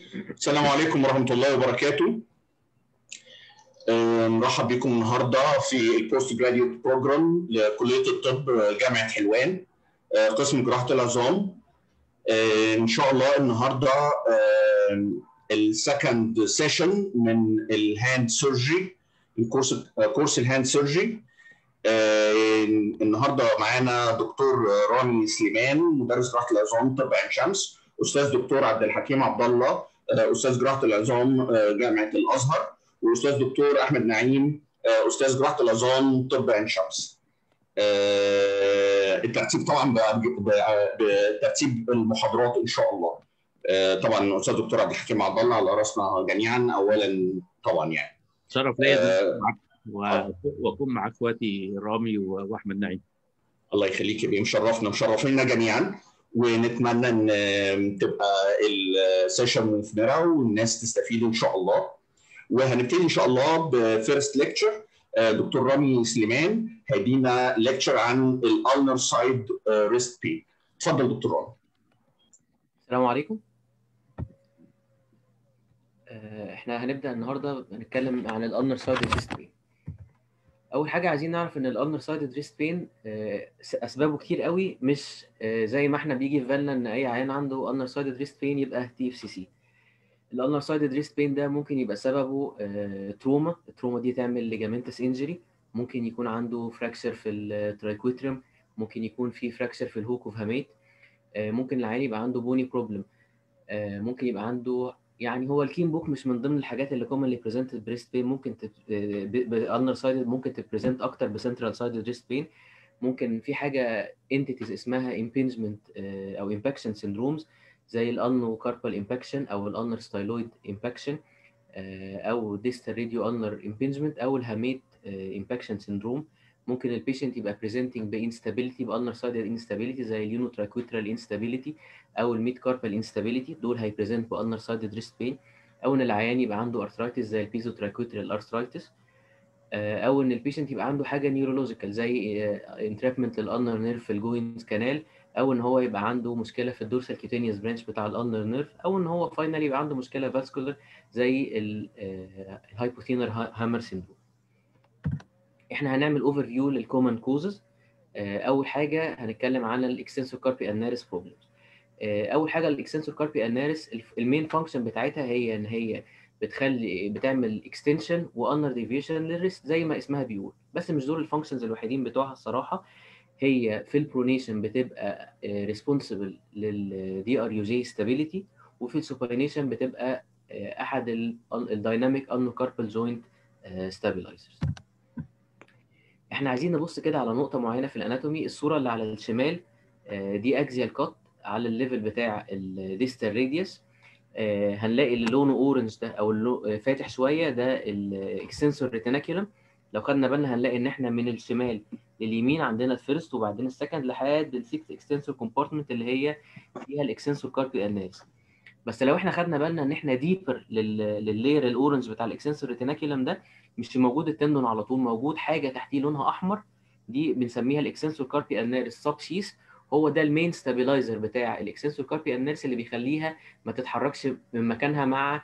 السلام عليكم ورحمة الله وبركاته. آه، مرحب بكم النهارده في البوست جراديوت بروجرام لكلية الطب جامعة حلوان آه، قسم جراحة العظام. آه، إن شاء الله النهارده السكند سيشن من الهاند سيرجري الكورس كورس الهاند سيرجري النهارده معانا دكتور رامي سليمان مدرس جراحة العظام طب عين شمس استاذ دكتور عبد الحكيم عبد الله استاذ جراحه العظام جامعه الازهر واستاذ دكتور احمد نعيم استاذ جراحه العظام طب عين شمس. الترتيب طبعا بترتيب المحاضرات ان شاء الله. طبعا استاذ دكتور عبد الحكيم عبد الله على راسنا جميعا اولا طبعا يعني. شرف ليا واكون مع اخواتي رامي واحمد نعيم. الله يخليك يا مشرفنا مشرفينا جميعا. ونتمنى ان تبقى السيشن مثمره والناس تستفيد ان شاء الله وهنبتدي ان شاء الله بفيرست ليكتشر دكتور رامي سليمان هيدينا ليكتشر عن الالنر سايد ريست بين اتفضل دكتور رامي السلام عليكم احنا هنبدا النهارده هنتكلم عن الالنر سايد ريست بين اول حاجه عايزين نعرف ان الالنر سايد ريست بين اسبابه كتير قوي مش زي ما احنا بيجي في بالنا ان اي عيان عنده النر سايد ريست بين يبقى تي اف سي سي الالنر سايد ريست بين ده ممكن يبقى سببه تروما التروما دي تعمل ليجامنتس انجري ممكن يكون عنده فراكشر في الترايكويتريم ممكن يكون في فراكشر في الهوك اوف هاميت ممكن العيان يبقى عنده بوني بروبلم ممكن يبقى عنده يعني هو الكين بوك مش من ضمن الحاجات اللي كومنلي بريزنتد بريست بين ممكن بالنر سايد ممكن تبريزنت اكتر بسنترال سايد ريست بين ممكن في حاجه انتيتيز اسمها امبينجمنت او امباكشن سيندرومز زي الانو كاربال امباكشن او الانر ستايلويد امباكشن او ديستال راديو انر امبينجمنت او الهاميت امباكشن سيندروم ممكن البيشنت يبقى بريزنتنج بانستابيليتي بانر سايد انستابيليتي زي اليونوتراكويترال انستابيليتي او الميد كاربال انستابيليتي دول هيبريزنت بانر سايد ريست بين او ان العيان يبقى عنده ارثرايتس زي البيزوتراكويترال ارثرايتس او ان البيشنت يبقى عنده حاجه نيورولوجيكال زي انترابمنت للانر نيرف في الجوينز كانال او ان هو يبقى عنده مشكله في الدورسال كيوتينيوس برانش بتاع الانر نيرف او ان هو فاينالي يبقى عنده مشكله فاسكولار زي الهايبوثينر هامر سيندروم احنا هنعمل اوفر فيو للكومن كوزز اول حاجه هنتكلم عن الاكستنسور كاربي اناريس بروبلمز اول حاجه الاكستنسور كاربي اناريس المين فانكشن بتاعتها هي ان هي بتخلي بتعمل اكستنشن وانر ديفيشن للريست زي ما اسمها بيقول بس مش دول الفانكشنز الوحيدين بتوعها الصراحه هي في البرونيشن بتبقى ريسبونسبل للدي ار يو جي ستابيليتي وفي السوبرينيشن بتبقى احد الدايناميك انو كاربل جوينت ستابيلايزرز احنا عايزين نبص كده على نقطه معينه في الاناتومي الصوره اللي على الشمال دي اكزيال كات على الليفل بتاع الديستال راديوس هنلاقي اللي لونه اورنج ده او فاتح شويه ده الاكستنسور ريتيناكيولم لو خدنا بالنا هنلاقي ان احنا من الشمال لليمين عندنا الفيرست وبعدين السكند لحد السيكس اكستنسور كومبارتمنت اللي هي فيها الاكستنسور كاربي اناليس بس لو احنا خدنا بالنا ان احنا ديبر لللاير الاورنج بتاع الاكستنسور ريتيناكيولم ده مش موجود التندون على طول موجود حاجه تحتيه لونها احمر دي بنسميها الاكستنسور كاربي اناليس سب شيس هو ده المين ستابيلايزر بتاع الاكستنسور كاربي اناليس اللي بيخليها ما تتحركش من مكانها مع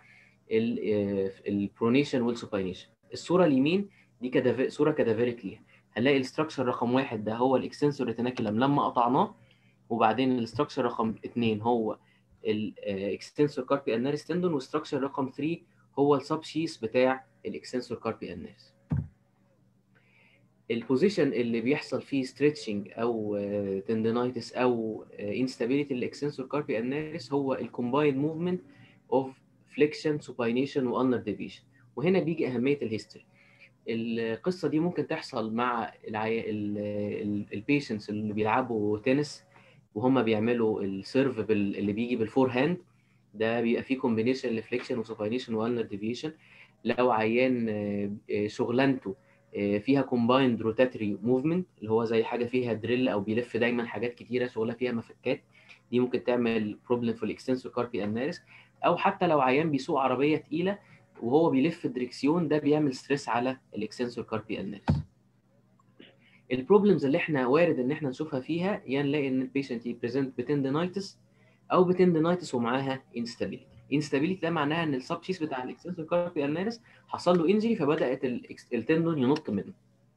البرونيشن والسوباينيشن الصوره اليمين دي كدف... صوره كادافيريك ليها هنلاقي الاستراكشر رقم واحد ده هو الاكستنسور ريتيناكولم لما قطعناه وبعدين الاستراكشر رقم اثنين هو الاكستنسور كاربي اناليس تندون واستراكشر رقم 3 هو السب شيس بتاع الاكستنسور كاربي اناليس البوزيشن اللي بيحصل فيه ستريتشنج او تندينايتس او انستابيليتي للاكستنسور كاربي اناليس هو الكومبايند موفمنت اوف فليكشن سوباينيشن وانر ديفيشن وهنا بيجي اهميه الهيستوري القصه دي ممكن تحصل مع البيشنتس اللي بيلعبوا تنس وهم بيعملوا السيرف اللي بيجي بالفور هاند ده بيبقى فيه كومبينيشن لفليكشن وسوباينيشن وانر ديفيشن لو عيان شغلانته فيها كومبايند روتاتري موفمنت اللي هو زي حاجه فيها دريل او بيلف دايما حاجات كتيره شغله فيها مفكات دي ممكن تعمل بروبلم في الاكستنسور كاربي اناريس او حتى لو عيان بيسوق عربيه تقيله وهو بيلف الدريكسيون ده بيعمل ستريس على الاكستنسور كاربي اناريس البروبلمز اللي احنا وارد ان احنا نشوفها فيها يا نلاقي ان البيشنت يبريزنت بتندينايتس او بتندينايتس ومعاها انستابيليتي انستابيليتي ده معناها ان السب شيس بتاع الاكستنسور كاربي النارس حصل له انجري فبدات التندون ينط منه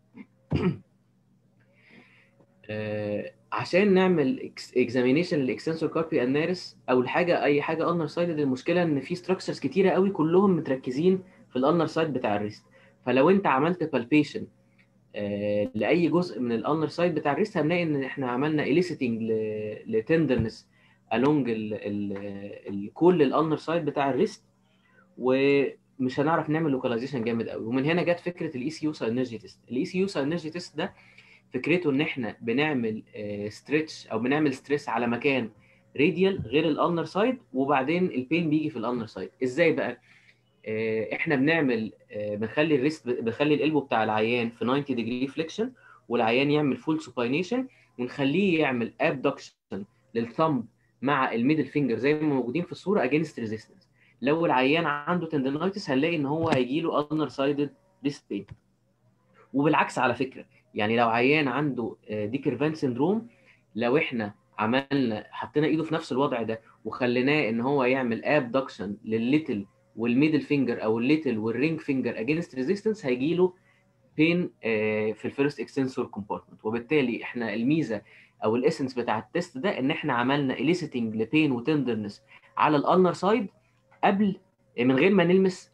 آه عشان نعمل اكزامينيشن للاكستنسور كاربي النارس اول حاجه اي حاجه النر سايد المشكله ان في ستراكشرز كتيره قوي كلهم متركزين في الالنر سايد بتاع الريست فلو انت عملت بالبيشن آه لاي جزء من الالنر سايد بتاع الريست هنلاقي ان احنا عملنا اليسيتنج لتندرنس along ال ال ال كل الالنر سايد بتاع الريست ومش هنعرف نعمل لوكاليزيشن جامد قوي ومن هنا جت فكره الاي سي يو ساينرجي تيست الاي سي يو ساينرجي تيست ده فكرته ان احنا بنعمل ستريتش او بنعمل ستريس على مكان راديال غير الالنر سايد وبعدين البين بيجي في الالنر سايد ازاي بقى احنا بنعمل بنخلي الريست بنخلي القلبه بتاع العيان في 90 ديجري فليكشن والعيان يعمل فول سوباينيشن ونخليه يعمل ابدكشن للثumb مع الميدل فينجر زي ما موجودين في الصوره اجينست ريزيستنس لو العيان عنده تندنايتس هنلاقي ان هو هيجي له النر سايدد ريست بين وبالعكس على فكره يعني لو عيان عنده ديكرفان سندروم لو احنا عملنا حطينا ايده في نفس الوضع ده وخليناه ان هو يعمل ابدكشن للليتل والميدل فينجر او الليتل والرينج فينجر اجينست ريزيستنس هيجي له بين في الفيرست اكستنسور كومبارتمنت وبالتالي احنا الميزه او الاسنس بتاع التيست ده ان احنا عملنا اليسيتنج لبين وتندرنس على الالنر سايد قبل من غير ما نلمس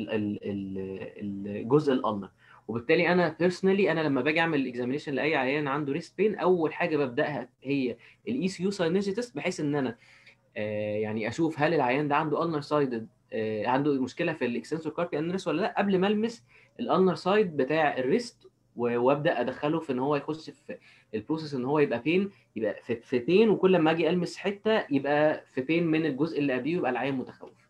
الجزء الالنر وبالتالي انا بيرسونالي انا لما باجي اعمل اكزامينشن لاي عيان عنده ريست بين اول حاجه ببداها هي الاي سي يو ساينرجي تيست بحيث ان انا يعني اشوف هل العيان ده عنده النر سايدد عنده مشكله في الاكستنسور كاربي انرس ولا لا قبل ما المس الالنر سايد بتاع الريست وابدا ادخله في ان هو يخش في البروسيس ان هو يبقى بين يبقى في, في بين وكل ما اجي المس حته يبقى في بين من الجزء اللي قبليه يبقى العيان متخوف.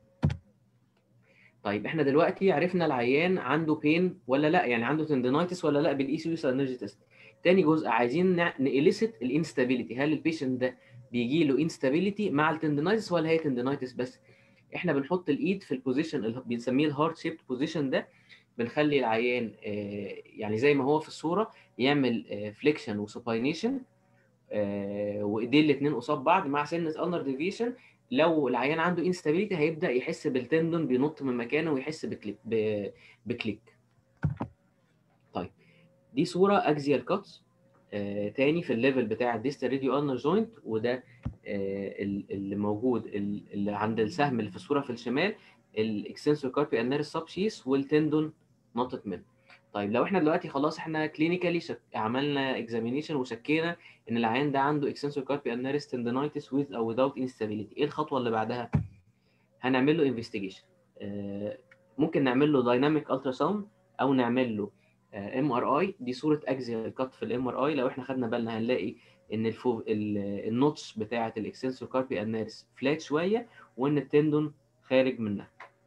طيب احنا دلوقتي عرفنا العيان عنده بين ولا لا يعني عنده تندينايتس ولا لا بالاي سي يو سانرجي تيست. تاني جزء عايزين نإليسيت الانستابيليتي هل البيشنت ده بيجي له انستابيليتي مع التندينايتس ولا هي تندينايتس بس؟ احنا بنحط الايد في البوزيشن اللي بنسميه الهارت شيبت بوزيشن ده بنخلي العيان يعني زي ما هو في الصوره يعمل فليكشن وسوباينيشن وايديه الاثنين قصاد بعض مع سنه النر ديفيشن لو العيان عنده انستابيليتي هيبدا يحس بالتندون بينط من مكانه ويحس بكليك بكليك طيب دي صوره اكزيال كاتس آه تاني في الليفل بتاع الديستال راديو انر جوينت وده آه اللي موجود اللي عند السهم اللي في الصوره في الشمال الاكستنسور كاربي انيرس سب شيس والتندون نطت منه طيب لو احنا دلوقتي خلاص احنا كلينيكالي شك... عملنا اكزامينيشن وشكينا ان العيان ده عنده اكستنسور كاربي انيرس تندونايتس ويز او without instability ايه الخطوه اللي بعدها هنعمل له انفستيجيشن آه ممكن نعمل له دايناميك الترا ساوند او نعمل له ام ار اي دي صوره اكزيال كات في الام ار اي لو احنا خدنا بالنا هنلاقي ان الفو... النوتش بتاعه الاكستنسور كاربي انيرس فلات شويه وان التندون خارج منها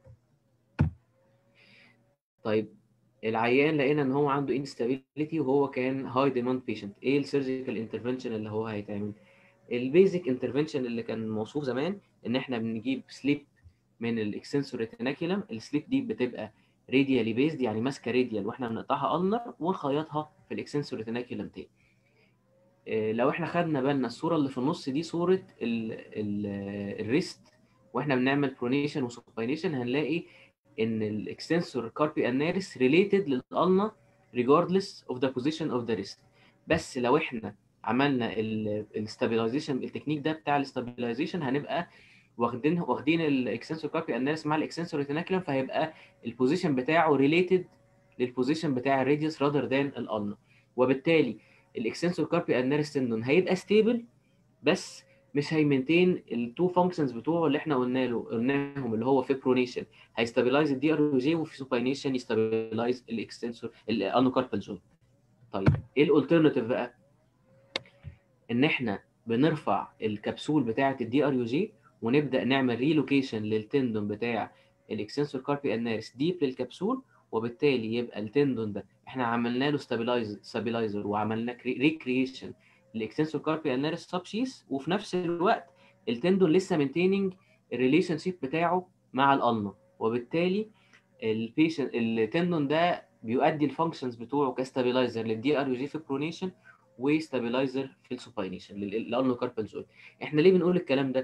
طيب العيان لقينا ان هو عنده انستابيليتي وهو كان هاي ديماند بيشنت ايه السيرجيكال انترفنشن اللي هو هيتعمل البيزك انترفنشن اللي كان موصوف زمان ان احنا بنجيب سليب من الاكسنسور ريتيناكيولم السليب دي بتبقى راديالي بيزد يعني ماسكه راديال واحنا بنقطعها النر ونخيطها في الاكسنسور ريتيناكيولم تاني إيه لو احنا خدنا بالنا الصوره اللي في النص دي صوره ال ال الريست واحنا بنعمل برونيشن وسوباينيشن هنلاقي ان الاكستنسور كاربي اناريس ريليتد للالنا regardless of the position of the wrist بس لو احنا عملنا الستابيلايزيشن التكنيك ده بتاع الستابيلايزيشن هنبقى واخدين واخدين الاكستنسور كاربي اناريس مع الاكستنسور ريتيناكولم فهيبقى البوزيشن بتاعه ريليتد للبوزيشن بتاع الراديوس رادر ذان الالنا وبالتالي الاكستنسور كاربي اناريس تندون هيبقى ستيبل بس مش هيمنتين التو فانكشنز بتوعه اللي احنا قلنا له قلناهم اللي هو في برونيشن هيستابلايز الدي ار يو جي وفي سوباينيشن يستابلايز الاكستنسور الانوكاربال جوينت طيب ايه الالترناتيف بقى ان احنا بنرفع الكبسول بتاعه الدي ار يو جي ونبدا نعمل ريلوكيشن للتندون بتاع الاكستنسور كاربي اناريس ديب للكبسول وبالتالي يبقى التندون ده احنا عملنا له ستابلايزر ستابلايزر وعملنا ريكريشن الاكستنسور كاربي اناريس سب شيس وفي نفس الوقت التندون لسه مينتيننج الريليشن شيب بتاعه مع الالنا وبالتالي البيشنت التندون ده بيؤدي الفانكشنز بتوعه كستابلايزر للدي ار يو جي في برونيشن وستابلايزر في السوباينيشن للالنا كاربال جوينت احنا ليه بنقول الكلام ده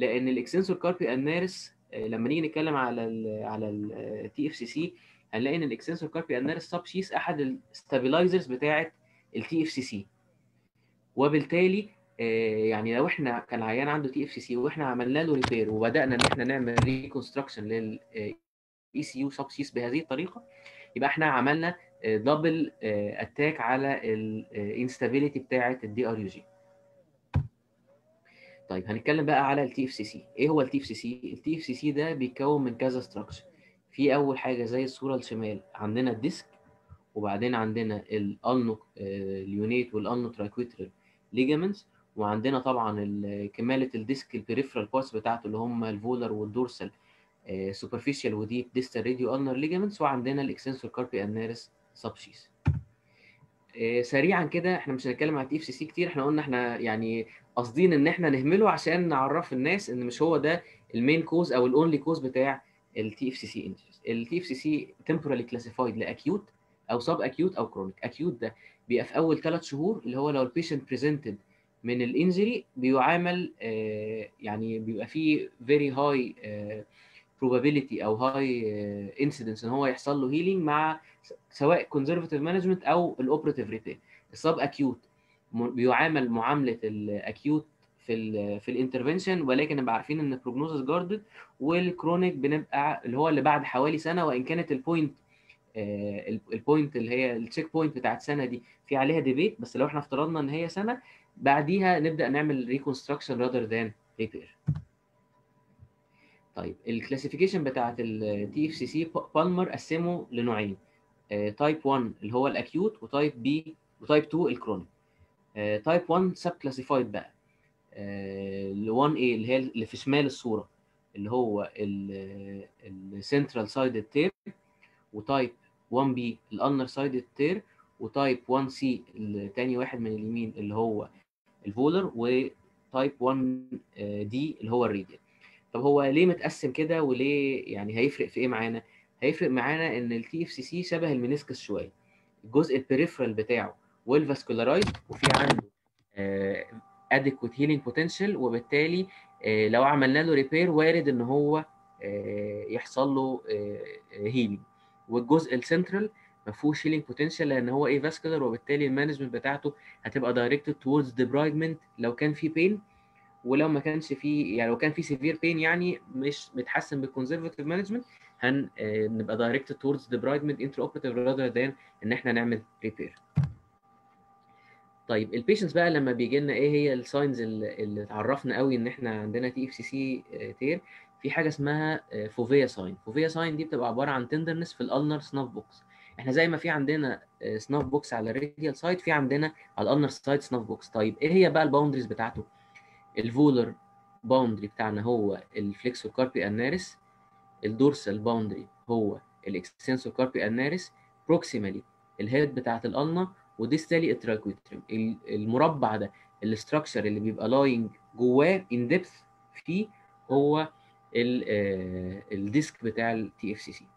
لان الاكسنسور كاربي اناريس لما نيجي نتكلم على ال على التي اف سي سي هنلاقي ان الاكسنسور كاربي اناريس سب شيس احد الستابلايزرز بتاعه التي اف سي سي وبالتالي يعني لو احنا كان عيان عنده تي اف سي سي واحنا عملنا له ريبير وبدانا ان احنا نعمل ريكونستراكشن لل اي سي يو سب سيس بهذه الطريقه يبقى احنا عملنا دبل اتاك على الانستابيليتي بتاعه الدي ار يو جي طيب هنتكلم بقى على التي اف سي سي ايه هو التي اف سي سي التي اف سي سي ده بيتكون من كذا ستراكشر في اول حاجه زي الصوره الشمال عندنا الديسك وبعدين عندنا الالنو اليونيت والالنو ترايكويترال ليجامنتس وعندنا طبعا كماله الديسك البريفرال بارتس بتاعته اللي هم الفولر والدورسال سوبرفيشال وديب ديستال راديو النر ليجامنتس وعندنا الاكسنسور كاربي اناريس سبشيس سريعا كده احنا مش هنتكلم على التي اف سي سي كتير احنا قلنا احنا يعني قاصدين ان احنا نهمله عشان نعرف الناس ان مش هو ده المين كوز او الاونلي كوز بتاع التي اف سي سي انجريز التي اف سي سي temporally classified لاكيوت او سب اكيوت او كرونيك اكيوت ده بيبقى في اول ثلاث شهور اللي هو لو البيشنت بريزنتد من الانجري بيعامل آه يعني بيبقى فيه فيري هاي probability او هاي انسيدنس ان هو يحصل له هيلينج مع سواء كونزرفاتيف مانجمنت او الاوبراتيف ريبير السب اكيوت بيعامل معامله الاكيوت في ال في الانترفنشن ولكن نبقى عارفين ان البروجنوزس جاردد والكرونيك بنبقى اللي هو اللي بعد حوالي سنه وان كانت البوينت آه البوينت اللي هي التشيك بوينت بتاعت سنه دي في عليها ديبيت بس لو احنا افترضنا ان هي سنه بعديها نبدا نعمل ريكونستراكشن راذر ذان ريبير طيب الكلاسيفيكيشن بتاعت التي اف سي سي بالمر قسمه لنوعين تايب 1 اللي هو الاكيوت وتايب بي وتايب 2 الكرونيك تايب 1 سب كلاسيفايد بقى ال 1 a اللي هي اللي في شمال الصوره اللي هو السنترال سايد تير وتايب 1 b الانر سايد تير وتايب 1 c الثاني واحد من اليمين اللي هو الفولر وتايب 1 دي اللي هو الريديال طب هو ليه متقسم كده وليه يعني هيفرق في ايه معانا هيفرق معانا ان التي اف سي سي شبه المينيسكس شويه الجزء البريفرال بتاعه ويل فاسكولارايز وفي عنده اديكوت هيلينج بوتنشال وبالتالي آه لو عملنا له ريبير وارد ان هو آه يحصل له هيلينج والجزء السنترال ما فيهوش هيلينج بوتنشال لان هو ايه فاسكولار وبالتالي المانجمنت بتاعته هتبقى دايركتد توردز ديبرايدمنت لو كان في بين ولو ما كانش في يعني لو كان في سيفير بين يعني مش متحسن بالكونزرفاتيف مانجمنت هن آه نبقى دايركتد توردز ديبرايدمنت انتر اوبراتيف راذر ذان ان احنا نعمل ريبير طيب البيشنتس بقى لما بيجي لنا ايه هي الساينز اللي, اللي تعرفنا قوي ان احنا عندنا تي اف سي سي تير في حاجه اسمها فوفيا ساين فوفيا ساين دي بتبقى عباره عن تندرنس في الالنر سناف بوكس احنا زي ما في عندنا سناف بوكس على الراديال سايد في عندنا على الالنر سايد سناف بوكس طيب ايه هي بقى الباوندريز بتاعته الفولر باوندري بتاعنا هو الفليكسور كاربي اناريس الدورسال باوندري هو الاكستنسور كاربي اناريس بروكسيمالي الهيد بتاعت الالنا وديستالي التراكويتريم المربع ده الاستراكشر اللي بيبقى لاينج جواه ان ديبث فيه هو الديسك بتاع التي اف سي سي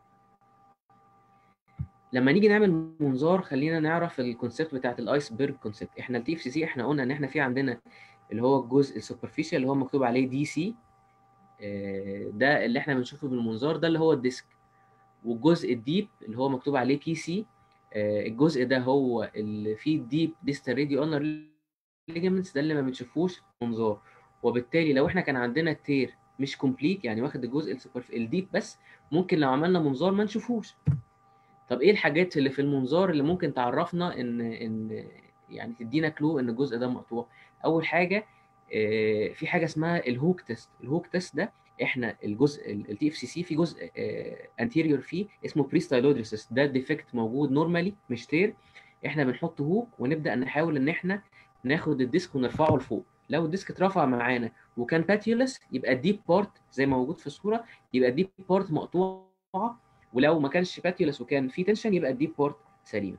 لما نيجي نعمل منظار خلينا نعرف الكونسيبت بتاعت الايس بيرج كونسيبت احنا التي اف سي سي احنا قلنا ان احنا في عندنا اللي هو الجزء السوبرفيشال اللي هو مكتوب عليه دي سي ده اللي احنا بنشوفه بالمنظار ده اللي هو الديسك والجزء الديب اللي هو مكتوب عليه بي سي الجزء ده هو اللي فيه الديب ديستال راديو اونر ليجامنتس ده اللي ما بنشوفوش منظار وبالتالي لو احنا كان عندنا التير مش كومبليت يعني واخد الجزء الديب بس ممكن لو عملنا منظار ما نشوفوش طب ايه الحاجات اللي في المنظار اللي ممكن تعرفنا ان ان يعني تدينا كلو ان الجزء ده مقطوع اول حاجه في حاجه اسمها الهوك تيست الهوك تيست ده احنا الجزء التي اف سي سي في جزء انتيريور فيه اسمه بريستايلودريسس ده ديفكت موجود نورمالي مش تير احنا بنحط هوك ونبدا نحاول ان احنا ناخد الديسك ونرفعه لفوق لو الديسك اترفع معانا وكان باتيولس يبقى الديب بارت زي ما موجود في الصوره يبقى الديب بارت مقطوعه ولو ما كانش باتيولس وكان في تنشن يبقى الديب بارت سليمه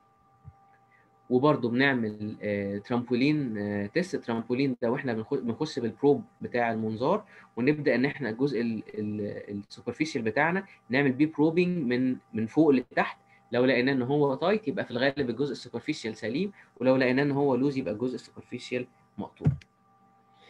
وبرده بنعمل آه ترامبولين آه تيست ترامبولين ده واحنا بنخش بالبروب بتاع المنظار ونبدا ان احنا الجزء السوبرفيشال بتاعنا نعمل بيه بروبنج من من فوق لتحت لو لقينا ان هو تايت يبقى في الغالب الجزء السوبرفيشال سليم ولو لقينا ان هو لوز يبقى الجزء السوبرفيشال مقطوع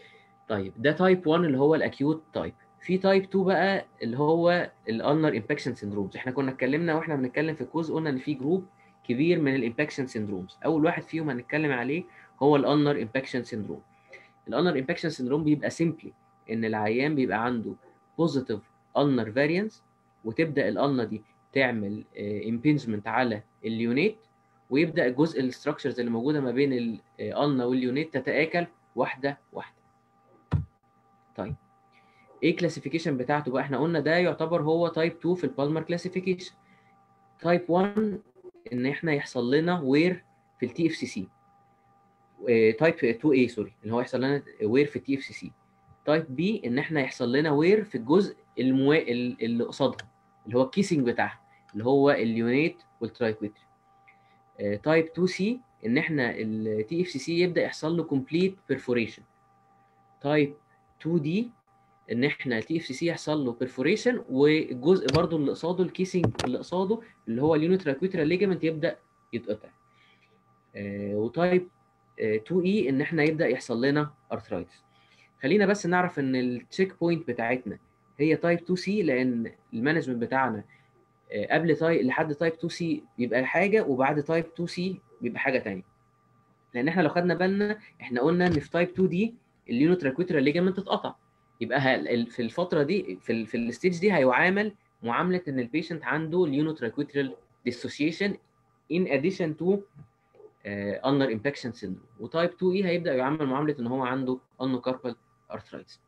طيب ده تايب 1 اللي هو الاكيوت تايب في تايب 2 بقى اللي هو الالنر امباكشن سيندرومز احنا كنا اتكلمنا واحنا بنتكلم في الكوز قلنا ان في جروب كبير من الامباكشن سيندرومز اول واحد فيهم هنتكلم عليه هو الالنر امباكشن سيندروم الالنر امباكشن سيندروم بيبقى سيمبلي ان العيان بيبقى عنده بوزيتيف ulnar فاريانس وتبدا الالنا دي تعمل امبنجمنت على اليونيت ويبدا جزء الاستراكشرز اللي موجوده ما بين الالنا واليونيت تتاكل واحده واحده طيب ايه الكلاسيفيكيشن بتاعته بقى احنا قلنا ده يعتبر هو تايب 2 في البالمر كلاسيفيكيشن تايب 1 ان احنا يحصل لنا وير في التي اف سي سي تايب 2 اي سوري اللي هو يحصل لنا وير في التي اف سي سي تايب بي ان احنا يحصل لنا وير في الجزء الموا... اللي قصادها اللي هو الكيسنج بتاعها اللي هو اليونيت والترايكويتري تايب 2 سي ان احنا التي اف سي سي يبدا يحصل له كومبليت بيرفوريشن تايب 2 دي ان احنا التي اف سي سي يحصل له بيرفوريشن والجزء برضو اللي قصاده الكيسنج اللي قصاده اللي هو اليونيتراكويترال ليجامنت يبدا يتقطع آه وتايب 2 اي ان احنا يبدا يحصل لنا ارثرايتس خلينا بس نعرف ان التشيك بوينت بتاعتنا هي تايب 2 سي لان المانجمنت بتاعنا آه قبل تايب لحد تايب 2 سي بيبقى حاجه وبعد تايب 2 سي بيبقى حاجه ثانيه لان احنا لو خدنا بالنا احنا قلنا ان في تايب 2 دي اليونيتراكويترال ليجامنت اتقطع يبقى في الفتره دي في ال في الستيج دي هيعامل معامله ان البيشنت عنده اليونوتراكويترال ديسوسيشن ان اديشن تو ulnar امباكشن سيندروم وتايب 2 اي هيبدا يعامل معامله ان هو عنده ulnocarpal ارثرايتس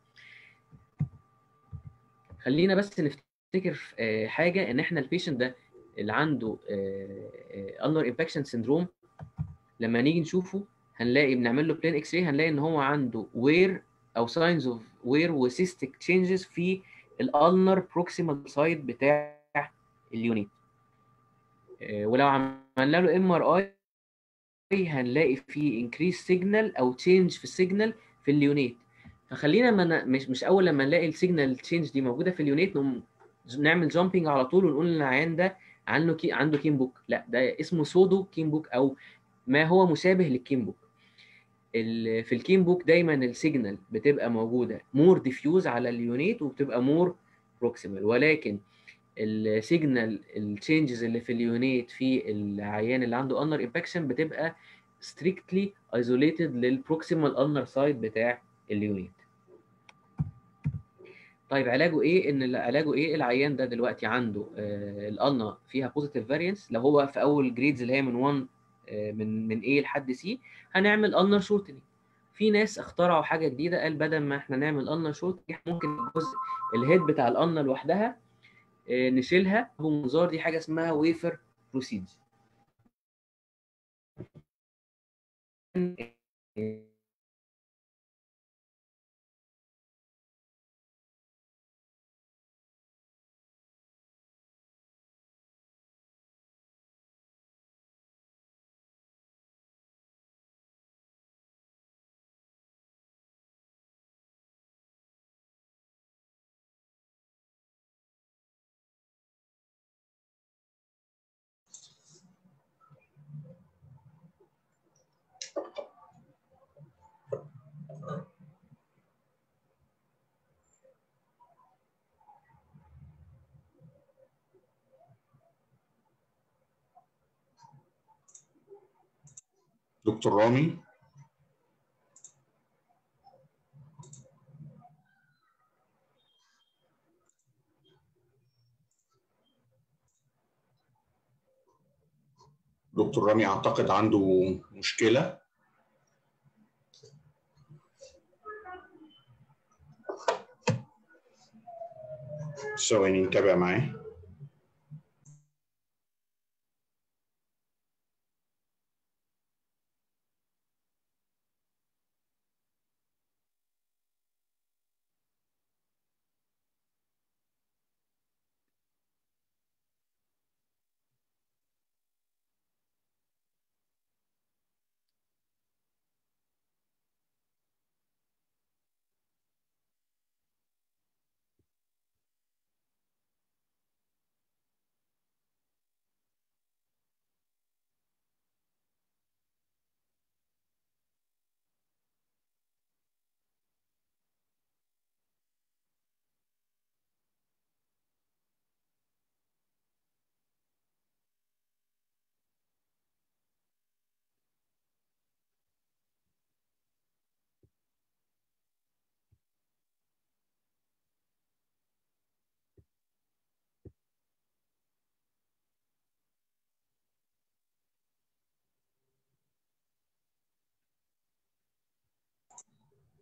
خلينا بس نفتكر حاجه ان احنا البيشنت ده اللي عنده ulnar امباكشن سيندروم لما نيجي نشوفه هنلاقي بنعمل له بلين اكس راي هنلاقي ان هو عنده وير او ساينز اوف وير وسيستيك تشينجز في الالنر بروكسيمال سايد بتاع اليونيت ولو عملنا له ام ار اي هنلاقي فيه انكريس سيجنال او تشينج في السيجنال في اليونيت فخلينا من مش مش اول لما نلاقي السيجنال تشينج دي موجوده في اليونيت نعمل جامبنج على طول ونقول ان العيان ده عنده كي عنده كين بوك لا ده اسمه سودو كين بوك او ما هو مشابه للكين بوك في الكين بوك دايما السيجنال بتبقى موجوده مور ديفيوز على اليونيت وبتبقى مور بروكسيمال ولكن السيجنال التشينجز اللي في اليونيت في العيان اللي عنده انر امباكشن بتبقى ستريكتلي ايزوليتد للبروكسيمال انر سايد بتاع اليونيت طيب علاجه ايه ان علاجه ايه العيان ده دلوقتي عنده آه الالنا فيها بوزيتيف فاريانس لو هو في اول جريدز اللي هي من 1 من من A لحد C هنعمل ulnar shortening في ناس اخترعوا حاجه جديده قال بدل ما احنا نعمل ulnar shortening ممكن الجزء الهيد بتاع الالنا لوحدها نشيلها بمنظار دي حاجه اسمها ويفر بروسيج دكتور رامي دكتور رامي اعتقد عنده مشكله ثواني نتابع معاه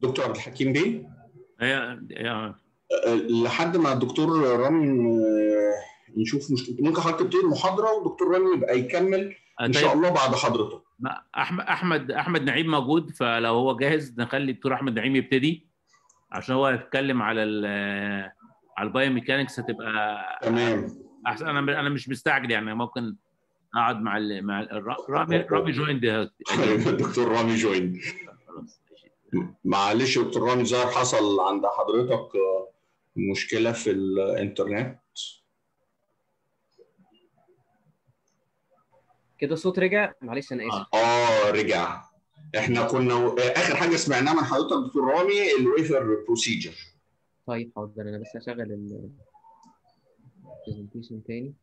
دكتور عبد الحكيم بيه هي هي- لحد ما الدكتور رامي آه، نشوف مشكلة ممكن حضرتك تبتدي المحاضره والدكتور رامي يبقى يكمل ان شاء طيب الله بعد حضرتك ما- احمد احمد احمد نعيم موجود فلو هو جاهز نخلي الدكتور احمد نعيم يبتدي عشان هو يتكلم على ال على البايوميكانكس هتبقى تمام احسن انا انا مش مستعجل يعني ممكن اقعد مع ال مع ال- رامي رامي جوين ده الدكتور رامي جوين خلاص ماشي. معلش يا دكتور رامي ظاهر حصل عند حضرتك آه، مشكله في الانترنت كده الصوت رجع معلش انا اسف اه رجع احنا كنا آه، اخر حاجه سمعناها من حضرتك دكتور رامي الويفر بروسيجر طيب حاضر انا بس هشغل ال presentation تاني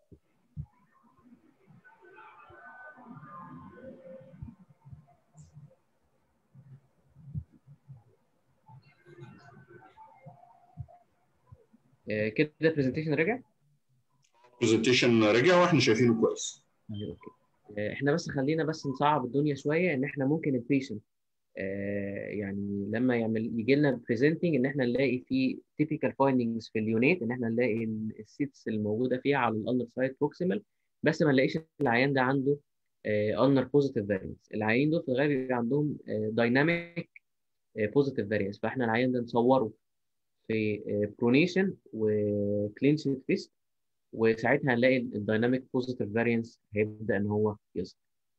آه، كده البرزنتيشن رجع برزنتيشن رجع واحنا شايفينه كويس طيب، اوكي آه، احنا بس خلينا بس نصعب الدنيا شويه ان احنا ممكن البيشنت يعني لما يعمل يجي لنا بريزنتنج ان احنا نلاقي في تيبيكال فايندنجز في اليونيت ان احنا نلاقي السيتس الموجوده فيها على الالنر سايد بروكسيمال بس ما نلاقيش العيان ده عنده النر بوزيتيف فارينس العيانين دول في الغالب بيبقى عندهم دايناميك بوزيتيف فارينس فاحنا العيان ده نصوره في برونيشن وكلينشيت فيست وساعتها هنلاقي الدايناميك بوزيتيف فارينس هيبدا ان هو يظهر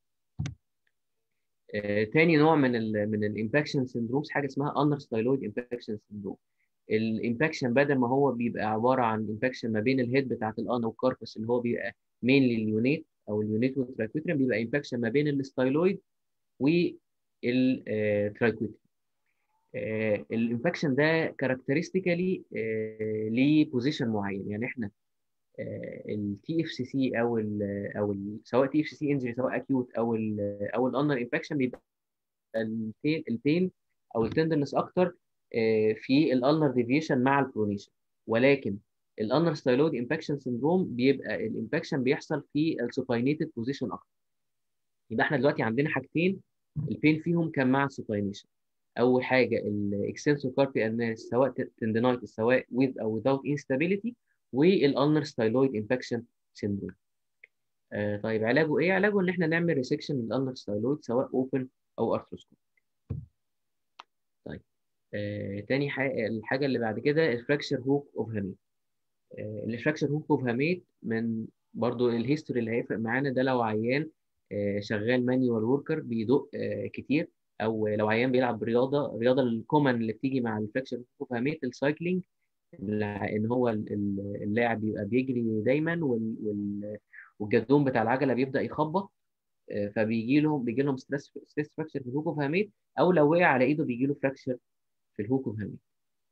آه، تاني نوع من ال من الامباكشن سيندرومز حاجه اسمها انر ستايلويد امباكشن سيندروم الامباكشن بدل ما هو بيبقى عباره عن امباكشن ما بين الهيد بتاعت الانا والكاربس اللي هو بيبقى مينلي اليونيت او اليونيت والتراكويتريم بيبقى امباكشن ما بين الستايلويد والتراكويتريم الانفكشن ده كاركترستيكالي ليه بوزيشن معين يعني احنا التي اف سي سي او ال او ال سواء تي اف سي سي انجري سواء اكيوت او ال او الانر انفكشن بيبقى البين البين او التندرنس اكتر آه، في الالنر ديفيشن مع البرونيشن ولكن الالنر ستايلويد انفكشن سندروم بيبقى الانفكشن بيحصل في السوباينيتد بوزيشن اكتر يبقى احنا دلوقتي عندنا حاجتين البين فيهم كان مع السوباينيشن اول حاجه الاكستنسور كاربي اناس سواء تندينايتس سواء with او without instability والالنر ستايلويد انفكشن سيندروم آه طيب علاجه ايه علاجه ان احنا نعمل ريسكشن للالنر ستايلويد سواء اوبن او ارثروسكوب طيب آه تاني حاجه الحاجه اللي بعد كده الفراكشر هوك اوف هاميت آه الفراكشر هوك اوف هاميت من برضو الهيستوري اللي هيفرق معانا ده لو عيان آه شغال مانيوال وركر بيدق آه كتير او لو عيان بيلعب رياضه الرياضه الكومن اللي بتيجي مع الفراكشر هوك اوف هاميت السايكلينج ان هو اللاعب بيبقى بيجري دايما والجدون بتاع العجله بيبدا يخبط فبيجي لهم بيجي لهم ستريس ستريس فراكشر في الهوك اوف هاميت او لو وقع على ايده بيجي له فراكشر في الهوك اوف هاميت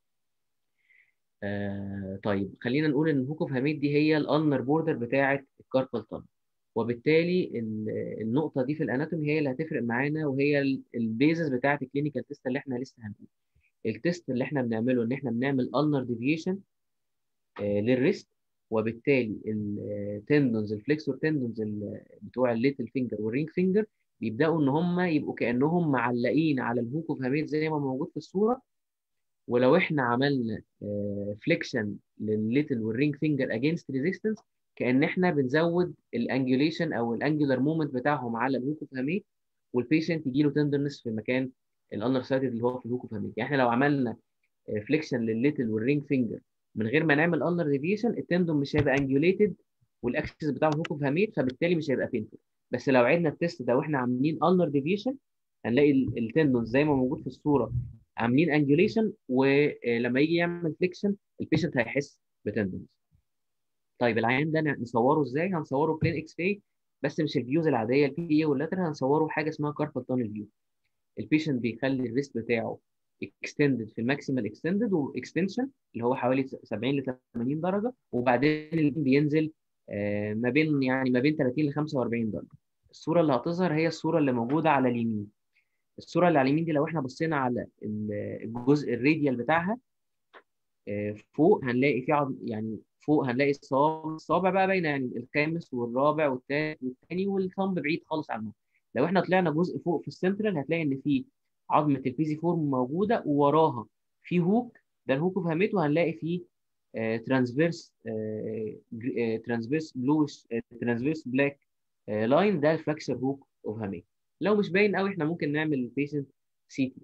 آه طيب خلينا نقول ان الهوك اوف هاميت دي هي الانر بوردر بتاعه الكاربال تانل وبالتالي النقطه دي في الاناتومي هي اللي هتفرق معانا وهي البيزس بتاعه الكلينيكال تيست اللي احنا لسه هنقول التيست اللي احنا بنعمله ان احنا بنعمل ulnar deviation آه للريست وبالتالي التندونز الفليكسور تندونز بتوع الليتل فينجر والرينج فينجر بيبداوا ان هم يبقوا كانهم معلقين على الهوك اوف هاميت زي ما موجود في الصوره ولو احنا عملنا فليكشن للليتل والرينج فينجر اجينست ريزيستنس كان احنا بنزود الانجوليشن او الانجولار مومنت بتاعهم على الهوك اوف هاميت والبيشنت يجي له تندرنس في مكان الانر سايد اللي هو في الهوك اوف هاميت يعني احنا لو عملنا فليكشن للليتل والرينج فينجر من غير ما نعمل انر ديفيشن التندون مش هيبقى انجوليتد والاكسس بتاعه الهوك اوف هاميت فبالتالي مش هيبقى بينفول بس لو عدنا التيست ده واحنا عاملين انر ديفيشن هنلاقي التندون زي ما موجود في الصوره عاملين انجوليشن ولما يجي يعمل فليكشن البيشنت هيحس بتندونز طيب العيان ده نصوره ازاي هنصوره بلين اكس راي بس مش الفيوز العاديه البي اي واللاتر هنصوره حاجه اسمها كاربال تانل فيو البيشنت بيخلي الريست بتاعه اكستندد في الماكسيمال اكستندد واكستنشن اللي هو حوالي 70 ل 80 درجه وبعدين بينزل ما بين يعني ما بين 30 ل 45 درجه الصوره اللي هتظهر هي الصوره اللي موجوده على اليمين الصوره اللي على اليمين دي لو احنا بصينا على الجزء الراديال بتاعها فوق هنلاقي في عض... يعني فوق هنلاقي الصوابع الصوابع بقى باينه يعني الخامس والرابع والثالث والثاني والثumb بعيد خالص عنهم لو احنا طلعنا جزء فوق في السنترال هتلاقي ان في عظمه البيزي فورم موجوده ووراها في هوك ده الهوك اوف هاميت وهنلاقي فيه ترانسفيرس ترانسفيرس بلوش ترانسفيرس بلاك لاين ده الفراكشر هوك اوف هاميت لو مش باين قوي احنا ممكن نعمل بيشنت سي تي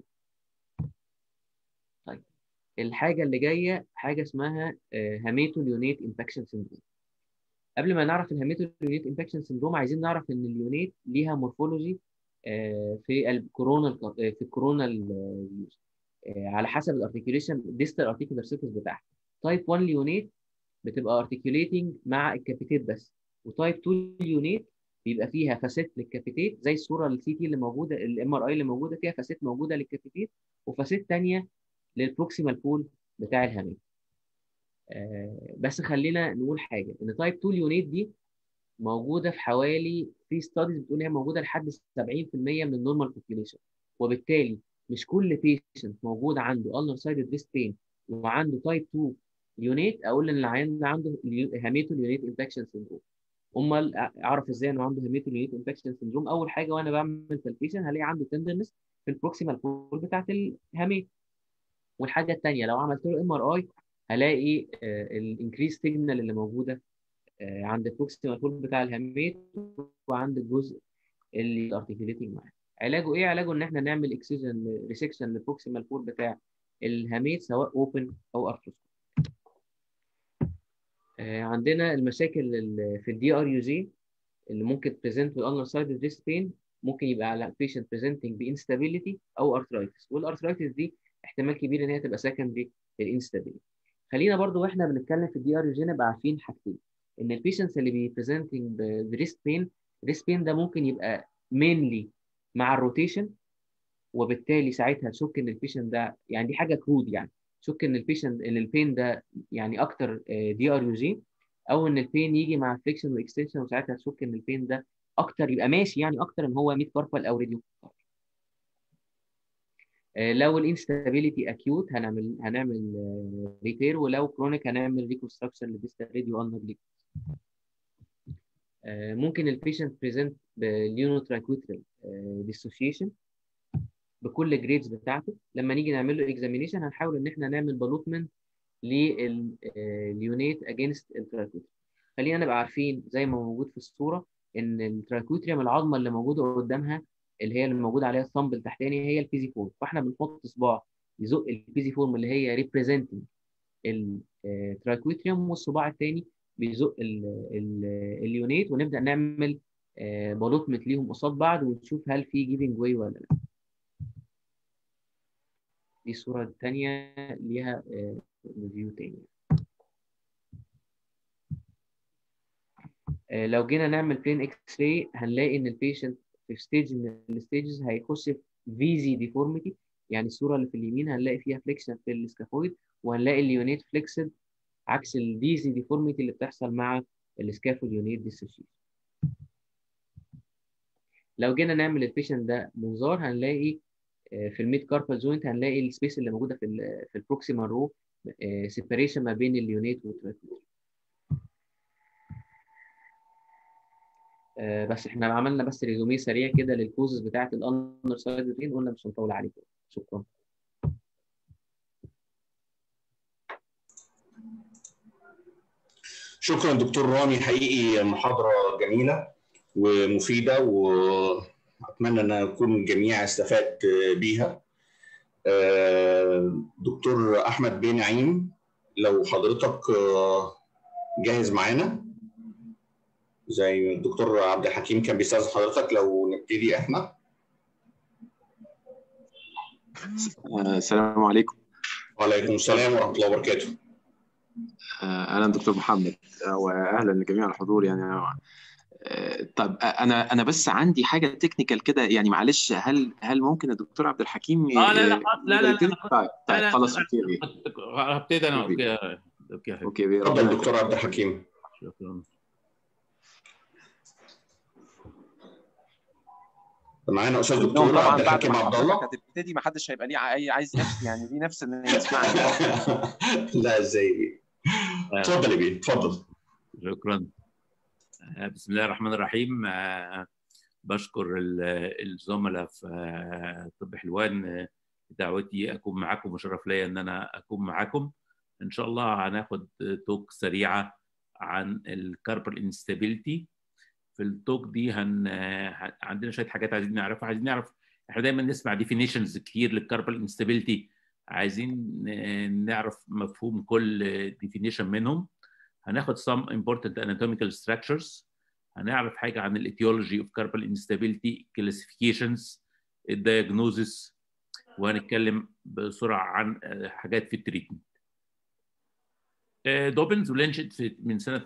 طيب الحاجه اللي جايه حاجه اسمها هاميتوليونيت انفكشن سيندروم قبل ما نعرف الهاميتوليونيت انفكشن سيندروم عايزين نعرف ان اليونيت ليها مورفولوجي في الكورونا في الكورونا على حسب الارتكيوليشن ديستال ارتيكولار سيرفيس بتاعها تايب 1 ليونيت بتبقى ارتكيوليتنج مع الكابيتيت بس وتايب 2 ليونيت بيبقى فيها فاسيت للكابيتيت زي الصوره السي تي اللي موجوده الام ار اي اللي موجوده فيها فاسيت موجوده للكابيتيت وفاسيت ثانيه للبروكسيمال بول بتاع الهامين آه بس خلينا نقول حاجه ان تايب 2 ليونيت دي موجوده في حوالي في ستاديز بتقول هي موجوده لحد 70% من النورمال بوبيوليشن وبالتالي مش كل بيشنت موجود عنده النر سايد بريست بين وعنده تايب 2 يونيت اقول ان العيان ده عنده هاميتو يونيت انفكشن سندروم امال اعرف ازاي انه عنده هاميتو يونيت انفكشن سندروم اول حاجه وانا بعمل بالبيشن هلاقي عنده تندرنس في البروكسيمال بول بتاعت الهاميت والحاجه الثانيه لو عملت له ام ار اي هلاقي الانكريز سيجنال اللي موجوده عند البروكسيمال بول بتاع الهاميت وعند الجزء اللي ارتكيوليتنج معاه علاجه ايه علاجه ان احنا نعمل اكسجن ريسكشن للبروكسيمال بول بتاع الهاميت سواء اوبن او ارثروسكوب عندنا المشاكل في الدي ار يو جي اللي ممكن تبريزنت بالانر سايد ريست بين ممكن يبقى على بيشنت بريزنتنج بانستابيليتي او ارثرايتس والارثرايتس دي احتمال كبير ان هي تبقى سكندري للانستابيليتي خلينا برضو واحنا بنتكلم في الدي ار يو جي نبقى عارفين حاجتين ان البيشنتس اللي بيبريزنتنج بريست بين ريست بين ده ممكن يبقى مينلي مع الروتيشن وبالتالي ساعتها تشك ان البيشنت ده يعني دي حاجه كرود يعني تشك ان البيشنت ان البين ده يعني اكتر دي ار يو جي او ان البين يجي مع فليكشن واكستنشن وساعتها تشك ان البين ده اكتر يبقى ماشي يعني اكتر ان هو ميد كاربال او راديو لو الانستابيليتي اكيوت هنعمل هنعمل ريبير ولو كرونيك هنعمل ريكونستراكشن للديستال راديو ان ممكن البيشنت بريزنت باليونوترايكوترال ديسوشيشن بكل جريدز بتاعته لما نيجي نعمل له اكزامينيشن هنحاول ان احنا نعمل بالوتمنت لليونيت اجينست الترايكوتريم خلينا نبقى عارفين زي ما موجود في الصوره ان الترايكوتريم العظمه اللي موجوده قدامها اللي هي اللي موجود عليها الصمب التحتاني هي البيزي فورم فاحنا بنحط صباع يزق البيزي فورم اللي هي ريبريزنتنج الترايكوتريم والصباع الثاني بيزق اليونيت ونبدا نعمل بالوتمنت ليهم قصاد بعض ونشوف هل في جيفنج واي ولا لا دي الصورة الثانية ليها ريفيو تاني لو جينا نعمل بلين اكس راي هنلاقي ان البيشنت في ستيج من الستيجز هيخش في فيزي ديفورميتي يعني الصورة اللي في اليمين هنلاقي فيها فليكشن في السكافويد وهنلاقي اليونيت فليكسد عكس الفيزي ديفورميتي اللي بتحصل مع السكافول يونيت ديسوسيشن لو جينا نعمل البيشنت ده منظار هنلاقي في الميد كاربال جوينت هنلاقي السبيس اللي موجوده في ال في البروكسيمال رو سيبريشن ما بين اليونيت والتراكوت بس احنا عملنا بس ريزوميه سريع كده للكوزز بتاعه الانر سايد رين قلنا مش هنطول عليكم شكرا شكرا دكتور رامي حقيقي محاضره جميله ومفيده واتمنى ان يكون الجميع استفاد بيها دكتور احمد بن نعيم لو حضرتك جاهز معانا زي الدكتور عبد الحكيم كان بيستاذن حضرتك لو نبتدي احنا السلام عليكم وعليكم السلام ورحمه الله وبركاته اهلا دكتور محمد واهلا لجميع الحضور يعني طب انا انا بس عندي حاجه تكنيكال كده يعني معلش هل هل ممكن الدكتور عبد الحكيم اه لا لا لا لا لا طيب طيب خلاص اوكي هبتدي انا اوكي اوكي اتفضل دكتور عبد الحكيم شكرا معانا استاذ دكتور عبد الحكيم عبد الله هتبتدي ما حدش هيبقى ليه عايز نفس يعني ليه نفس ان يسمعني لا ازاي اتفضل يا بيه اتفضل شكرا بسم الله الرحمن الرحيم بشكر الزملاء في طب حلوان دعوتي اكون معاكم وشرف ليا ان انا اكون معاكم ان شاء الله هناخد توك سريعه عن الكاربال انستابيليتي في التوك دي هن... عندنا شويه حاجات عايزين نعرفها عايزين نعرف احنا دايما نسمع ديفينيشنز كتير للكاربال انستابيليتي عايزين نعرف مفهوم كل ديفينيشن منهم هناخد some important anatomical structures هنعرف حاجه عن الايتيولوجي اوف كاربال انستابيليتي كلاسيفيكيشنز الدايجنوزس وهنتكلم بسرعه عن حاجات في التريتمنت دوبنز ولينشت من سنه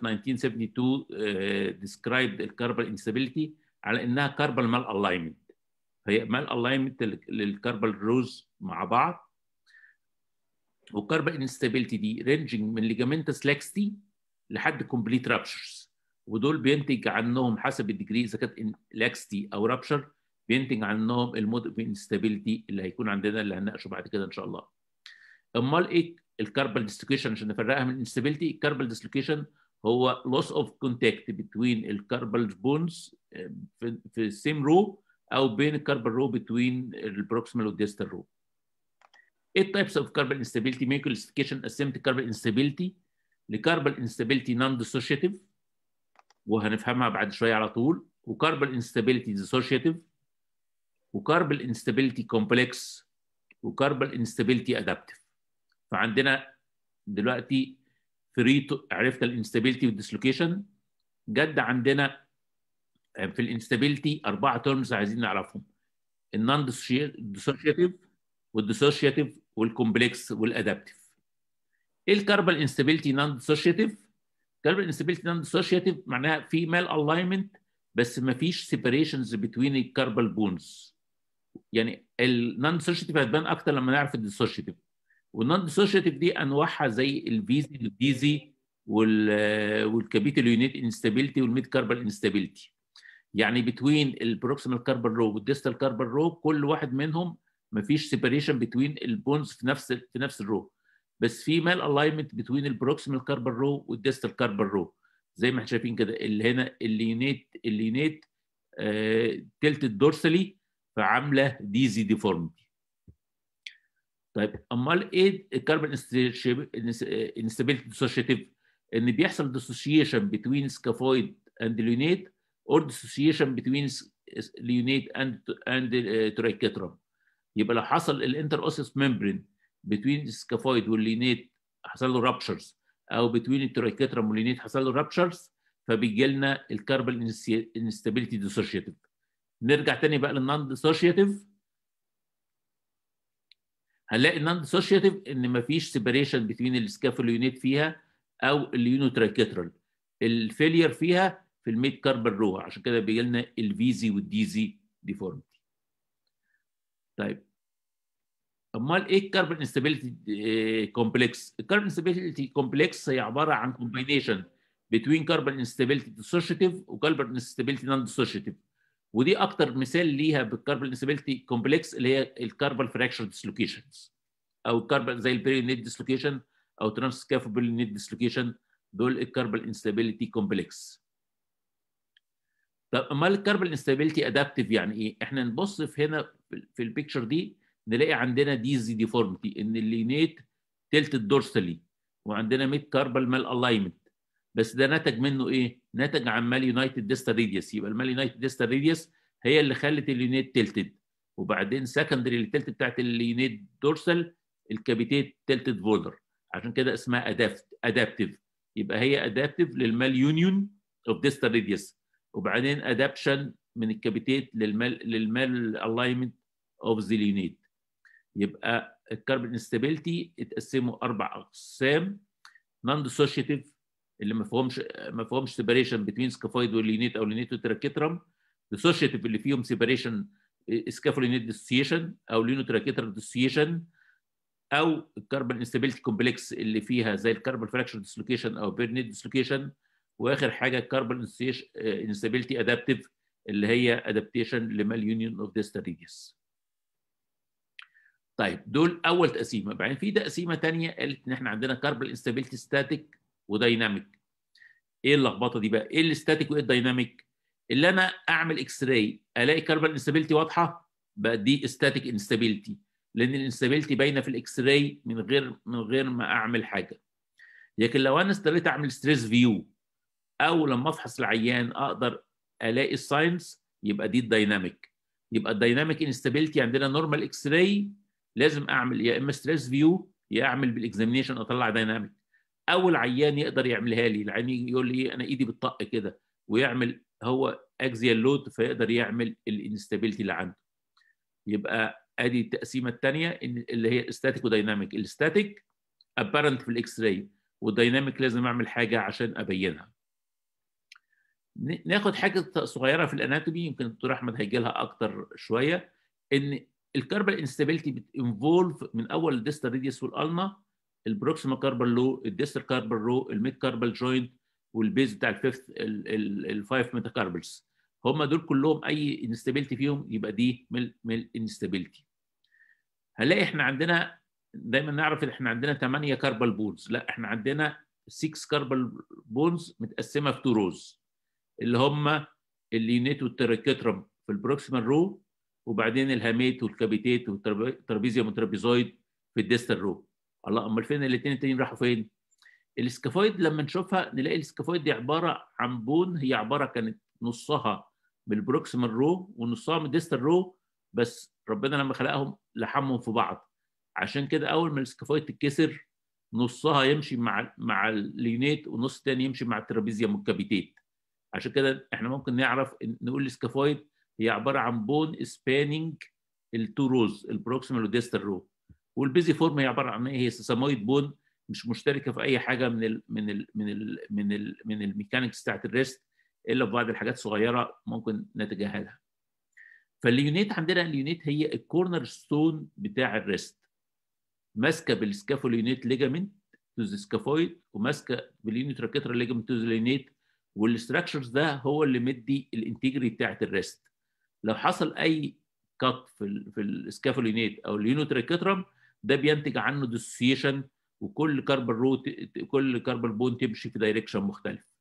1972 described الكاربال انستابيليتي على انها كاربال مال الاينمنت هي مال الاينمنت للكاربال روز مع بعض والكاربال انستابيليتي دي رينجنج من ليجامنتس لاكستي لحد كومبليت رابشرز ودول بينتج عنهم حسب الديجري اذا كانت لاكستي او رابشر بينتج عنهم المود اوف انستابيليتي اللي هيكون عندنا اللي هنناقشه بعد كده ان شاء الله. امال ايه الكاربال ديسلوكيشن عشان نفرقها من الانستابيليتي الكاربال ديسلوكيشن هو loss of contact between الكاربال بونز في في السيم رو او بين الكاربال رو between البروكسيمال والديستال رو. ايه التايبس اوف كاربال انستابيليتي مين كلاسيفيكيشن قسمت كاربال انستابيليتي لكاربال انستابيليتي نون ديسوشيتيف وهنفهمها بعد شويه على طول وكاربال انستابيليتي ديسوشيتيف وكاربال انستابيليتي كومبلكس وكاربال انستابيليتي ادابتيف فعندنا دلوقتي ثري عرفت الانستابيليتي والديسلوكيشن جد عندنا في الانستابيليتي اربعه تيرمز عايزين نعرفهم النون ديسوشيتيف والديسوشيتيف والكومبلكس والادابتيف ايه الكاربال انستابيليتي نون ديسوشيتيف كاربال انستابيليتي نون ديسوشيتيف معناها في مال الاينمنت بس ما فيش سيبريشنز بين الكاربال بونز يعني النون ديسوشيتيف هتبان اكتر لما نعرف الديسوشيتيف والنون ديسوشيتيف دي انواعها زي الفيزي والديزي والكابيتال يونيت انستابيليتي والميد كاربال انستابيليتي يعني بتوين البروكسيمال كاربال رو والديستال كاربال رو كل واحد منهم ما فيش سيبريشن بتوين البونز في نفس في نفس الرو بس في مال الاينمنت بتوين البروكسيمال كاربال رو والديستال كاربال رو زي ما احنا شايفين كده اللي هنا اللينيت اللينيت آه تلت الدورسالي فعامله ديزي ديفورميتي طيب امال ايه الكاربون انستابيليتي ديسوشيتيف ان بيحصل ديسوشيشن بين سكافويد اند ليونيت اور ديسوشيشن بين ليونيت اند اند ترايكيترم يبقى لو حصل الانتر اوسيس ممبرين بين السكافويد واللينيت حصل له رابشرز او بين الترايكيترم واللينيت حصل له رابشرز فبيجي لنا الكاربال انستابيليتي ديسوشيتيف نرجع تاني بقى للنون ديسوشيتيف هنلاقي النون ديسوشيتيف ان مفيش سيبريشن بين السكافول يونيت فيها او اليونوترايكيترال الفيلير فيها في الميد كاربال رو عشان كده بيجي لنا الفيزي والديزي ديفورميتي طيب امال ايه الكاربون انستابيليتي كومبلكس الكاربون انستابيليتي كومبلكس هي عباره عن كومباينيشن بين كاربون انستابيليتي ديسوشيتيف وكاربون انستابيليتي نون ديسوشيتيف ودي اكتر مثال ليها بالكاربال انستابيليتي كومبلكس اللي هي الكاربال فراكشر ديسلوكيشنز او الكاربال زي البيرينيت ديسلوكيشن او ترانسكافوبيلينيت ديسلوكيشن دول الكاربال انستابيليتي كومبلكس طب امال الكاربال انستابيليتي ادابتيف يعني ايه احنا نبص في هنا في البيكتشر دي نلاقي عندنا ديزي ديفورميتي ان اللينيت تلت الدورسالي وعندنا ميد كاربال مال الاينمنت بس ده نتج منه ايه؟ نتج عن مال يونايتد ديستا ريديوس يبقى المال يونايتد ديستا ريديوس هي اللي خلت اليونيت تلتد وبعدين سكندري للتلت بتاعت اليونيت دورسال الكابيتيت تلتد فولر عشان كده اسمها ادابت ادابتيف يبقى هي ادابتيف للمال يونيون اوف ديستا ريديوس وبعدين ادابشن من الكابيتيت للمال للمال الاينمنت اوف ذا يونيت يبقى الكاربون انستابيلتي اتقسموا اربع اقسام نون ديسوشيتيف اللي ما فيهمش ما فيهمش سيبريشن بين سكافويد واللينيت او لينيت وتراكيترم ديسوشيتيف اللي فيهم سيبريشن سكافولينيت ديسوسيشن او لينوتراكيترم ديسوسيشن او الكاربون انستابيلتي كومبلكس اللي فيها زي الكاربون فراكشر ديسلوكيشن او بيرنيت ديسلوكيشن واخر حاجه الكاربون انستابيلتي ادابتيف اللي هي ادابتيشن لمال يونيون اوف ديستا ريديوس طيب دول اول تقسيمه بعدين في تقسيمه ثانيه قالت ان احنا عندنا كاربون انستابيلتي ستاتيك ودايناميك ايه اللخبطه دي بقى ايه الاستاتيك وايه الدايناميك اللي انا اعمل اكس راي الاقي كاربال انستابيلتي واضحه بقى دي ستاتيك انستابيلتي لان الانستابيلتي باينه في الاكس راي من غير من غير ما اعمل حاجه لكن لو انا استريت اعمل ستريس فيو او لما افحص العيان اقدر الاقي الساينس يبقى دي الدايناميك يبقى الدايناميك انستابيلتي عندنا نورمال اكس راي لازم اعمل يا اما ستريس فيو يا اعمل بالاكزامينشن اطلع دايناميك اول عيان يقدر يعملها لي العيان يقول لي ايه انا ايدي بتطق كده ويعمل هو اكزيال لود فيقدر يعمل الانستابيلتي اللي عنده يبقى ادي التقسيمه الثانيه اللي هي ستاتيك ودايناميك الستاتيك ابارنت في الاكس راي والدايناميك لازم اعمل حاجه عشان ابينها ناخد حاجه صغيره في الاناتومي يمكن الدكتور احمد هيجي لها اكتر شويه ان الكاربال انستابيلتي بتنفولف من اول الديستال ريديوس والالنا البروكسيمال كاربال لو الديستال كاربال رو الميد كاربال جوينت والبيز بتاع الفيفث الفايف ميتاكاربلز هم دول كلهم اي انستابيلتي فيهم يبقى دي من من الانستابيلتي هنلاقي احنا عندنا دايما نعرف ان احنا عندنا 8 كاربال بونز لا احنا عندنا 6 كاربال بونز متقسمه في تو روز اللي هم اللينيت والتراكيترم في البروكسيمال رو وبعدين الهاميت والكابيتيت والترابيزيوم والترابيزويد في الديستال رو الله امال فين الاثنين التانيين راحوا فين؟ السكافويد لما نشوفها نلاقي السكافويد دي عباره عن بون هي عباره كانت نصها من البروكسيمال رو ونصها من الديستال رو بس ربنا لما خلقهم لحمهم في بعض عشان كده اول ما السكافويد تتكسر نصها يمشي مع مع اللينيت والنص الثاني يمشي مع الترابيزيوم والكابيتيت عشان كده احنا ممكن نعرف نقول السكافويد هي عباره عن بون سباننج التو روز البروكسيمال والديستال رو والبيزي فورم هي عباره عن ايه هي سيسامويد بون مش مشتركه في اي حاجه من ال من ال من ال من ال من الميكانكس بتاعت الريست الا في بعض الحاجات الصغيره ممكن نتجاهلها فاليونيت عندنا اليونيت هي الكورنر ستون بتاع الريست ماسكه بالسكافوليونيت ليجامنت تو ذا سكافويد وماسكه باليونيت راكيترال ليجامنت تو ذا لينيت والستراكشرز ده هو اللي مدي الانتجري بتاعت الريست لو حصل اي كات في ال في السكافولينيت او اليونيت راكيترم ده بينتج عنه ديسوسيشن وكل كاربال رو كل كاربال بون تمشي في دايركشن مختلف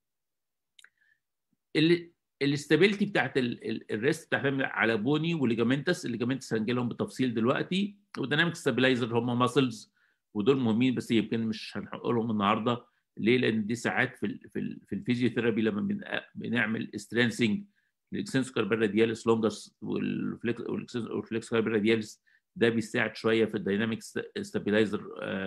الاستابيليتي بتاعت الريست بتعتمد على بوني وليجامنتس الليجامنتس هنجي لهم بالتفصيل دلوقتي وديناميك ستابلايزر هم ماسلز ودول مهمين بس يمكن مش هنقولهم النهارده ليه؟ لان دي ساعات في ال في, ال في الفيزيوثيرابي لما بنعمل سترينسنج الاكسنس كاربال رادياليس لونجس والفليكس كاربال رادياليس ده بيساعد شويه في الدايناميك ستابلايزر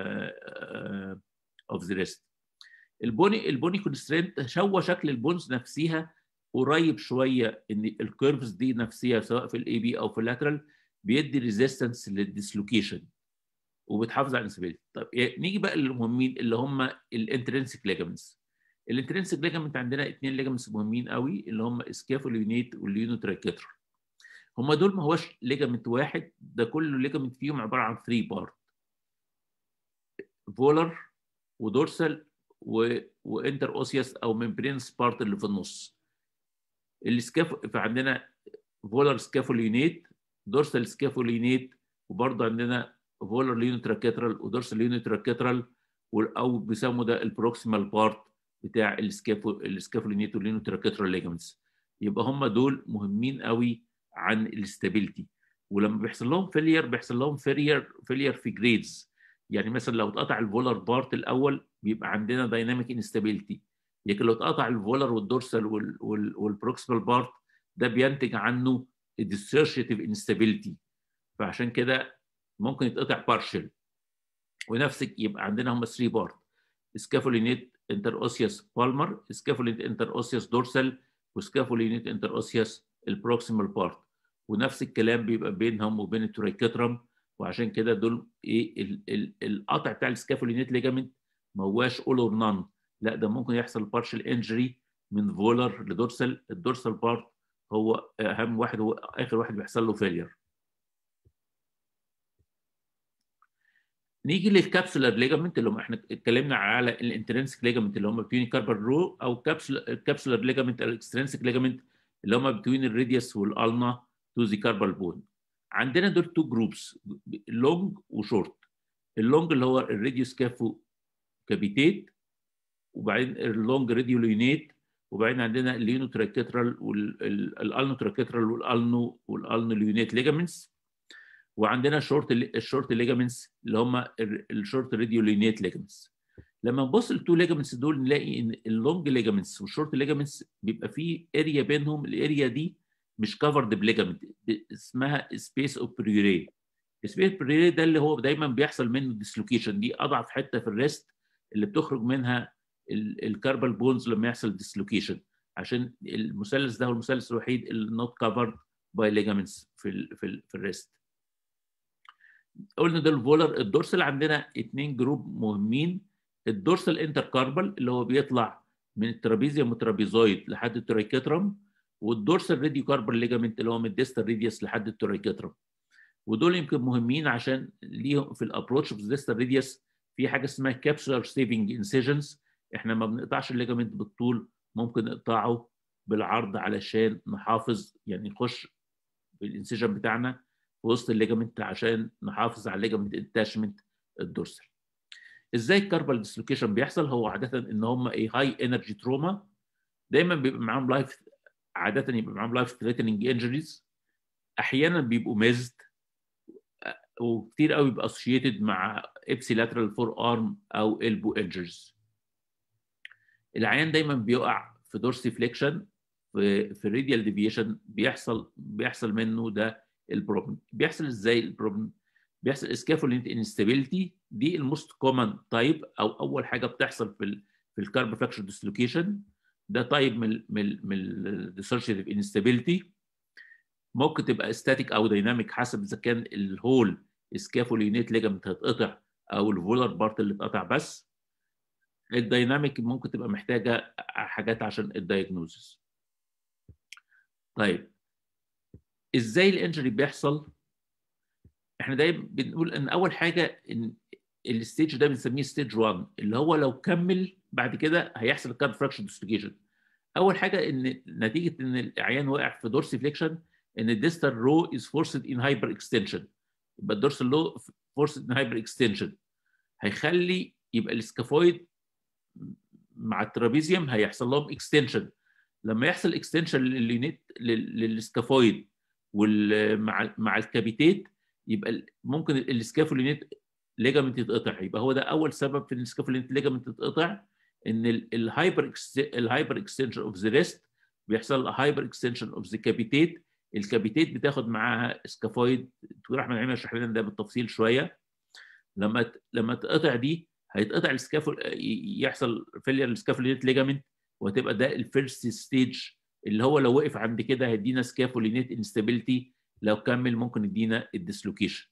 اوف ذا ريست البوني البوني كونسترينت هو شكل البونز نفسها قريب شويه ان الكيرفز دي نفسها سواء في الاي بي او في اللاترال بيدي ريزيستنس للديسلوكيشن وبتحافظ على الانسبيلتي طب نيجي بقى للمهمين اللي هم الانترنسيك ليجامنتس الانترنسيك ليجامنت عندنا اثنين ليجامنتس مهمين قوي اللي هم اسكافوليونيت والليونوتراكيتر هم دول ما هوش ليجامنت واحد ده كل ليجامنت فيهم عباره عن 3 بارت فولر ودورسال و... وانتر اوسيوس او ممبرينس بارت اللي في النص السكاف فعندنا فولر سكافولينيت دورسال سكافولينيت وبرضه عندنا فولر ليونوتراكيترال ودورسال ليونوتراكيترال او بيسموا ده البروكسيمال بارت بتاع السكافو السكافولينيت والليونوتراكيترال ليجمنتس يبقى هم دول مهمين قوي عن الاستابيليتي ولما بيحصل لهم فيلير بيحصل لهم فيلير فيلير في جريدز يعني مثلا لو اتقطع الفولر بارت الاول بيبقى عندنا دايناميك انستابيليتي لكن لو اتقطع الفولر والدورسال والبروكسيمال بارت ده بينتج عنه ديسوشيتيف انستابيليتي فعشان كده ممكن يتقطع بارشل ونفس يبقى عندنا هم 3 بارت سكافولينيت انتر اوسيوس بالمر سكافولينيت انتر اوسيوس دورسال وسكافولينيت انتر اوسيوس البروكسيمال بارت ونفس الكلام بيبقى بينهم وبين الترايكترم وعشان كده دول ايه ال ال القطع بتاع السكافولينيت ليجامنت ما هواش اول اور نان لا ده ممكن يحصل بارشل انجري من فولر لدورسال الدورسال بارت هو اهم واحد هو اخر واحد بيحصل له فيلير نيجي للكابسولار ليجامنت اللي هم احنا اتكلمنا على الانترنسك ليجامنت اللي هم بتوين كاربال رو او كابسولار ليجامنت او الاكسترنسك ليجامنت اللي هم بتوين الريديوس والالنا تو ذا كاربال بون عندنا دول تو جروبس لونج وشورت اللونج اللي هو الريديوس كافو كابيتيت وبعدين اللونج راديولينيت وبعدين عندنا اللينو تراكيترال والالنو تراكيترال والالنو والالنو ليونيت ليجامنتس وعندنا شورت الشورت ليجامنتس اللي هم الشورت راديو ليونيت ليجامنتس لما نبص للتو ليجامنتس دول نلاقي ان اللونج ليجامنتس والشورت ليجامنتس بيبقى في اريا بينهم الاريا دي مش كفرد بليجامنت اسمها سبيس اوف بريوري سبيس بريوري ده اللي هو دايما بيحصل منه ديسلوكيشن دي اضعف حته في الريست اللي بتخرج منها الكاربال بونز لما يحصل ديسلوكيشن عشان المثلث ده هو المثلث الوحيد اللي نوت كفرد باي ليجامنتس في ال في ال في الريست قلنا ده الفولر الدورسال عندنا اثنين جروب مهمين الدورسال انتركاربال اللي هو بيطلع من الترابيزيوم والترابيزويد لحد الترايكيترم والدورسال راديو كاربال ليجامنت اللي هو من الديستال ريديوس لحد الترايكيترم ودول يمكن مهمين عشان ليهم في الابروتش في الديستال ريديوس في حاجه اسمها كابسولار سيفنج انسيجنز احنا ما بنقطعش الليجامنت بالطول ممكن نقطعه بالعرض علشان نحافظ يعني نخش بالانسيجن بتاعنا في وسط الليجامنت عشان نحافظ على الليجامنت اتاشمنت الدورسال ازاي الكاربال ديسلوكيشن بيحصل هو عاده ان هم ايه هاي انرجي تروما دايما بيبقى معاهم لايف عاده يبقى معاهم لايف ثريتنينج انجريز احيانا بيبقوا ميزد وكتير قوي بيبقى اسوشيتد مع ابسي لاترال فور ارم او البو انجرز العيان دايما بيقع في دورسي فليكشن في في راديال ديفيشن بيحصل بيحصل منه ده البروبلم بيحصل ازاي البروبلم بيحصل اسكافولينت انستابيليتي دي الموست كومن تايب او اول حاجه بتحصل في ال في الكارب فراكشر ديسلوكيشن ده تايب من من من الديسوشيتيف انستابيليتي ممكن تبقى ستاتيك او دايناميك حسب اذا كان الهول سكافولينيت ليجامنت هتقطع او الفولر بارت اللي اتقطع بس الدايناميك ممكن تبقى محتاجه حاجات عشان الدايجنوزس طيب ازاي الانجري بيحصل احنا دايما بنقول ان اول حاجه ان الستيج ده بنسميه ستيج 1 اللي هو لو كمل بعد كده هيحصل الكارب فراكشن ديسلوكيشن اول حاجه ان نتيجه ان العيان واقع في دورسي فليكشن ان الديستال رو از فورسد ان هايبر اكستنشن يبقى الدورسال رو فورسد ان هايبر اكستنشن هيخلي يبقى السكافويد مع الترابيزيوم هيحصل لهم اكستنشن لما يحصل اكستنشن لليونيت للسكافويد ومع مع الكابيتيت يبقى ممكن السكافولينيت ليجامنت يتقطع يبقى هو ده اول سبب في ان السكافولينيت ليجامنت تتقطع ان الهايبر الهايبر اكستنشن اوف ذا ريست بيحصل هايبر اكستنشن اوف ذا كابيتيت الكابيتيت بتاخد معاها سكافويد دكتور احمد عمر يشرح لنا ده بالتفصيل شويه لما لما تقطع دي هيتقطع السكافول يحصل فيلير السكافولينيت ليجامنت وهتبقى ده الفيرست ستيج اللي هو لو وقف عند كده هيدينا سكافولينيت انستابيليتي لو كمل ممكن يدينا الديسلوكيشن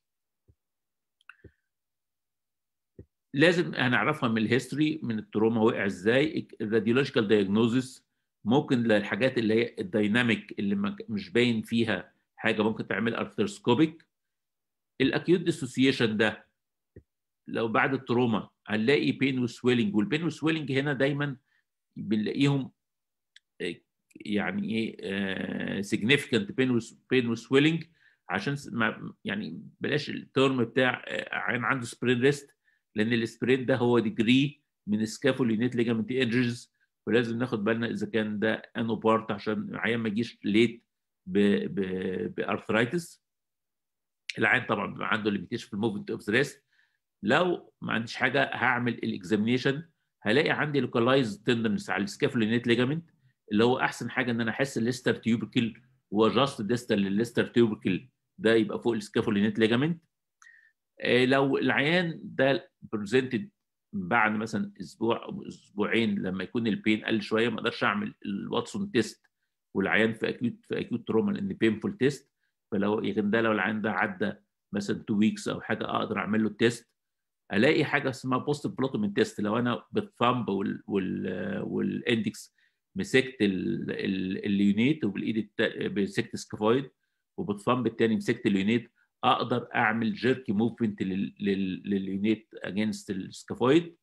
لازم هنعرفها من الهيستوري من التروما وقع ازاي الراديولوجيكال دايجنوزس ممكن للحاجات اللي هي الدايناميك اللي مش باين فيها حاجه ممكن تعمل ارثروسكوبيك الاكيوت ديسوسيشن ده لو بعد التروما هنلاقي بين وسويلنج والبين وسويلنج هنا دايما بنلاقيهم يعني ايه سيجنيفيكانت بين بين وسويلنج عشان ما يعني بلاش الترم بتاع عين عنده سبرين ريست لان السبرين ده هو ديجري من سكافولينيت ليجامنت انجرز ولازم ناخد بالنا اذا كان ده انو بارت عشان العيان ما يجيش ليت بارثرايتس العيان طبعا بيبقى عنده ليميتيشن في الموفمنت اوف ذا ريست لو ما عنديش حاجه هعمل الاكزامينيشن هلاقي عندي لوكالايز تندنس على السكافولينيت ليجامنت اللي هو احسن حاجه ان انا احس الليستر تيوبركل وجاست ديستال للليستر تيوبركل ده يبقى فوق السكافولينيت ليجامنت آه لو العيان ده بريزنتد بعد مثلا اسبوع او اسبوعين لما يكون البين قل شويه ما اقدرش اعمل الواتسون تيست والعيان في اكيوت في اكيوت تروما لان بينفول تيست فلو يعني ده لو العيان ده عدى مثلا 2 ويكس او حاجه اقدر اعمل له التيست الاقي حاجه اسمها بوست بلوتومين تيست لو انا بالثامب وال وال والاندكس مسكت اليونيت وبالايد مسكت سكافويد وبالثامب الثاني مسكت اليونيت اقدر اعمل جيرك موفمنت لليونيت اجينست السكافويد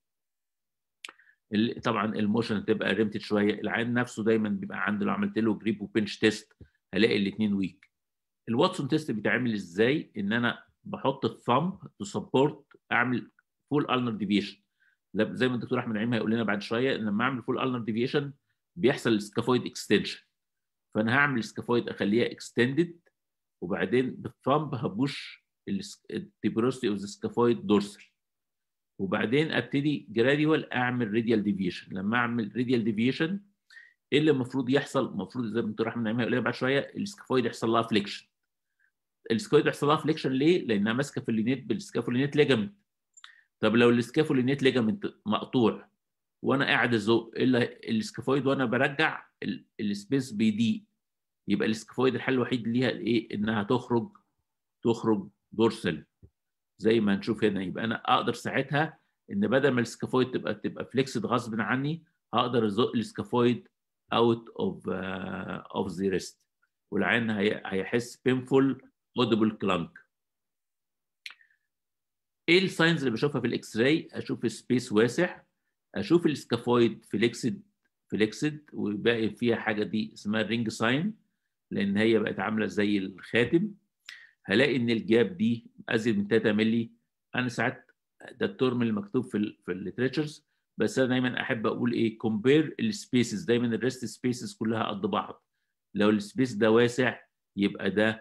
طبعا الموشن تبقى ريمتد شويه العين نفسه دايما بيبقى عنده لو عملت له جريب وبنش تيست هلاقي الاثنين ويك الواتسون تيست بيتعمل ازاي ان انا بحط الثامب تو سبورت اعمل فول النر ديفيشن زي ما الدكتور احمد نعيم هيقول لنا بعد شويه ان لما اعمل فول النر ديفيشن بيحصل السكافويد اكستنشن فانا هعمل السكافويد اخليها اكستندد وبعدين بالثامب هبوش التيبروستي اوف ذا سكافويد دورسال وبعدين ابتدي جراديوال اعمل راديال ديفيشن لما اعمل راديال ديفيشن ايه اللي المفروض يحصل؟ المفروض زي ما دكتور احمد نعمل قال بعد شويه السكافويد يحصل لها فليكشن السكافويد يحصل لها فليكشن ليه؟ لانها ماسكه في اللينيت بالسكافولينيت ليجامنت طب لو السكافولينيت ليجامنت مقطوع وانا قاعد ازق الا السكافويد وانا برجع السبيس بيضيق يبقى السكافويد الحل الوحيد ليها ايه؟ انها تخرج تخرج دورسال زي ما هنشوف هنا يبقى انا اقدر ساعتها ان بدل ما السكافويد تبقى تبقى فليكسد غصب عني هقدر ازق السكافويد اوت اوف اوف ذا ريست والعين هيحس بينفول اودبل كلانك ايه الساينز اللي بشوفها في الاكس راي اشوف سبيس واسع اشوف السكافويد فليكسد فليكسد وباقي فيها حاجه دي اسمها الرينج ساين لان هي بقت عامله زي الخاتم هلاقي ان الجاب دي ازيد من 3 مللي انا ساعات ده الترم اللي مكتوب في ال في الليتريتشرز بس انا دايما احب اقول ايه كومبير السبيسز دايما الريست سبيسز كلها قد بعض لو السبيس ده واسع يبقى ده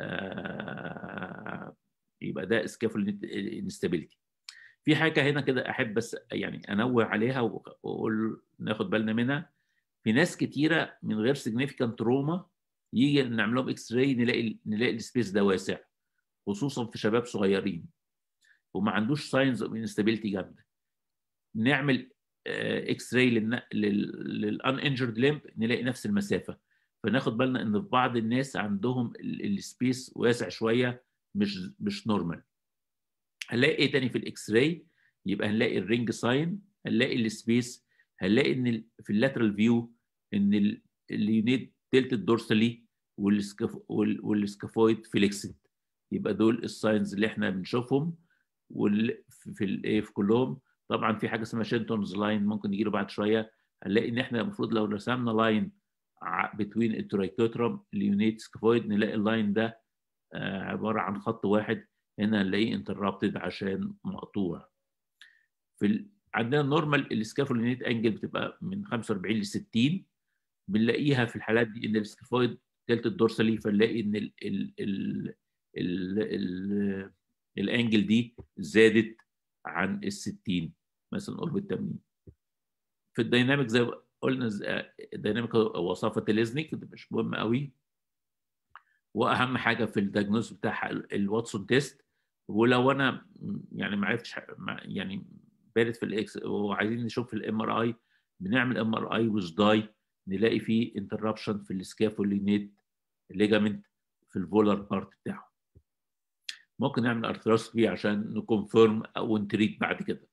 آه يبقى ده سكافول انستابيليتي في حاجه هنا كده احب بس يعني انوه عليها واقول ناخد بالنا منها في ناس كتيره من غير سيجنيفيكانت تروما يجي نعمل لهم اكس راي نلاقي نلاقي السبيس ده واسع خصوصا في شباب صغيرين وما عندوش ساينز اوف انستابيليتي جامده نعمل اكس راي للان انجرد ليمب نلاقي نفس المسافه فناخد بالنا ان في بعض الناس عندهم السبيس واسع شويه مش مش نورمال هنلاقي ايه تاني في الاكس راي يبقى هنلاقي الرينج ساين هنلاقي السبيس هنلاقي ان في اللاترال فيو ان اليونيت تلت الدورسالي والسكافويد فليكسد يبقى دول الساينز اللي احنا بنشوفهم في الايه في كلهم طبعا في حاجه اسمها شينتونز لاين ممكن يجي له بعد شويه هنلاقي ان احنا المفروض لو رسمنا لاين بتوين الترايكوترم اليونيت سكافويد نلاقي اللاين ده عباره عن خط واحد هنا نلاقيه انتربتد عشان مقطوع في ال... عندنا نورمال السكافولينيت انجل بتبقى من 45 ل 60 بنلاقيها في الحالات دي ان السكافويد تلت الدورسالي فنلاقي ان ال ال ال ال ال الانجل دي زادت عن ال 60 مثلا قرب ال 80 في الديناميك زي ما قلنا الديناميك وصفه الازنك مش مهم قوي واهم حاجه في الدياجنوز بتاع الواتسون تيست ولو انا يعني ما عرفتش يعني بارد في الاكس وعايزين نشوف في الام ار اي بنعمل ام ار اي ويز داي نلاقي فيه انتربشن في السكافولينيت ليجامنت في الفولر بارت بتاعه ممكن نعمل ارثروسكوبي عشان نكونفيرم او نتريت بعد كده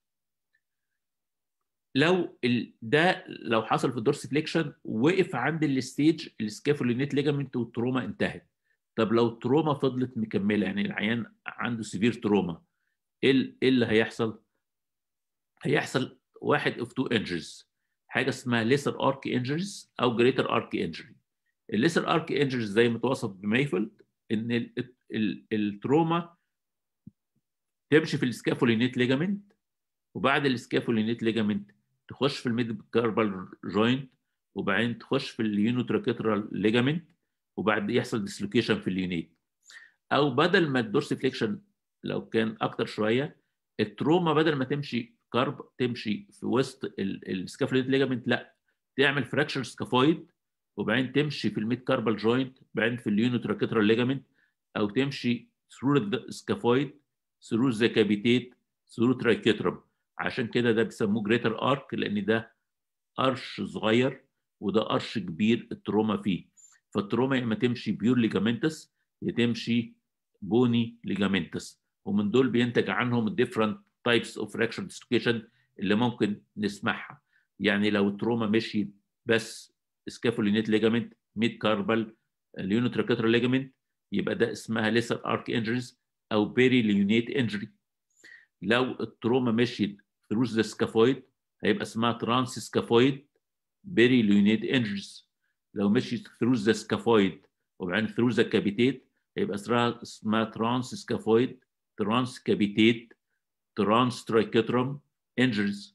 لو ال... ده لو حصل في الدورس فليكشن وقف عند الستيج السكافولينيت ليجامنت والتروما انتهت طب لو التروما فضلت مكمله يعني العيان عنده سيفير تروما ايه اللي هيحصل؟ هيحصل واحد اوف تو انجرز حاجه اسمها ليسر ارك انجرز او جريتر ارك انجري الليسر ارك انجرز زي ما توصف بميفلد ان ال ال التروما تمشي في السكافولينيت ليجامنت وبعد السكافولينيت ليجامنت تخش في الميد كاربال جوينت وبعدين تخش في اليونوتراكيترال ليجامنت وبعد يحصل ديسلوكيشن في اليونيت او بدل ما الدورس فليكشن لو كان اكتر شويه التروما بدل ما تمشي كارب تمشي في وسط السكافولينيت ليجامنت لا تعمل فراكشر سكافويد وبعدين تمشي في الميد كاربال جوينت بعدين في اليونوتراكيترال ليجامنت او تمشي ثرو السكافويد ثرو ذا كابيتيت ثرو ترايكيترم عشان كده ده بيسموه جريتر ارك لان ده قرش صغير وده قرش كبير التروما فيه فالتروما يا اما تمشي بيور ليجامنتس يا تمشي بوني ليجامنتس ومن دول بينتج عنهم الديفرنت تايبس اوف فراكشر ديسلوكيشن اللي ممكن نسمعها يعني لو التروما مشيت بس سكافولينيت ليجامنت ميد كاربال اليونوتراكيترال ليجامنت يبقى ده اسمها ليسر ارك انجريز او بيري ليونيت انجري لو التروما مشيت ثرو ذا سكافويد هيبقى اسمها ترانس سكافويد بيري ليونيت انجريز لو مشيت ثرو ذا سكافويد وبعدين ثرو ذا كابيتيت هيبقى اسمها ترانس سكافويد ترانس كابيتيت ترانس ترايكترم انجريز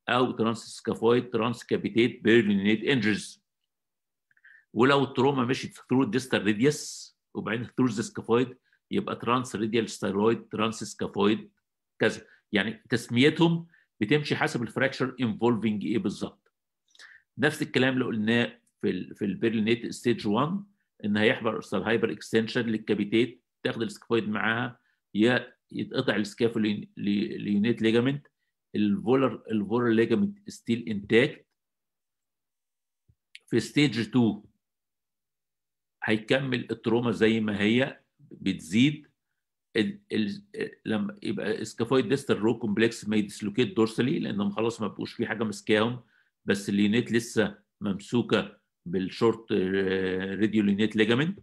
او ترانس سكافويد ترانس كابيتيت بيرلينيت انجرز ولو التروما مشيت ثرو الديستال ريديوس وبعدين ثرو السكافويد يبقى ترانس ريديال ستايرويد ترانس سكافويد كذا يعني تسميتهم بتمشي حسب الفراكشر انفولفنج ايه بالظبط نفس الكلام اللي قلناه في ال في البيرلينيت ستيج 1 ان هيحصل هايبر اكستنشن للكابيتيت تاخد السكافويد معاها يا يتقطع السكافوليونيت ليجامنت الفولر الفولر ليجامنت ستيل انتاكت في ستيج 2 هيكمل التروما زي ما هي بتزيد ال ال لما يبقى اسكافويد ديستال رو كومبلكس ما يدسلوكيت دورسالي لانهم خلاص ما بقوش في حاجه ماسكاهم بس اليونيت لسه ممسوكه بالشورت راديو لينيت ليجامنت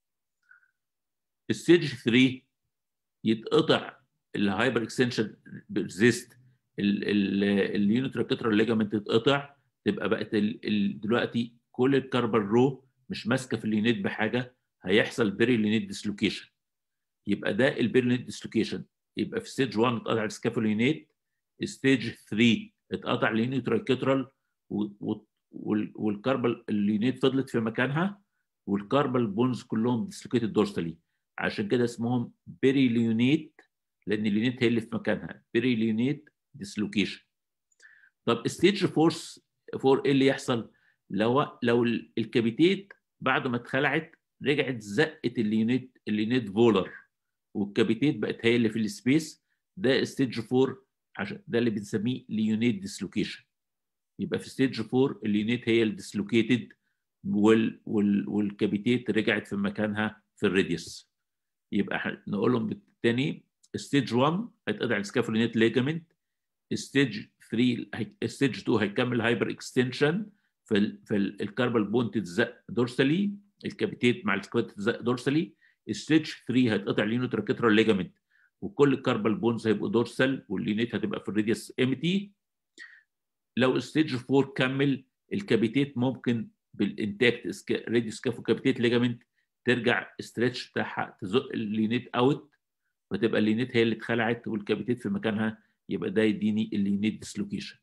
الستيج 3 يتقطع الهايبر اكستنشن ريزيست اليونيتراكترال ليجامنت تتقطع تبقى بقت ال ال دلوقتي كل الكاربال رو مش ماسكه في اليونيت بحاجه هيحصل بيري لينيت ديسلوكيشن يبقى ده البيري لينيت ديسلوكيشن يبقى في ستيج 1 اتقطع السكافولينيت ستيج 3 اتقطع اليونيتراكترال والكاربال اليونيت فضلت في مكانها والكاربال بونز كلهم ديسلوكيتد دورسالي عشان كده اسمهم بيري ليونيت لان اليونيت هي اللي في مكانها بيري ليونيت ديسلوكيشن طب ستيج فورس 4 ايه اللي يحصل لو لو الكابيتيت بعد ما اتخلعت رجعت زقت اليونيت اليونيت فولر والكابيتيت بقت هي اللي في السبيس ده ستيج 4 عشان ده اللي بنسميه ليونيت ديسلوكيشن يبقى في ستيج 4 اليونيت هي الديسلوكيتد وال وال والكابيتيت رجعت في مكانها في الراديوس يبقى نقولهم بالتاني ستيج 1 هيتقطع السكافولينيت ليجامنت ستيج 3 ستيج 2 هيكمل هايبر اكستنشن في فالكاربال بون تتزق دورسالي الكابيتيت مع السكوات تتزق دورسالي ستيج 3 هيتقطع اليونيتراكترال ليجامنت وكل الكاربال بونز هيبقوا دورسال واللينيت هتبقى في الراديوس امتي لو ستيج 4 كمل الكابيتيت ممكن بالانتاكت راديو سكافو كابيتيت ليجامنت ترجع ستريتش بتاعها تزق اللينيت اوت فتبقى اللينيت هي اللي اتخلعت والكابيتيت في مكانها يبقى ده يديني اللينيت ديسلوكيشن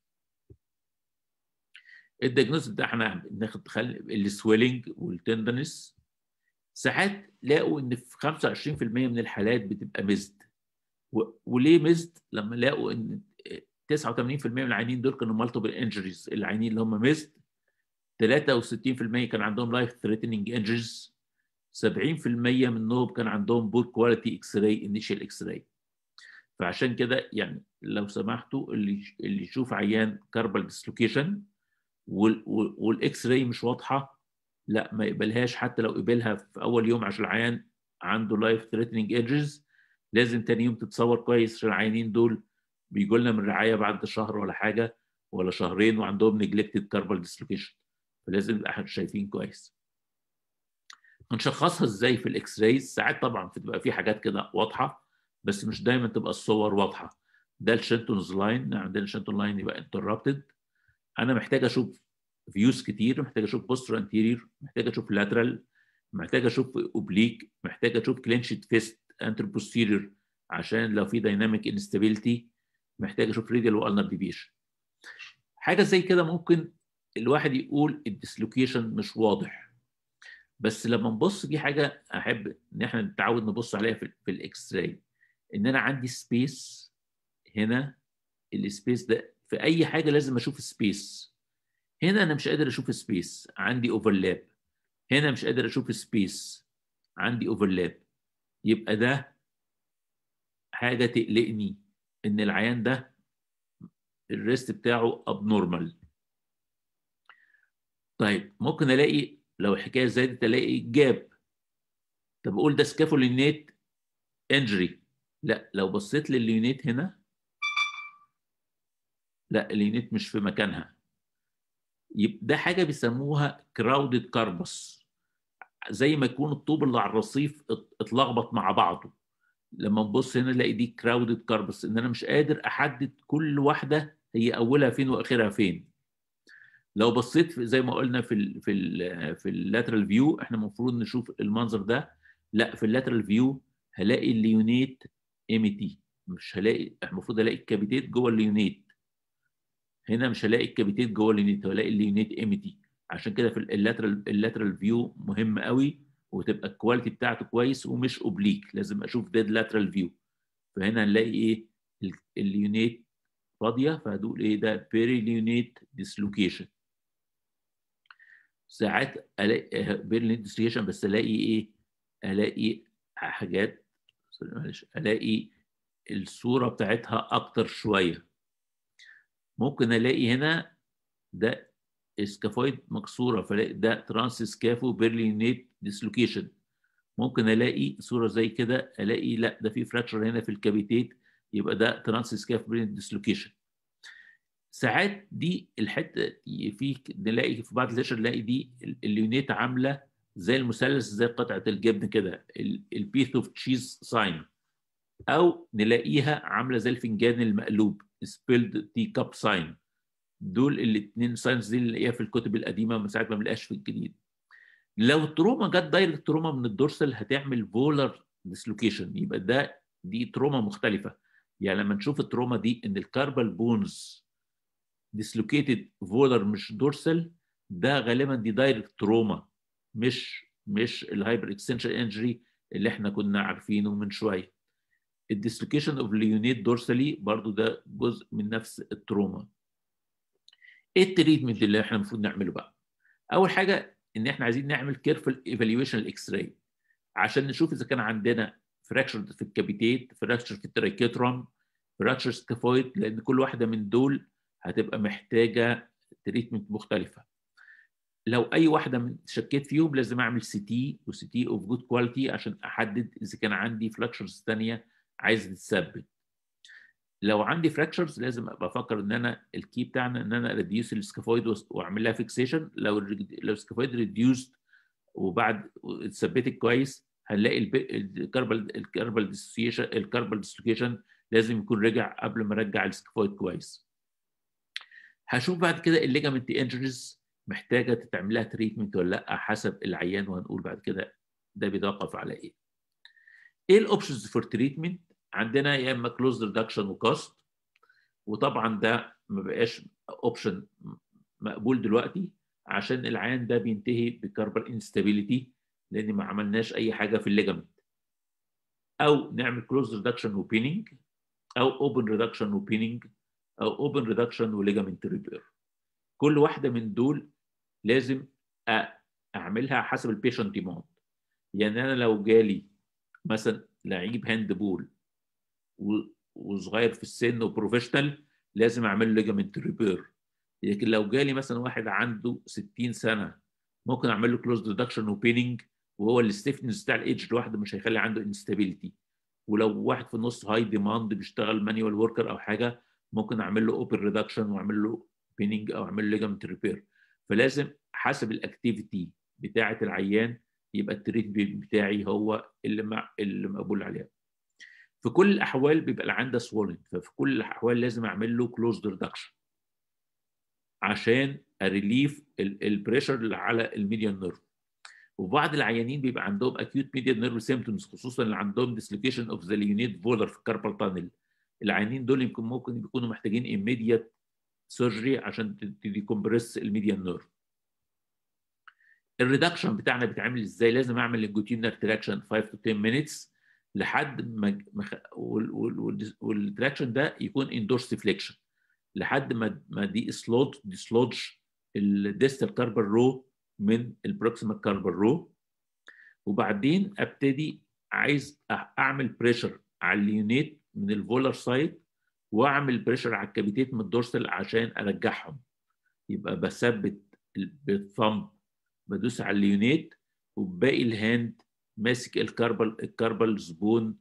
الدياجنوز بتاعنا بناخد السويلنج والتندنس ساعات لقوا ان في 25% من الحالات بتبقى مزد وليه مزد لما لقوا ان 89% من العيانين دول كانوا مالتيبل انجريز العيانين اللي هم مزد 63% كان عندهم لايف ثريتنينج انجريز 70% منهم كان عندهم بور كواليتي اكس راي انيشال اكس راي فعشان كده يعني لو سمحتوا اللي اللي يشوف عيان كاربال ديسلوكيشن والاكس راي مش واضحه لا ما يقبلهاش حتى لو قبلها في اول يوم عشان العيان عنده لايف ثريتنينج ايدجز لازم تاني يوم تتصور كويس عشان العيانين دول بيجوا لنا من الرعايه بعد شهر ولا حاجه ولا شهرين وعندهم نجلكتد كاربال ديسلوكيشن فلازم نبقى احنا شايفين كويس هنشخصها ازاي في الاكس رايز ساعات طبعا بتبقى في حاجات كده واضحه بس مش دايما تبقى الصور واضحه ده الشنتونز لاين عندنا الشنتون لاين يبقى انتربتد انا محتاج اشوف فيوز كتير محتاج اشوف بوستر انتيريور محتاج اشوف لاترال محتاج اشوف اوبليك محتاج اشوف كلينشد فيست انتر بوستيريور عشان لو في دايناميك انستابيليتي محتاج اشوف ريديال والنر ديفيشن حاجه زي كده ممكن الواحد يقول الديسلوكيشن مش واضح بس لما نبص دي حاجه احب ان احنا نتعود نبص عليها في, في الاكس راي ان انا عندي سبيس هنا السبيس ده في اي حاجه لازم اشوف سبيس هنا انا مش قادر اشوف سبيس عندي اوفرلاب هنا مش قادر اشوف سبيس عندي اوفرلاب يبقى ده حاجه تقلقني ان العيان ده الريست بتاعه ابنورمال طيب ممكن الاقي لو الحكايه زادت الاقي جاب طب اقول ده سكافولينيت انجري لا لو بصيت لليونيت هنا لا اليونيت مش في مكانها يبقى ده حاجه بيسموها كراودد كاربس زي ما يكون الطوب اللي على الرصيف اتلخبط مع بعضه لما نبص هنا نلاقي دي كراودد كاربس ان انا مش قادر احدد كل واحده هي اولها فين واخرها فين لو بصيت زي ما قلنا في ال في ال في اللاترال فيو احنا المفروض نشوف المنظر ده لا في اللاترال فيو هلاقي الليونيت ام تي مش هلاقي المفروض الاقي الكابيتيت جوه الليونيت هنا مش هلاقي الكابيتيت جوه اليونيت هلاقي اليونيت ايمتي عشان كده في اللاترال اللاترال فيو مهم قوي وتبقى الكواليتي بتاعته كويس ومش اوبليك لازم اشوف ديد لاترال فيو فهنا هنلاقي ايه اليونيت فاضيه فهدول ايه ده بيريليونيت ديسلوكيشن ساعات الاقي بيريليونيت ديسلوكيشن بس الاقي ايه الاقي حاجات معلش الاقي الصوره بتاعتها اكتر شويه ممكن الاقي هنا ده اسكافويد مكسوره فلاقي ده ترانس سكافو بيرلينيت ديسلوكيشن ممكن الاقي صوره زي كده الاقي لا ده في فراكشر هنا في الكابيتيت يبقى ده ترانس سكاف بيرلينيت ديسلوكيشن ساعات دي الحته في نلاقي في بعض الليشر نلاقي دي اليونيت عامله زي المثلث زي قطعه الجبن كده البيث اوف تشيز ساين او نلاقيها عامله زي الفنجان المقلوب سبيلد تي كاب ساين دول الاثنين ساينز دي اللي نلاقيها في الكتب القديمه من ساعه ما بنلاقيهاش في الجديد لو التروما جت دايركت تروما من الدورسال هتعمل فولر ديسلوكيشن يبقى ده دي تروما مختلفه يعني لما نشوف التروما دي ان الكاربال بونز ديسلوكيتد فولر مش دورسال ده غالبا دي دايركت تروما مش مش الهايبر اكستنشن انجري اللي احنا كنا عارفينه من شويه الديسلوكيشن اوف ليونيت دورسالي برضو ده جزء من نفس التروما ايه التريتمنت اللي احنا المفروض نعمله بقى اول حاجه ان احنا عايزين نعمل كيرفل ايفالويشن الاكس راي عشان نشوف اذا كان عندنا فراكشر في الكابيتيت فراكشر في التراكيتروم فراكشر سكافويد لان كل واحده من دول هتبقى محتاجه تريتمنت مختلفه لو اي واحده من شكيت فيهم لازم اعمل سي تي وسي تي اوف جود كواليتي عشان احدد اذا كان عندي فراكشرز ثانيه عايزه تتثبت لو عندي فراكشرز لازم ابقى افكر ان انا الكي بتاعنا ان انا ريديوس السكافويد واعمل لها فيكسيشن لو لو السكافويد ريديوسد وبعد اتثبتت كويس هنلاقي الكاربال الكاربال ديسوسيشن الكاربال ديسلوكيشن لازم يكون رجع قبل ما ارجع السكافويد كويس هشوف بعد كده الليجامنت انجريز محتاجه تتعمل لها تريتمنت ولا لا حسب العيان وهنقول بعد كده ده بيتوقف على ايه ايه الاوبشنز فور تريتمنت عندنا يا اما كلوز ريدكشن وكاست وطبعا ده ما بقاش اوبشن مقبول دلوقتي عشان العيان ده بينتهي بكاربال انستابيليتي لان ما عملناش اي حاجه في الليجامنت او نعمل كلوز ريدكشن وبيننج او اوبن ريدكشن وبيننج او اوبن ريدكشن وليجامنت ريبير كل واحده من دول لازم اعملها حسب البيشنت ديماند يعني انا لو جالي مثلا لعيب هاند بول وصغير في السن وبروفيشنال لازم اعمل له ليجامنت ريبير لكن لو جالي مثلا واحد عنده 60 سنه ممكن اعمل له كلوز ريدكشن وبيننج وهو الستيفنس بتاع الايدج لوحده مش هيخلي عنده انستابيليتي ولو واحد في النص هاي ديماند بيشتغل مانيوال وركر او حاجه ممكن اعمل له اوبن ريدكشن واعمل له بيننج او اعمل له ليجامنت ريبير فلازم حسب الاكتيفيتي بتاعه العيان يبقى التريتمنت بتاعي هو اللي مع اللي مقبول عليه في كل الاحوال بيبقى العيان ده سوولن ففي كل الاحوال لازم اعمل له كلوزد ريدكشن عشان اريليف البريشر اللي على الميديان نيرف وبعض العيانين بيبقى عندهم اكيوت ميديان نيرف سيمبتومز خصوصا اللي عندهم ديسلوكيشن اوف ذا ليونيت فولر في الكاربال تانل العيانين دول يمكن ممكن يكونوا محتاجين immediate سيرجري عشان تديكمبرس الميديان نيرف الريدكشن بتاعنا بيتعمل ازاي لازم اعمل الجوتينر تراكشن 5 to 10 minutes لحد ما والتراكشن ده يكون اندورس فليكشن لحد ما ما دي سلوج ديسلوج الديستال كاربال رو من البروكسيمال كاربال رو وبعدين ابتدي عايز اعمل بريشر على اليونيت من الفولر سايد واعمل بريشر على الكابيتيت من الدورسال عشان ارجعهم يبقى بثبت بالثumb بدوس على اليونيت وباقي الهاند ماسك الكاربال الكاربال زبون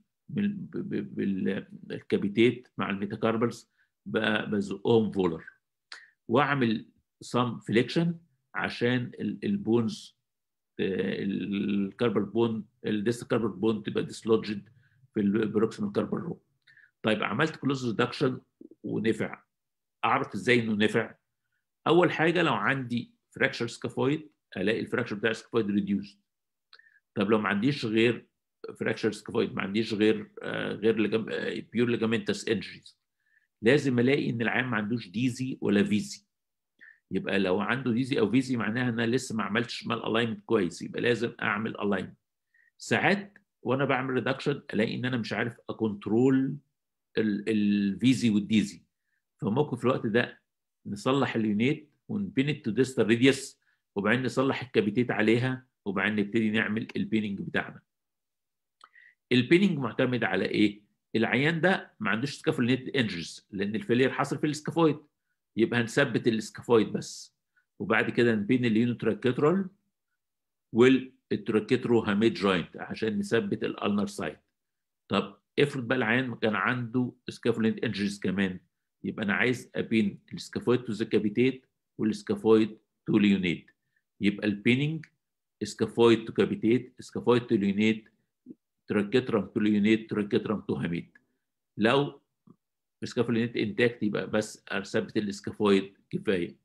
بالكابيتيت مع الميتاكاربلز بزقهم فولر واعمل سم فليكشن عشان البونز الكاربال بون الديست كاربال بون تبقى ديسلوجد في البروكسيمال كاربال رو طيب عملت كلوز ريدكشن ونفع اعرف ازاي انه نفع اول حاجه لو عندي فراكشر سكافويد الاقي الفراكشر بتاع السكافويد ريديوسد طب لو ما عنديش غير فراكشر سكافويد ما عنديش غير آه غير بيور ليجامنتس انجريز لازم الاقي ان العيان ما عندوش ديزي ولا فيزي يبقى لو عنده ديزي او فيزي معناها ان انا لسه ما عملتش مال الاينمنت كويس يبقى لازم اعمل الاينمنت ساعات وانا بعمل ريدكشن الاقي ان انا مش عارف اكونترول الفيزي والديزي فممكن في الوقت ده نصلح اليونيت ونبنت تو ديستال ريديوس وبعدين نصلح الكابيتيت عليها وبعدين نبتدي نعمل البيننج بتاعنا البيننج معتمد على ايه العيان ده ما عندوش سكافولينيت انجرز لان الفيلير حصل في السكافويد يبقى هنثبت السكافويد بس وبعد كده نبين اليونوتراكيترال والتراكيترو هاميد جوينت عشان نثبت الالنر سايت طب افرض بقى العيان كان عنده سكافولينيت انجرز كمان يبقى انا عايز ابين السكافويد تو ذا كابيتيت والسكافويد تو ليونيت يبقى البيننج سكافويد تو كابيتيت سكافويد تو ليونيت تراكيترم تو ليونيت تراكيترم تو هاميد لو السكافولينيت انتاكت يبقى بس اثبت السكافويد كفايه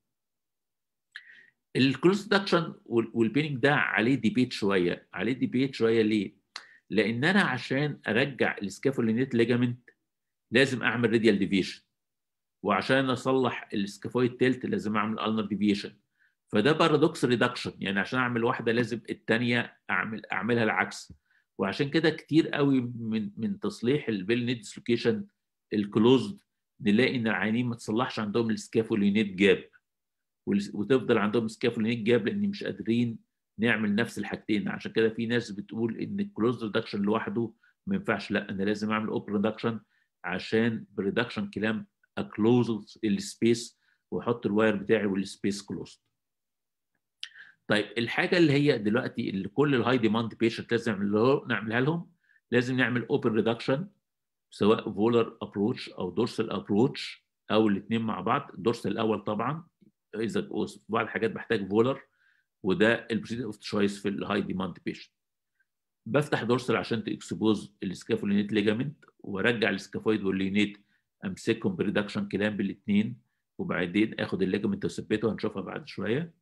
الكروس دكشن والبيننج ده عليه ديبيت شويه عليه ديبيت شويه ليه؟ لان انا عشان ارجع السكافولينيت ليجامنت لازم اعمل راديال ديفيشن وعشان اصلح السكافويد تلت لازم اعمل النر ديفيشن فده بارادوكس ريدكشن يعني عشان اعمل واحده لازم الثانيه اعمل اعملها العكس وعشان كده كتير قوي من من تصليح البيل نيت ديسلوكيشن الكلوزد نلاقي ان العيانين ما تصلحش عندهم السكافولينيت جاب وتفضل عندهم سكافولينيت جاب لان مش قادرين نعمل نفس الحاجتين عشان كده في ناس بتقول ان الكلوز ريدكشن لوحده ما ينفعش لا انا لازم اعمل اوبن ريدكشن عشان بريدكشن كلام اكلوز السبيس واحط الواير بتاعي والسبيس كلوزد طيب الحاجه اللي هي دلوقتي اللي كل الهاي ديماند بيشنت لازم نعملها لهم لازم نعمل اوبن ريدكشن سواء فولر ابروتش او دورسال ابروتش او الاثنين مع بعض الدورسال الاول طبعا اذا بعض الحاجات بحتاج فولر وده البروسيدر اوف تشويس في الهاي ديماند بيشنت بفتح دورسال عشان تكسبوز السكافولينيت ليجامنت وارجع السكافويد واللينيت امسكهم بريدكشن كلام بالاثنين وبعدين اخد الليجامنت واثبته هنشوفها بعد شويه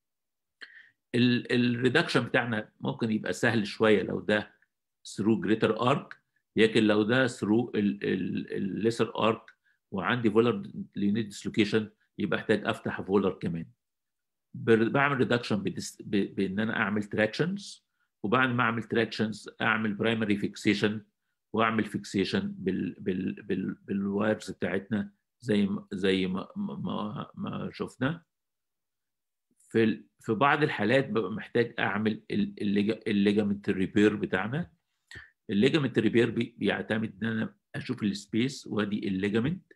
الريدكشن بتاعنا ممكن يبقى سهل شويه لو ده ثرو جريتر ارك لكن لو ده ثرو الليسر ارك وعندي فولر ليونيت ديسلوكيشن يبقى احتاج افتح فولر كمان بعمل ريدكشن بان انا اعمل تراكشنز وبعد ما اعمل تراكشنز اعمل برايمري فيكسيشن واعمل فيكسيشن بال بال بال بالوايرز بتاعتنا زي ما زي ما ما, ما شفنا في في بعض الحالات ببقى محتاج اعمل الليجامنت ريبير بتاعنا الليجامنت ريبير بيعتمد ان انا اشوف السبيس وادي الليجامنت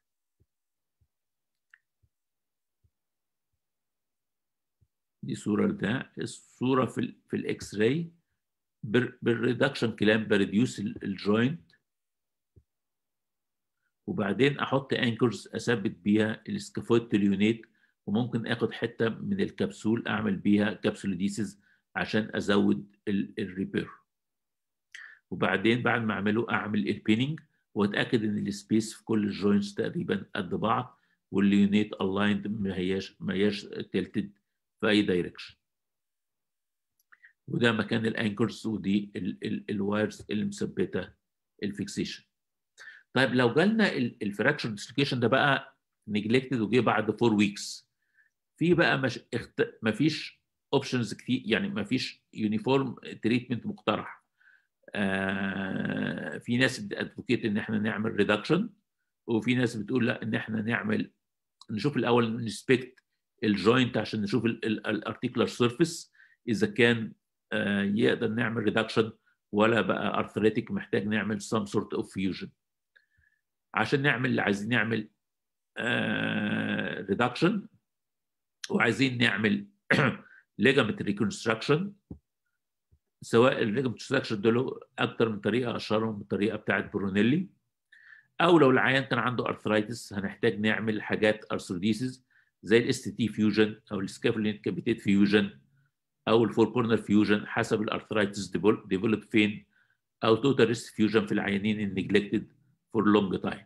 دي صوره لده الصوره في ال في الاكس راي بالريدكشن كلام بريديوس الجوينت وبعدين احط انكرز اثبت بيها السكافويد تليونيت وممكن اخد حته من الكبسول اعمل بيها كبسوليديسيس عشان ازود الريبير وبعدين بعد ما اعمله اعمل البيننج واتاكد ان السبيس في كل الجوينتس تقريبا قد بعض والليونيت الايند ما هياش ما هياش تلتد في اي دايركشن وده مكان الانكرز ودي الوايرز اللي مثبته الفيكسيشن طيب لو جالنا الفراكشن ديسلوكيشن ده بقى نجلكتد وجه بعد 4 ويكس في بقى مش اخت... مفيش اوبشنز كتير يعني مفيش يونيفورم تريتمنت مقترح آه في ناس بتادفوكيت ان احنا نعمل ريدكشن وفي ناس بتقول لا ان احنا نعمل نشوف الاول نسبكت الجوينت عشان نشوف الارتيكولار سيرفيس اذا كان آه يقدر نعمل ريدكشن ولا بقى ارثريتك محتاج نعمل سم سورت اوف فيوجن عشان نعمل عايزين نعمل ريدكشن uh, وعايزين نعمل ليجامنت ريكونستراكشن سواء الليجامنت ريكونستراكشن دول اكتر من طريقه اشهرهم الطريقه بتاعت برونيلي او لو العيان كان عنده ارثرايتس هنحتاج نعمل حاجات ارثروديسيس زي الاس تي فيوجن او السكافولين كابيتيت فيوجن او الفور كورنر فيوجن حسب الارثرايتس ديفلوب فين او توتال ريست فيوجن في العيانين النجلكتد فور لونج تايم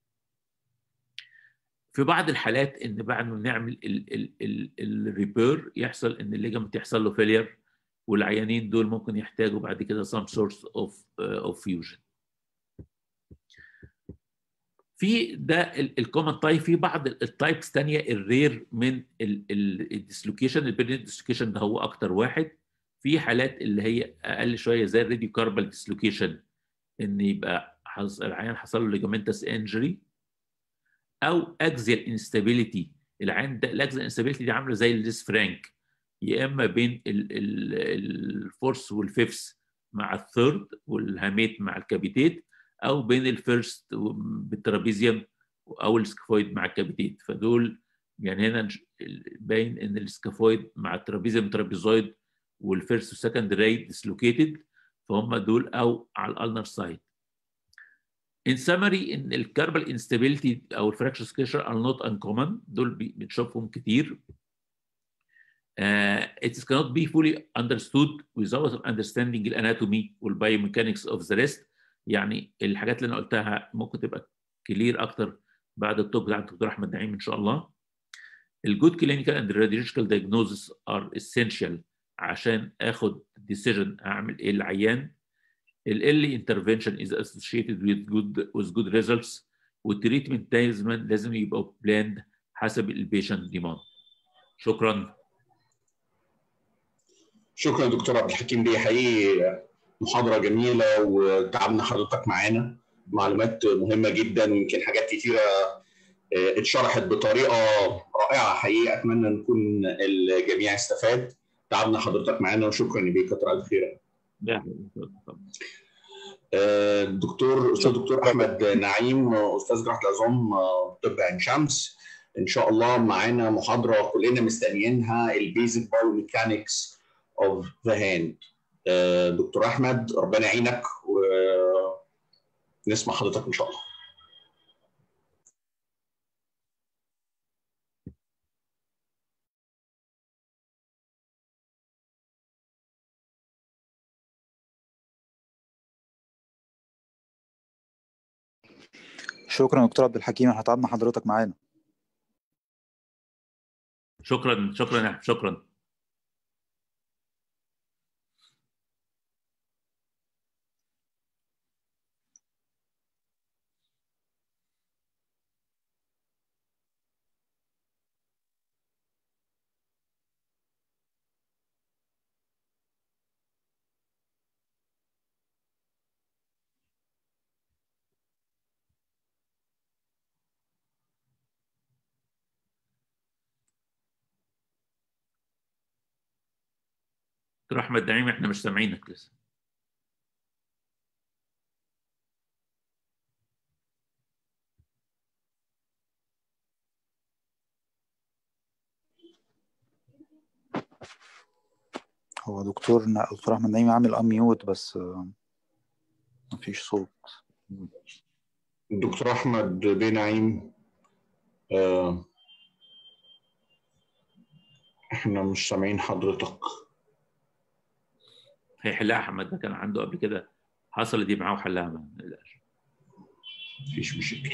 في بعض الحالات ان بعد ما نعمل الريبير يحصل ان الليجمنت يحصل له فيلير والعيانين دول ممكن يحتاجوا بعد كده some source of uh, of fusion في ده الكومن تايب في بعض التايبس ثانيه الرير من الديسلوكيشن البرين ديسلوكيشن ده هو اكتر واحد في حالات اللي هي اقل شويه زي الراديو كاربال ديسلوكيشن ان يبقى حص... العيان حصل له ليجامنتس انجري او اكزيال انستابيليتي العيان ده الاكزيال انستابيليتي دي عامله زي الليس فرانك يا اما بين الفورس والفيفث مع الثيرد والهاميت مع الكابيتيت او بين الفيرست بالترابيزيوم او السكافويد مع الكابيتيت فدول يعني هنا باين ان السكافويد مع الترابيزيوم ترابيزويد والفيرست والسكند راي ديسلوكيتد فهم دول او على الالنر سايد In summary ان الكاربال انستابيليتي او الفراكشر سكيشر are not uncommon دول بنشوفهم كتير Uh, it cannot be fully understood without understanding الاناتومي والبايوميكانكس of the rest يعني الحاجات اللي انا قلتها ممكن تبقى كلير اكتر بعد التوب بتاع الدكتور احمد نعيم ان شاء الله. الجود كلينيكال اند radiological diagnosis are essential عشان اخد decision اعمل ايه للعيان. ال early intervention is associated with good with good results والتريتمنت لازم لازم يبقى بلاند حسب البيشنت ديماند. شكرا. شكرا دكتور عبد الحكيم دي حقيقي محاضره جميله وتعبنا حضرتك معانا معلومات مهمه جدا ويمكن حاجات كتيره اتشرحت بطريقه رائعه حقيقه اتمنى نكون الجميع استفاد تعبنا حضرتك معانا وشكرا ليك كتر الف خير الدكتور استاذ دكتور احمد نعيم استاذ جراحه العظام طب عين شمس ان شاء الله معانا محاضره كلنا مستنيينها البيزك بايوميكانكس of the hand دكتور احمد ربنا يعينك ونسمع حضرتك ان شاء الله شكرا دكتور عبد الحكيم احنا تعبنا حضرتك معانا شكرا شكرا شكرا دكتور احمد نعيم احنا مش سامعينك لسه هو دكتور دكتور احمد نعيم عامل اميوت بس مفيش صوت دكتور احمد بيه نعيم آه احنا مش سامعين حضرتك هيحلها احمد ده كان عنده قبل كده حصلت دي معاه وحلها ما نقلقش مفيش مشاكل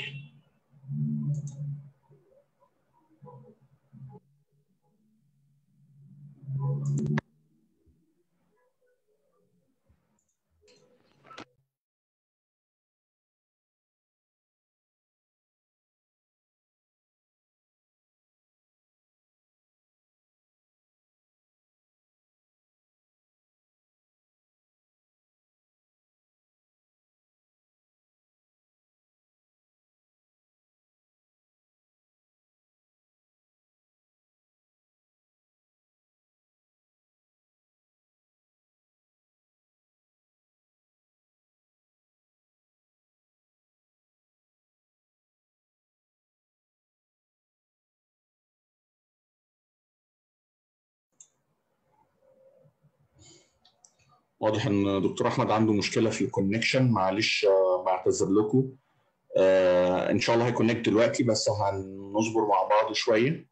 واضح ان دكتور احمد عنده مشكله في الكونكشن معلش بعتذر لكم آه ان شاء الله هيكونكت دلوقتي بس هنصبر مع بعض شويه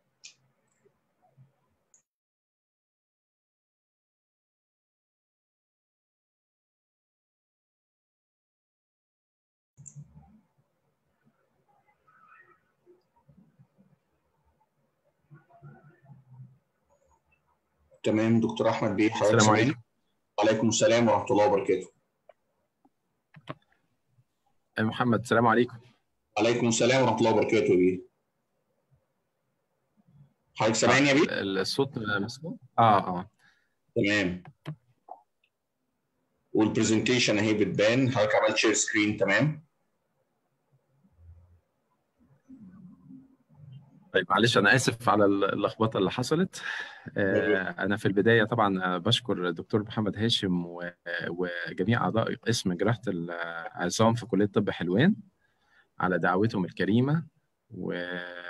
تمام دكتور احمد بيه السلام عليكم وعليكم السلام ورحمه الله وبركاته محمد السلام عليكم عليكم السلام ورحمه الله وبركاته بيه حضرتك سامعني يا بيه؟ الصوت مسموع؟ اه اه تمام والبرزنتيشن اهي بتبان حضرتك عملت شير سكرين تمام طيب معلش انا اسف على اللخبطه اللي حصلت آه، انا في البدايه طبعا بشكر الدكتور محمد هاشم و- وجميع اعضاء قسم جراحه العظام في كليه طب حلوان على دعوتهم الكريمه و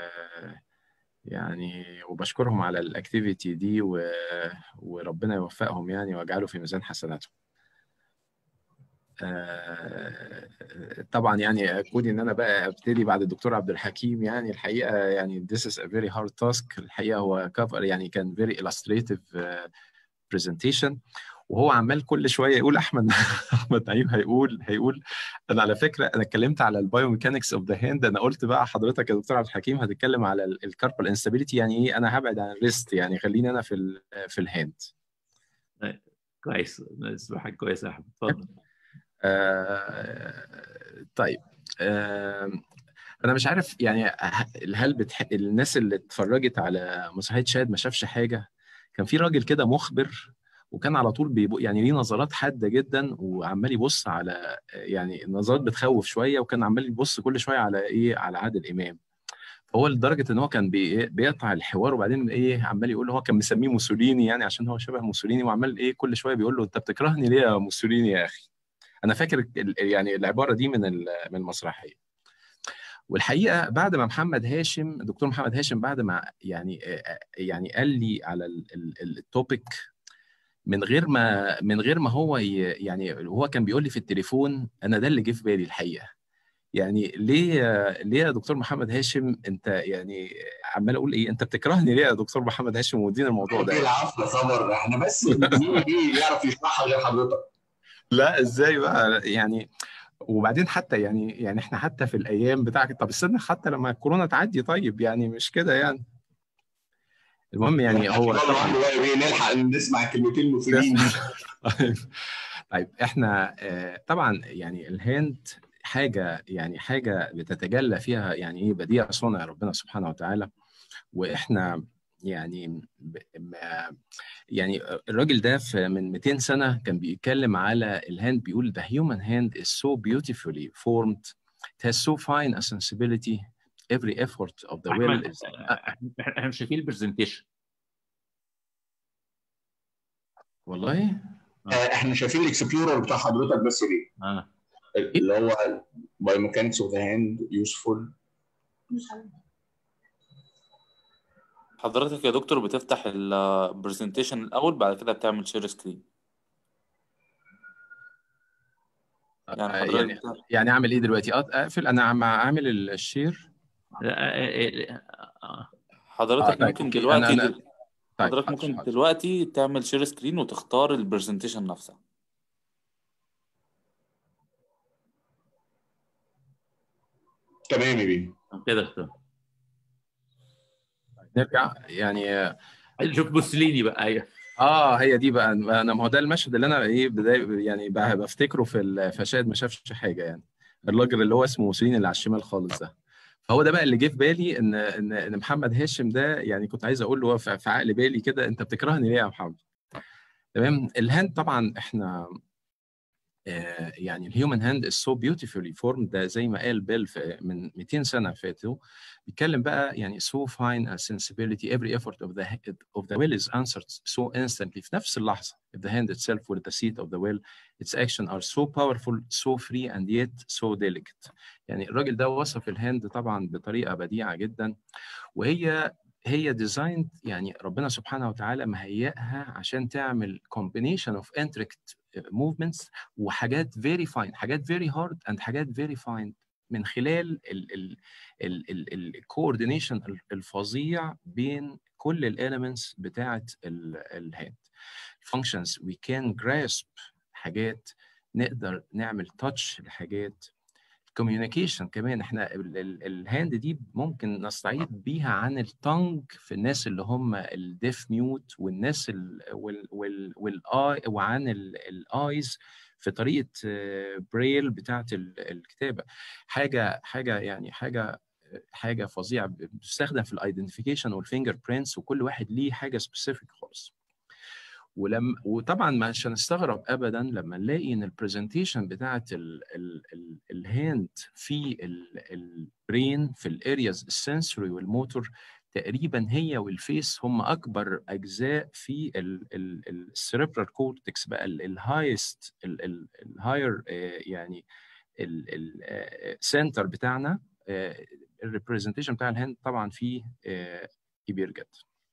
يعني وبشكرهم على الاكتيفيتي دي و... وربنا يوفقهم يعني ويجعله في ميزان حسناتهم آه، طبعا يعني كوني ان انا بقى ابتدي بعد الدكتور عبد الحكيم يعني الحقيقه يعني this is a very hard task الحقيقه هو كفر يعني كان very illustrative uh, presentation وهو عمال كل شويه يقول احمد احمد نعيم هيقول هيقول انا على فكره انا اتكلمت على البايوميكانكس اوف ذا هاند انا قلت بقى حضرتك يا دكتور عبد الحكيم هتتكلم على الكاربال انستابيليتي يعني ايه انا هبعد عن الريست يعني خليني انا في ال في الهاند كويس اسمع حاجه كويسه يا احمد اتفضل آه طيب آه انا مش عارف يعني هل بتح... الناس اللي اتفرجت على مسرحيه شاهد ما شافش حاجه كان في راجل كده مخبر وكان على طول بيبو يعني ليه نظرات حاده جدا وعمال يبص على يعني النظرات بتخوف شويه وكان عمال يبص كل شويه على ايه على عادل امام فهو لدرجه ان هو كان بي... بيقطع الحوار وبعدين ايه عمال يقول هو كان مسميه موسوليني يعني عشان هو شبه موسوليني وعمال ايه كل شويه بيقول له انت بتكرهني ليه يا موسوليني يا اخي انا فاكر يعني العباره دي من من المسرحيه والحقيقه بعد ما محمد هاشم الدكتور محمد هاشم بعد ما يعني يعني قال لي على التوبيك من غير ما من غير ما هو يعني هو كان بيقول لي في التليفون انا ده اللي جه في بالي الحقيقه يعني ليه ليه يا دكتور محمد هاشم انت يعني عمال اقول ايه انت بتكرهني ليه يا دكتور محمد هاشم ومدينا الموضوع ده العفو يا خبر احنا بس مين ايه يعرف يشرحها غير حضرتك لا ازاي بقى يعني وبعدين حتى يعني يعني احنا حتى في الايام بتاعك طب استنى حتى لما الكورونا تعدي طيب يعني مش كده يعني المهم يعني هو نلحق نسمع الكلمتين المفيدين طيب احنا طبعا يعني الهند حاجه يعني حاجه بتتجلى فيها يعني ايه بديع صنع ربنا سبحانه وتعالى واحنا يعني يعني الراجل ده في من 200 سنه كان بيتكلم على الهاند بيقول the human hand is so beautifully formed it has so fine a sensibility every effort of the will is احنا مش شايفين البرزنتيشن والله احنا شايفين الاكسبلورر بتاع حضرتك بس ليه اه اللي هو بايوميكانكس اوف ذا هاند يوسفول حضرتك يا دكتور بتفتح البرزنتيشن الاول بعد كده بتعمل شير سكرين يعني حضرتك يعني, يعني اعمل ايه دلوقتي اقفل انا عم اعمل الشير حضرتك آه ممكن أوكي. دلوقتي أنا أنا... طيب حضرتك حاضر، ممكن حاضر. دلوقتي تعمل شير سكرين وتختار البرزنتيشن نفسها تمام يا بيه كده اختار نرجع يعني شوف موسوليني بقى ايوه اه هي دي بقى انا ما هو ده المشهد اللي انا ايه بداية يعني بقى بفتكره في الفشاد ما شافش حاجه يعني الراجل اللي هو اسمه موسوليني اللي على الشمال خالص ده فهو ده بقى اللي جه في بالي ان ان ان محمد هاشم ده يعني كنت عايز اقول له في في عقل بالي كده انت بتكرهني ليه يا محمد؟ تمام الهاند طبعا احنا آه، يعني الهيومن هاند is so beautifully formed ده زي ما قال بيل في من 200 سنه فاتوا بيتكلم بقى يعني so fine a sensibility every effort of the of the will is answered so instantly في نفس اللحظه if the hand itself with the seat of the will its action are so powerful so free and yet so delicate يعني الراجل ده وصف الهاند طبعا بطريقه بديعه جدا وهي هي ديزايند يعني ربنا سبحانه وتعالى مهيئها عشان تعمل combination of intricate movements وحاجات very fine حاجات very hard and حاجات very fine من خلال الكوردينيشن الفظيع بين كل الاليمنتس بتاعه الهاند functions we can grasp حاجات نقدر نعمل تاتش لحاجات communication كمان احنا الهاند دي ممكن نستعيد بيها عن التونج في الناس اللي هم الديف ميوت والناس والاي وعن الايز في طريقه بريل بتاعه الكتابه حاجه حاجه يعني حاجه حاجه فظيعه بتستخدم في الايدنتيفيكيشن والفينجر برينتس وكل واحد ليه حاجه سبيسيفيك خالص ولما وطبعا مش هنستغرب ابدا لما نلاقي ان البرزنتيشن بتاعت الهاند في البرين في الارياز السنسوري والموتور تقريبا هي والفيس هم اكبر اجزاء في السيربرال كورتكس بقى الهايست الهاير يعني السنتر بتاعنا الريبرزنتيشن بتاع الهاند طبعا فيه كبير جدا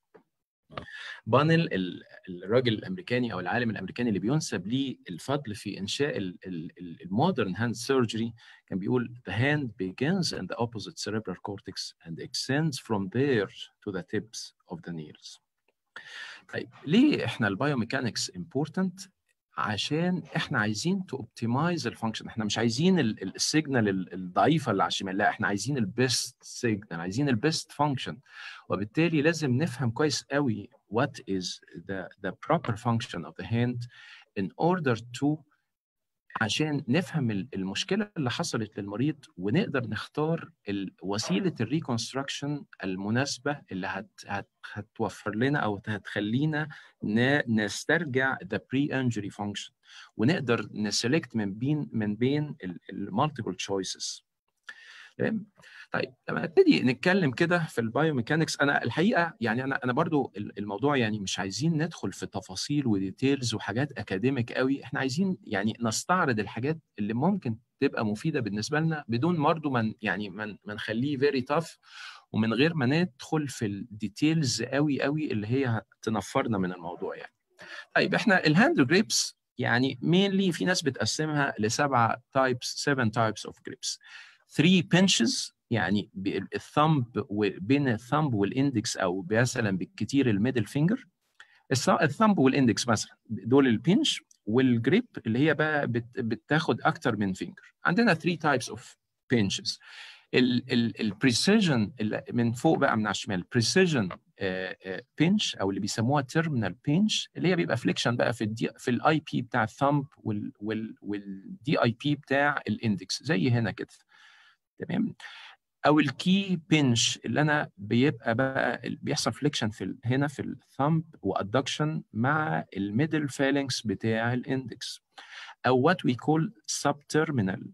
بانل الراجل الامريكاني او العالم الامريكاني اللي بينسب ليه الفضل في انشاء المودرن هاند سيرجري كان بيقول the hand begins in the opposite cerebral cortex and extends from there to the tips of the nails. طيب ليه احنا البايوميكانكس important؟ عشان احنا عايزين تو اوبتمايز الفانكشن احنا مش عايزين السيجنال الضعيفه اللي على الشمال لا احنا عايزين البيست سيجنال عايزين البيست فانكشن وبالتالي لازم نفهم كويس قوي what is the the proper function of the hand in order to عشان نفهم المشكله اللي حصلت للمريض ونقدر نختار وسيله الريكونستراكشن المناسبه اللي هت هت هتوفر لنا او هتخلينا نسترجع the pre-injury function ونقدر نسلكت من بين من بين المالتيبل تشويسز تمام طيب لما نبتدي نتكلم كده في البايوميكانكس انا الحقيقه يعني انا انا برضو الموضوع يعني مش عايزين ندخل في تفاصيل وديتيلز وحاجات اكاديميك قوي احنا عايزين يعني نستعرض الحاجات اللي ممكن تبقى مفيده بالنسبه لنا بدون برضو من يعني من ما نخليه فيري تاف ومن غير ما ندخل في الديتيلز قوي قوي اللي هي تنفرنا من الموضوع يعني طيب احنا الهاند جريبس يعني مينلي في ناس بتقسمها لسبعه تايبس 7 تايبس اوف جريبس 3 pinches يعني الثمب بين الثمب والاندكس او مثلا بالكتير الميدل فينجر الثمب والاندكس مثلا دول البنش والجريب اللي هي بقى بتاخد اكتر من فينجر عندنا 3 تايبس اوف بنشز البريسيجن من فوق بقى من على الشمال بريسيجن بنش او اللي بيسموها تيرمينال بنش اللي هي بيبقى فليكشن بقى في الدي في الاي بي بتاع الثمب والدي اي بي بتاع الاندكس زي هنا كده تمام او الكي بنش اللي انا بيبقى بقى بيحصل فليكشن في هنا في الثمب وادكشن مع الميدل فالنكس بتاع الاندكس او وات وي كول سب تيرمينال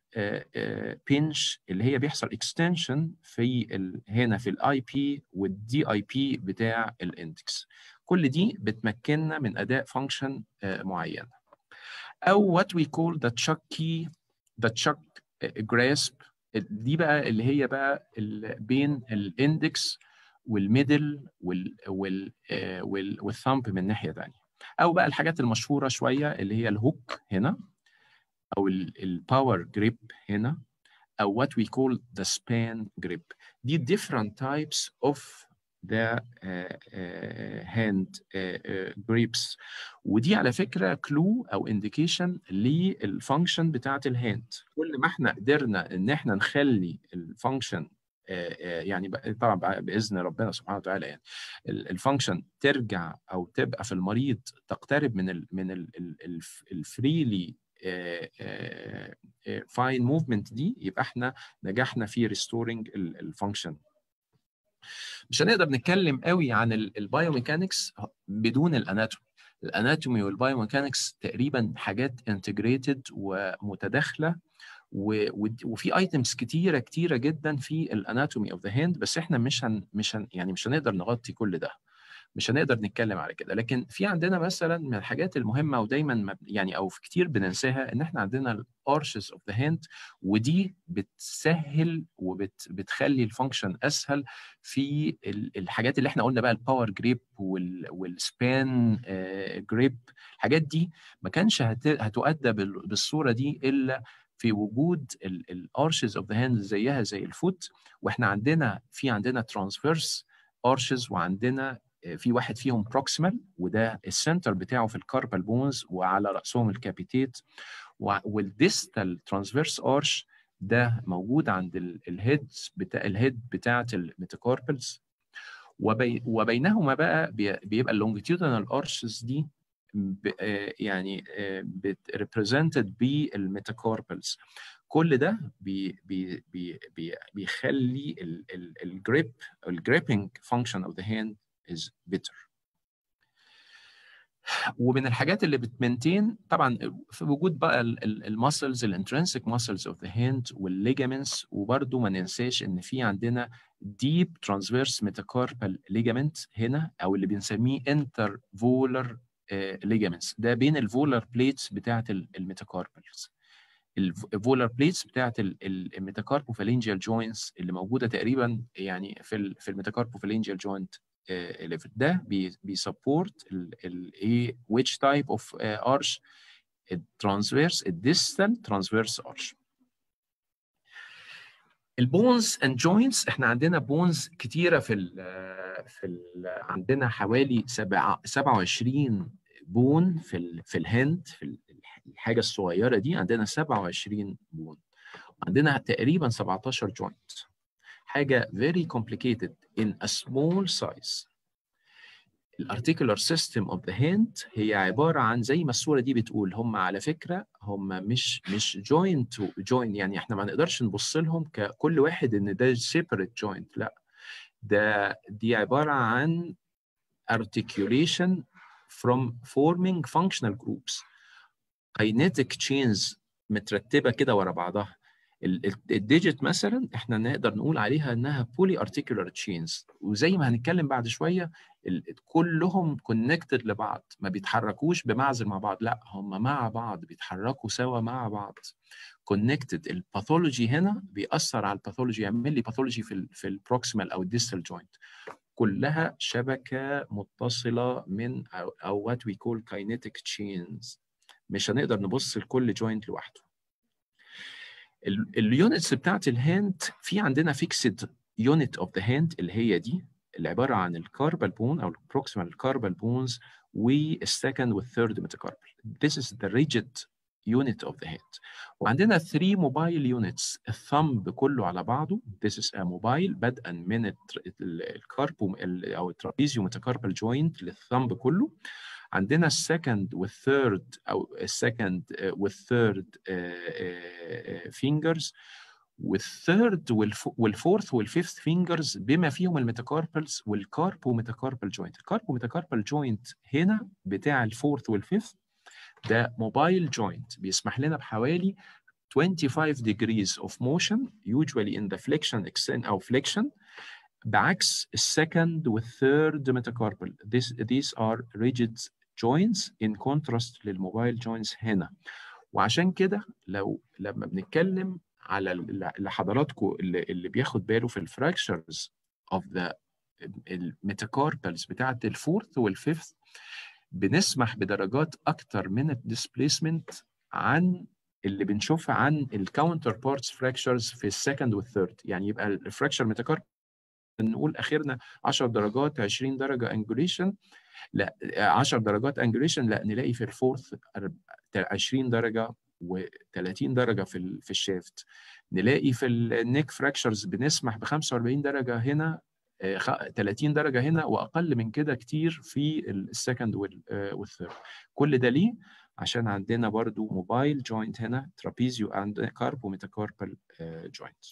بنش اللي هي بيحصل اكستنشن في ال هنا في الاي بي والدي اي بي بتاع الاندكس كل دي بتمكننا من اداء فانكشن معينه او وات وي كول ذا تشاك كي ذا تشاك جراسب دي بقى اللي هي بقى بين الاندكس والميدل وال وال وال والثامب من ناحيه ثانيه او بقى الحاجات المشهوره شويه اللي هي الهوك هنا او الباور جريب هنا او what we call the span grip دي different types of the uh, uh, hand uh, uh, grips ودي على فكره كلو او انديكيشن للفانكشن بتاعه الهاند كل ما احنا قدرنا ان احنا نخلي الفانكشن يعني طبعا باذن ربنا سبحانه وتعالى يعني الفانكشن ترجع او تبقى في المريض تقترب من ال من الفريلي فاين موفمنت دي يبقى احنا نجحنا في ريستورنج الفانكشن مش هنقدر نتكلم قوي عن البايوميكانكس بدون الاناتومي الاناتومي والبايوميكانكس تقريبا حاجات انتجريتد ومتداخله وفي ايتمز كتيره كتيره جدا في الاناتومي اوف ذا هاند بس احنا مش هن مش هن يعني مش هنقدر نغطي كل ده مش هنقدر نتكلم على كده لكن في عندنا مثلا من الحاجات المهمه ودايما يعني او في كتير بننساها ان احنا عندنا الارشز اوف ذا هاند ودي بتسهل وبتخلي الفانكشن اسهل في الحاجات اللي احنا قلنا بقى الباور جريب والسبان جريب الحاجات دي ما كانش هتؤدى بالصوره دي الا في وجود الارشز اوف ذا هاند زيها زي الفوت واحنا عندنا في عندنا ترانسفيرس ارشز وعندنا في واحد فيهم بروكسيمال وده السنتر بتاعه في الكاربال بونز وعلى راسهم الكابيتيت والديستال ترانسفيرس ارش ده موجود عند الهيد بتاع الهيد بتاعه الميتاكاربلز وبي وبينهما بقى بيبقى اللونجيتيودنال ارشز دي ب- آه، يعني ريبريزنتد بالميتاكاربلز كل ده بي بي بي بي بيخلي الجريب الجريبنج فانكشن اوف ذا هاند از بيتر ومن الحاجات اللي بتمنتين طبعا في وجود بقى الماسلز الانترنسك ماسلز اوف ذا هاند والليجامنتس وبرده ما ننساش ان في عندنا ديب ترانسفيرس ميتاكاربال ليجامنت هنا او اللي بنسميه انتر فولر ليجامنتس ده بين الفولر بليتس بتاعه الميتاكاربلز الفولر بليتس بتاعه الميتاكاربوفالينجيال جوينتس اللي موجوده تقريبا يعني في ال في الميتاكاربوفالينجيال جوينت ليفل ده بيسبورت الايه which type of uh, arch الترانسفيرس الديستال ترانسفيرس arch البونز اند جوينتس احنا عندنا بونز كتيره في ال في ال عندنا حوالي سبع 27 بون في ال في الهند في الحاجه الصغيره دي عندنا 27 بون عندنا تقريبا 17 جوينت حاجه very complicated in a small size الارتيكولار سيستم اوف ذا هاند هي عباره عن زي ما الصوره دي بتقول هم على فكره هم مش مش جوينت جوين يعني احنا ما نقدرش نبص لهم ككل واحد ان ده سيبريت جوينت لا ده دي عباره عن articulation from forming functional groups kinetic chains مترتبه كده ورا بعضها الديجيت مثلا احنا نقدر نقول عليها انها بولي ارتيكولار تشينز وزي ما هنتكلم بعد شويه كلهم كونكتد لبعض ما بيتحركوش بمعزل مع بعض لا هم مع بعض بيتحركوا سوا مع بعض كونكتد الباثولوجي هنا بيأثر على الباثولوجي يعمل لي باثولوجي في ال في البروكسيمال او الديستال جوينت كلها شبكه متصله من او, أو وات وي كول كاينيتيك تشينز مش هنقدر نبص لكل جوينت لوحده اليونتس بتاعت الهاند في عندنا فيكسد يونت اوف ذا هاند اللي هي دي اللي عباره عن الكاربال بون او البروكسيمال كاربال بونز والسكند والثيرد ميتاكاربال This is the rigid unit of the hand وعندنا 3 موبايل يونتس الثمب كله على بعضه This is a mobile بدءا من الكاربو او الترابيزيو ميتاكاربال جوينت للثمب كله عندنا السكند والثيرد او السكند والثيرد فينجرز والثيرد والفورث والفيفث فينجرز بما فيهم الميتاكاربلز والكاربو ميتاكاربال جوينت الكاربو ميتاكاربال جوينت هنا بتاع الفورث والفيفث ده موبايل جوينت بيسمح لنا بحوالي 25 degrees of motion usually in the flexion extend او flexion بعكس السكند والثيرد ميتاكاربال This, these are rigid joints in contrast للموبايل joints هنا وعشان كده لو لما بنتكلم على اللي حضراتكم اللي, اللي بياخد باله في الفراكشرز اوف ذا الميتاكاربلز بتاعت الفورث والفيفث بنسمح بدرجات اكتر من الديسبيسمنت عن اللي بنشوفها عن الكاونتر بارتس فراكشرز في السكند والثيرد يعني يبقى الفراكشر ميتاكاربل نقول اخرنا 10 درجات 20 درجه انجوليشن لا 10 درجات انجوليشن لا نلاقي في الفورث 20 درجه و30 درجه في في الشافت نلاقي في النيك فراكشرز بنسمح ب 45 درجه هنا 30 درجه هنا واقل من كده كتير في السكند والثيرد كل ده ليه عشان عندنا برضو موبايل جوينت هنا ترابيزيو اند كاربو ميتاكاربال جوينت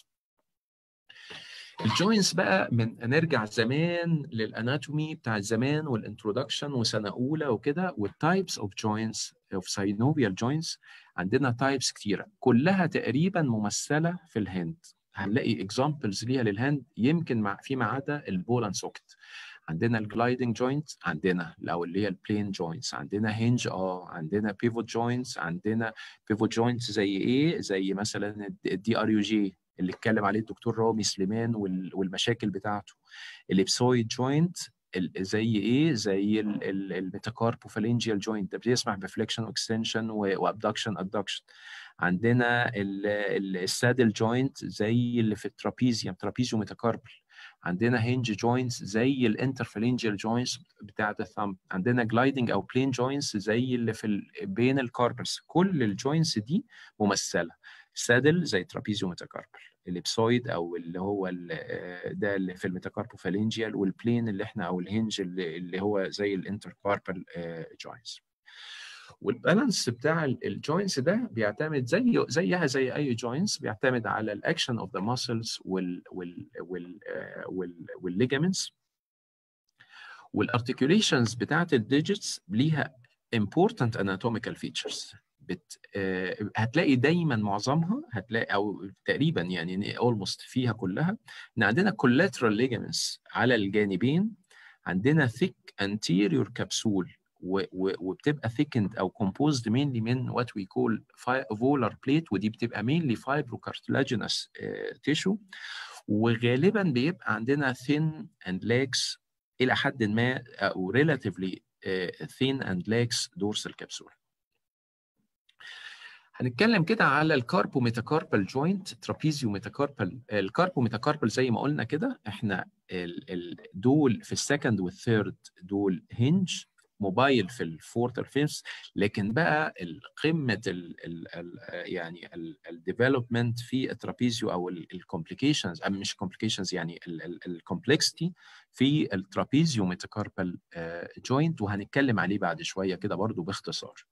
الجوينتس بقى من نرجع زمان للاناتومي بتاع زمان والانترودكشن وسنه اولى وكده والتايبس اوف جوينتس اوف ساينوفيال جوينتس عندنا تايبس كتيره كلها تقريبا ممثله في الهند هنلاقي اكزامبلز ليها للهند يمكن مع فيما عدا البول اند سوكت عندنا الجلايدنج جوينت عندنا او اللي هي البلين جوينتس عندنا هينج اه عندنا بيفوت جوينتس عندنا بيفوت جوينتس زي ايه زي مثلا الدي ار يو جي اللي اتكلم عليه الدكتور رامي سليمان والمشاكل بتاعته الابسويد جوينت زي ايه زي الميتاكاربوفالينجيال جوينت ده بيسمح بفليكشن واكستنشن وابدكشن ادكشن عندنا السادل جوينت زي اللي في الترابيزيوم ترابيزيو ميتاكاربل عندنا هينج جوينتس زي الانترفالينجيال جوينتس بتاعه الثumb عندنا جلايدنج او بلين جوينتس زي اللي في بين الكاربلز كل الجوينتس دي ممثله سادل زي ترابيزيو ميتاكاربل الابسويد او اللي هو ده اللي في الميتاكاربوفالينجيال والبلين اللي احنا او الهنج اللي, اللي هو زي الانتركاربال جوينتس والبالانس بتاع الجوينتس ده بيعتمد زي زيها زي اي جوينتس بيعتمد على الاكشن اوف ذا ماسلز وال وال وال وال والليجامنتس والارتكيوليشنز بتاعت الديجيتس ليها important anatomical features بت آه، هتلاقي دايما معظمها هتلاقي او تقريبا يعني almost فيها كلها ان عندنا collateral ligaments على الجانبين عندنا thick anterior capsule و- و- وبتبقى thickened او composed mainly من what we call fi- volar plate ودي بتبقى mainly fibrocartilaginous آه، tissue وغالبا بيبقى عندنا thin and legs الى حد ما او relatively آه، thin and legs dorsal capsule هنتكلم كده على الكاربو ميتاكاربال جوينت ترابيزيو ميتاكاربال الكاربو ميتاكاربال زي ما قلنا كده احنا ال ال دول في السكند والثيرد دول هنج موبايل في الفورث والفيفث لكن بقى قمه ال ال ال يعني الديفلوبمنت في الترابيزيو او الكومبليكيشنز مش كومبليكيشنز يعني الكومبلكسيتي في الترابيزيو ميتاكاربال جوينت وهنتكلم عليه بعد شويه كده برضو باختصار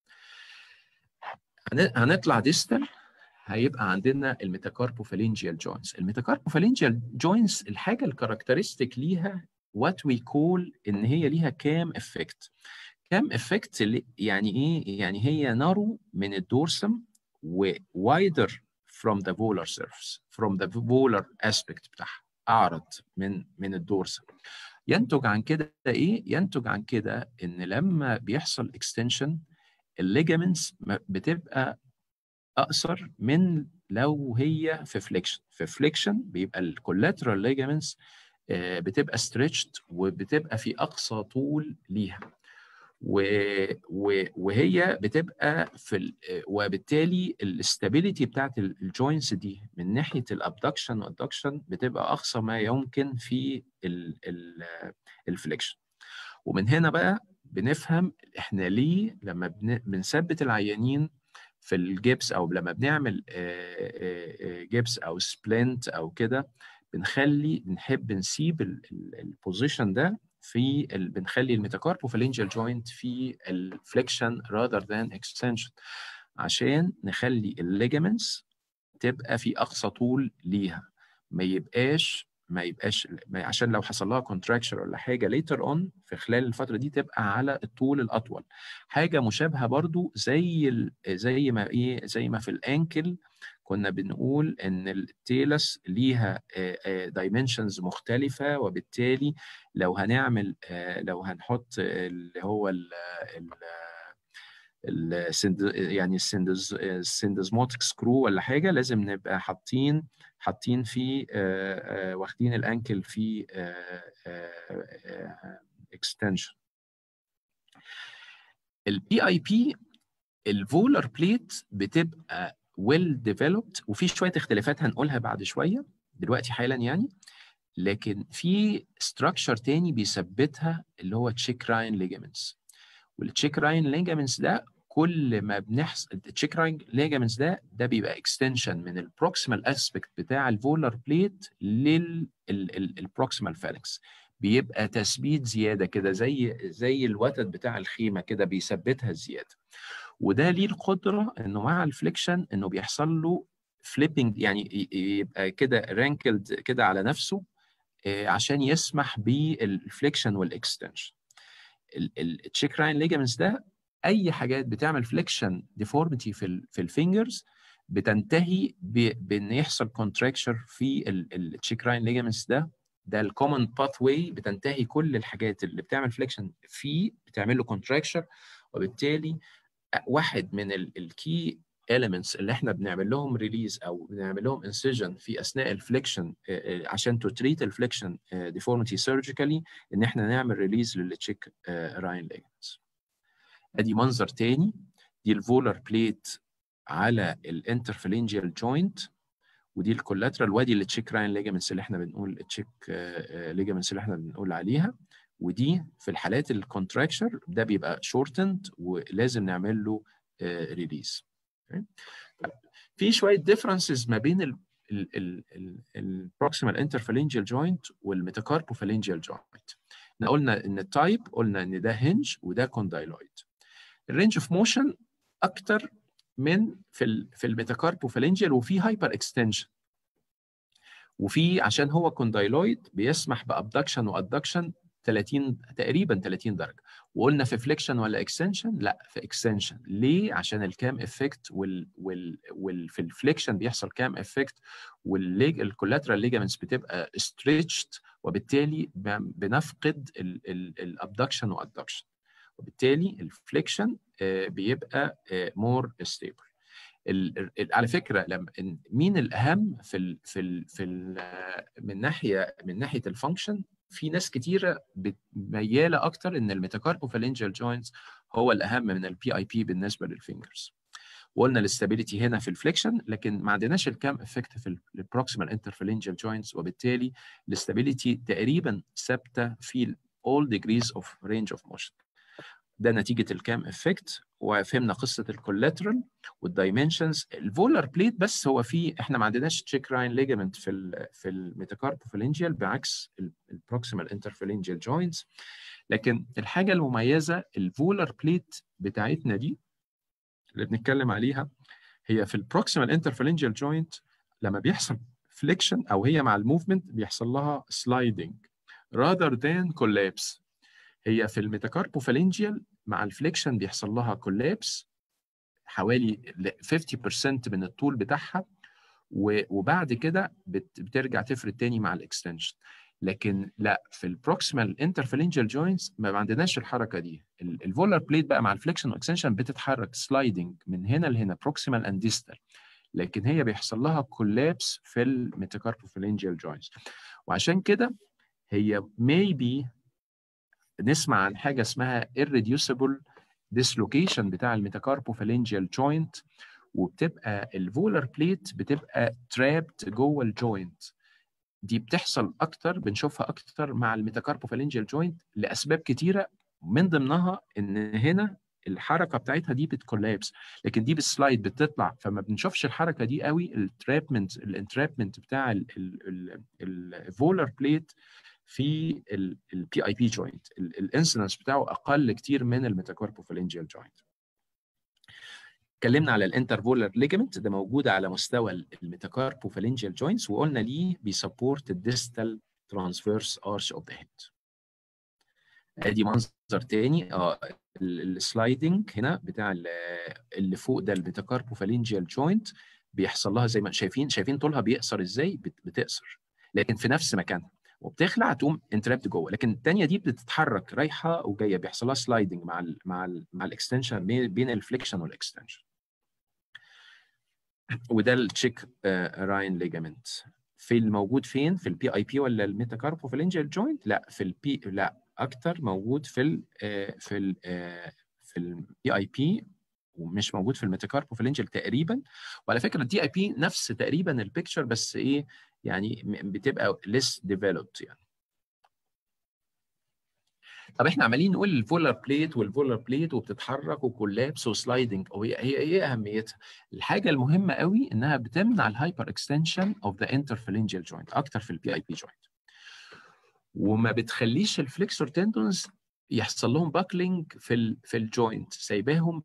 هن- هنطلع ديستال هيبقى عندنا الميتاكاربوفالينجيال جوينتس الميتاكاربوفالينجيال جوينتس الحاجه الكاركترستيك ليها وات وي كول ان هي ليها كام افكت كام افكت يعني ايه يعني هي نارو من الدورسم ووايدر from the volar surface from the volar aspect بتاعها اعرض من من الدورسم ينتج عن كده ايه ينتج عن كده ان لما بيحصل اكستنشن الليجامنتس بتبقى اقصر من لو هي في فليكشن في فليكشن بيبقى الكولاترال ليجامنتس بتبقى ستريتشد وبتبقى في اقصى طول ليها و... و... وهي بتبقى في ال... وبالتالي الاستابيليتي بتاعت الجوينتس دي من ناحيه الابدكشن والادكشن بتبقى اقصى ما يمكن في ال... ال... الفليكشن ومن هنا بقى بنفهم احنا ليه لما بن... بنثبت العيانين في الجبس او لما بنعمل جبس او سبلنت او كده بنخلي بنحب نسيب البوزيشن ده في ال... بنخلي الميتاكاربوفالينجيال جوينت في الفليكشن rather than extension عشان نخلي الليجامنتس تبقى في اقصى طول ليها ما يبقاش ما يبقاش ما عشان لو حصل لها كونتراكشر ولا حاجه ليتر اون في خلال الفتره دي تبقى على الطول الاطول حاجه مشابهه برضو زي ال... زي ما ايه زي ما في الانكل كنا بنقول ان التيلس ليها دايمنشنز مختلفه وبالتالي لو هنعمل لو هنحط اللي هو ال السند يعني السندز السندزموتيك سكرو ولا حاجه لازم نبقى حاطين حاطين في واخدين الانكل في اكستنشن البي اي بي الفولر بليت بتبقى ويل ديفلوبد وفي شويه اختلافات هنقولها بعد شويه دلوقتي حالا يعني لكن في ستراكشر تاني بيثبتها اللي هو تشيك راين ليجامنتس والتشيك راين ليجامنتس ده كل ما بنحصل التشيك راين ليجامنتس ده ده بيبقى اكستنشن من البروكسيمال اسبكت بتاع الفولر بليت للبروكسيمال فالكس بيبقى تثبيت زياده كده زي زي الوتد بتاع الخيمه كده بيثبتها زياده وده ليه القدره انه مع الفليكشن انه بيحصل له فليبنج يعني يبقى كده رانكلد كده على نفسه عشان يسمح بالفليكشن والاكستنشن التشيك راين ليجامنتس ده اي حاجات بتعمل فليكشن ديفورميتي في في الفينجرز بتنتهي بان يحصل كونتراكشر في التشيك راين ليجامنتس ده ده الكومن باث واي بتنتهي كل الحاجات اللي بتعمل فليكشن فيه بتعمل له كونتراكشر وبالتالي واحد من الكي elements اللي احنا بنعمل لهم ريليز او بنعمل لهم انسيجن في اثناء الفليكشن عشان تو تريت الفليكشن ديفورميتي سيرجيكالي ان احنا نعمل ريليز للتشيك راين ليجمنتس ادي منظر تاني دي الفولر بليت على الانترفلينجيال جوينت ودي الكولاترال وادي التشيك راين ليجمنتس اللي احنا بنقول التشيك ليجمنتس اللي احنا بنقول عليها ودي في الحالات الكونتراكشر ده بيبقى شورتند ولازم نعمل له ريليز في شويه ديفرنسز ما بين البروكسيمال انترفالينجيال جوينت والميتاكاربوفالينجيال جوينت احنا قلنا ان التايب قلنا ان ده هنج وده كوندايلويد الرينج اوف موشن اكتر من في ال في الميتاكاربوفالنجيال وفي هايبر اكستنشن وفي عشان هو كوندايلويد بيسمح بابدكشن وادكشن 30 تقريبا 30 درجه وقلنا في فليكشن ولا اكستنشن لا في اكستنشن ليه عشان الكام افكت وال وال وال في الفليكشن بيحصل كام افكت والليج الكولاترال ليجامنتس بتبقى ستريتشد وبالتالي بنفقد الابدكشن وادكشن وبالتالي الفليكشن بيبقى مور ستيبل على فكره لما مين الاهم في ال في ال في ال من ناحيه من ناحيه الفانكشن في ناس كتيره مياله اكتر ان الميتاكاربوفالنجيال جوينتس هو الاهم من البي اي بي بالنسبه للفينجرز وقلنا الاستابيليتي هنا في الفليكشن لكن ما عندناش الكام افكت في البروكسيمال انترفالنجيال جوينتس وبالتالي الاستابيليتي تقريبا ثابته في all degrees of range of motion ده نتيجه الكام افكت وفهمنا قصه الكولاترال والدايمنشنز الفولر بليت بس هو في احنا ما عندناش تشيك راين ليجامنت في ال في الميتاكاربوفالنجيال بعكس البروكسيمال انترفالنجيال جوينتس لكن الحاجه المميزه الفولر بليت بتاعتنا دي اللي بنتكلم عليها هي في البروكسيمال انترفالنجيال جوينت لما بيحصل فليكشن او هي مع الموفمنت بيحصل لها سلايدنج rather than collapse هي في الميتاكاربوفالنجيال مع الفليكشن بيحصل لها كولابس حوالي 50% من الطول بتاعها وبعد كده بترجع تفرد تاني مع الاكستنشن لكن لا في البروكسيمال انترفالنجيال جوينتس ما عندناش الحركه دي الفولر بليت بقى مع الفليكشن والاكستنشن بتتحرك سلايدنج من هنا لهنا بروكسيمال اند ديستال لكن هي بيحصل لها كولابس في الميتاكاربوفالنجيال جوينتس وعشان كده هي maybe نسمع عن حاجه اسمها irreducible dislocation بتاع الميتاكاربوفالنجيال جوينت وبتبقى الفولر بليت بتبقى trapped جوه الجوينت دي بتحصل اكتر بنشوفها اكتر مع الميتاكاربوفالنجيال جوينت لاسباب كتيره من ضمنها ان هنا الحركه بتاعتها دي بتكولابس لكن دي بالسلايد بتطلع فما بنشوفش الحركه دي قوي الترابمنت الانترابمنت بتاع الفولر بليت في البي اي بي جوينت الانسيدنس بتاعه اقل كتير من الميتاكاربوفالنجيال جوينت اتكلمنا على الانترفولر ليجمنت ده موجود على مستوى الميتاكاربوفالنجيال جوينتس وقلنا ليه بيسبورت الديستال ترانسفيرس ارش اوف ذا هيد ادي منظر تاني اه السلايدنج هنا بتاع اللي فوق ده الميتاكاربوفالنجيال جوينت بيحصل لها زي ما شايفين شايفين طولها بيقصر ازاي بتقصر لكن في نفس مكانها وبتخلع تقوم انترابت جوه لكن الثانيه دي بتتحرك رايحه وجايه بيحصل لها سلايدنج مع ال مع ال مع الاكستنشن بين الفليكشن والاكستنشن وده التشيك راين ليجامنت في الموجود فين في البي اي بي ولا الميتاكاربوفالنجيال جوينت لا في البي لا اكتر موجود في ال في ال في البي اي بي ومش موجود في الميتاكاربوفالنجيال تقريبا وعلى فكره الدي اي بي نفس تقريبا البيكتشر بس ايه يعني بتبقى less developed يعني طب احنا عمالين نقول الفولر بليت والفولر بليت وبتتحرك وكولابس وسلايدنج وهي هي ايه اهميتها؟ الحاجه المهمه قوي انها بتمنع الهايبر اكستنشن اوف ذا انترفالنجيال جوينت اكتر في البي اي بي جوينت وما بتخليش الفليكسور تندونز يحصل لهم باكلينج في ال في الجوينت سايباهم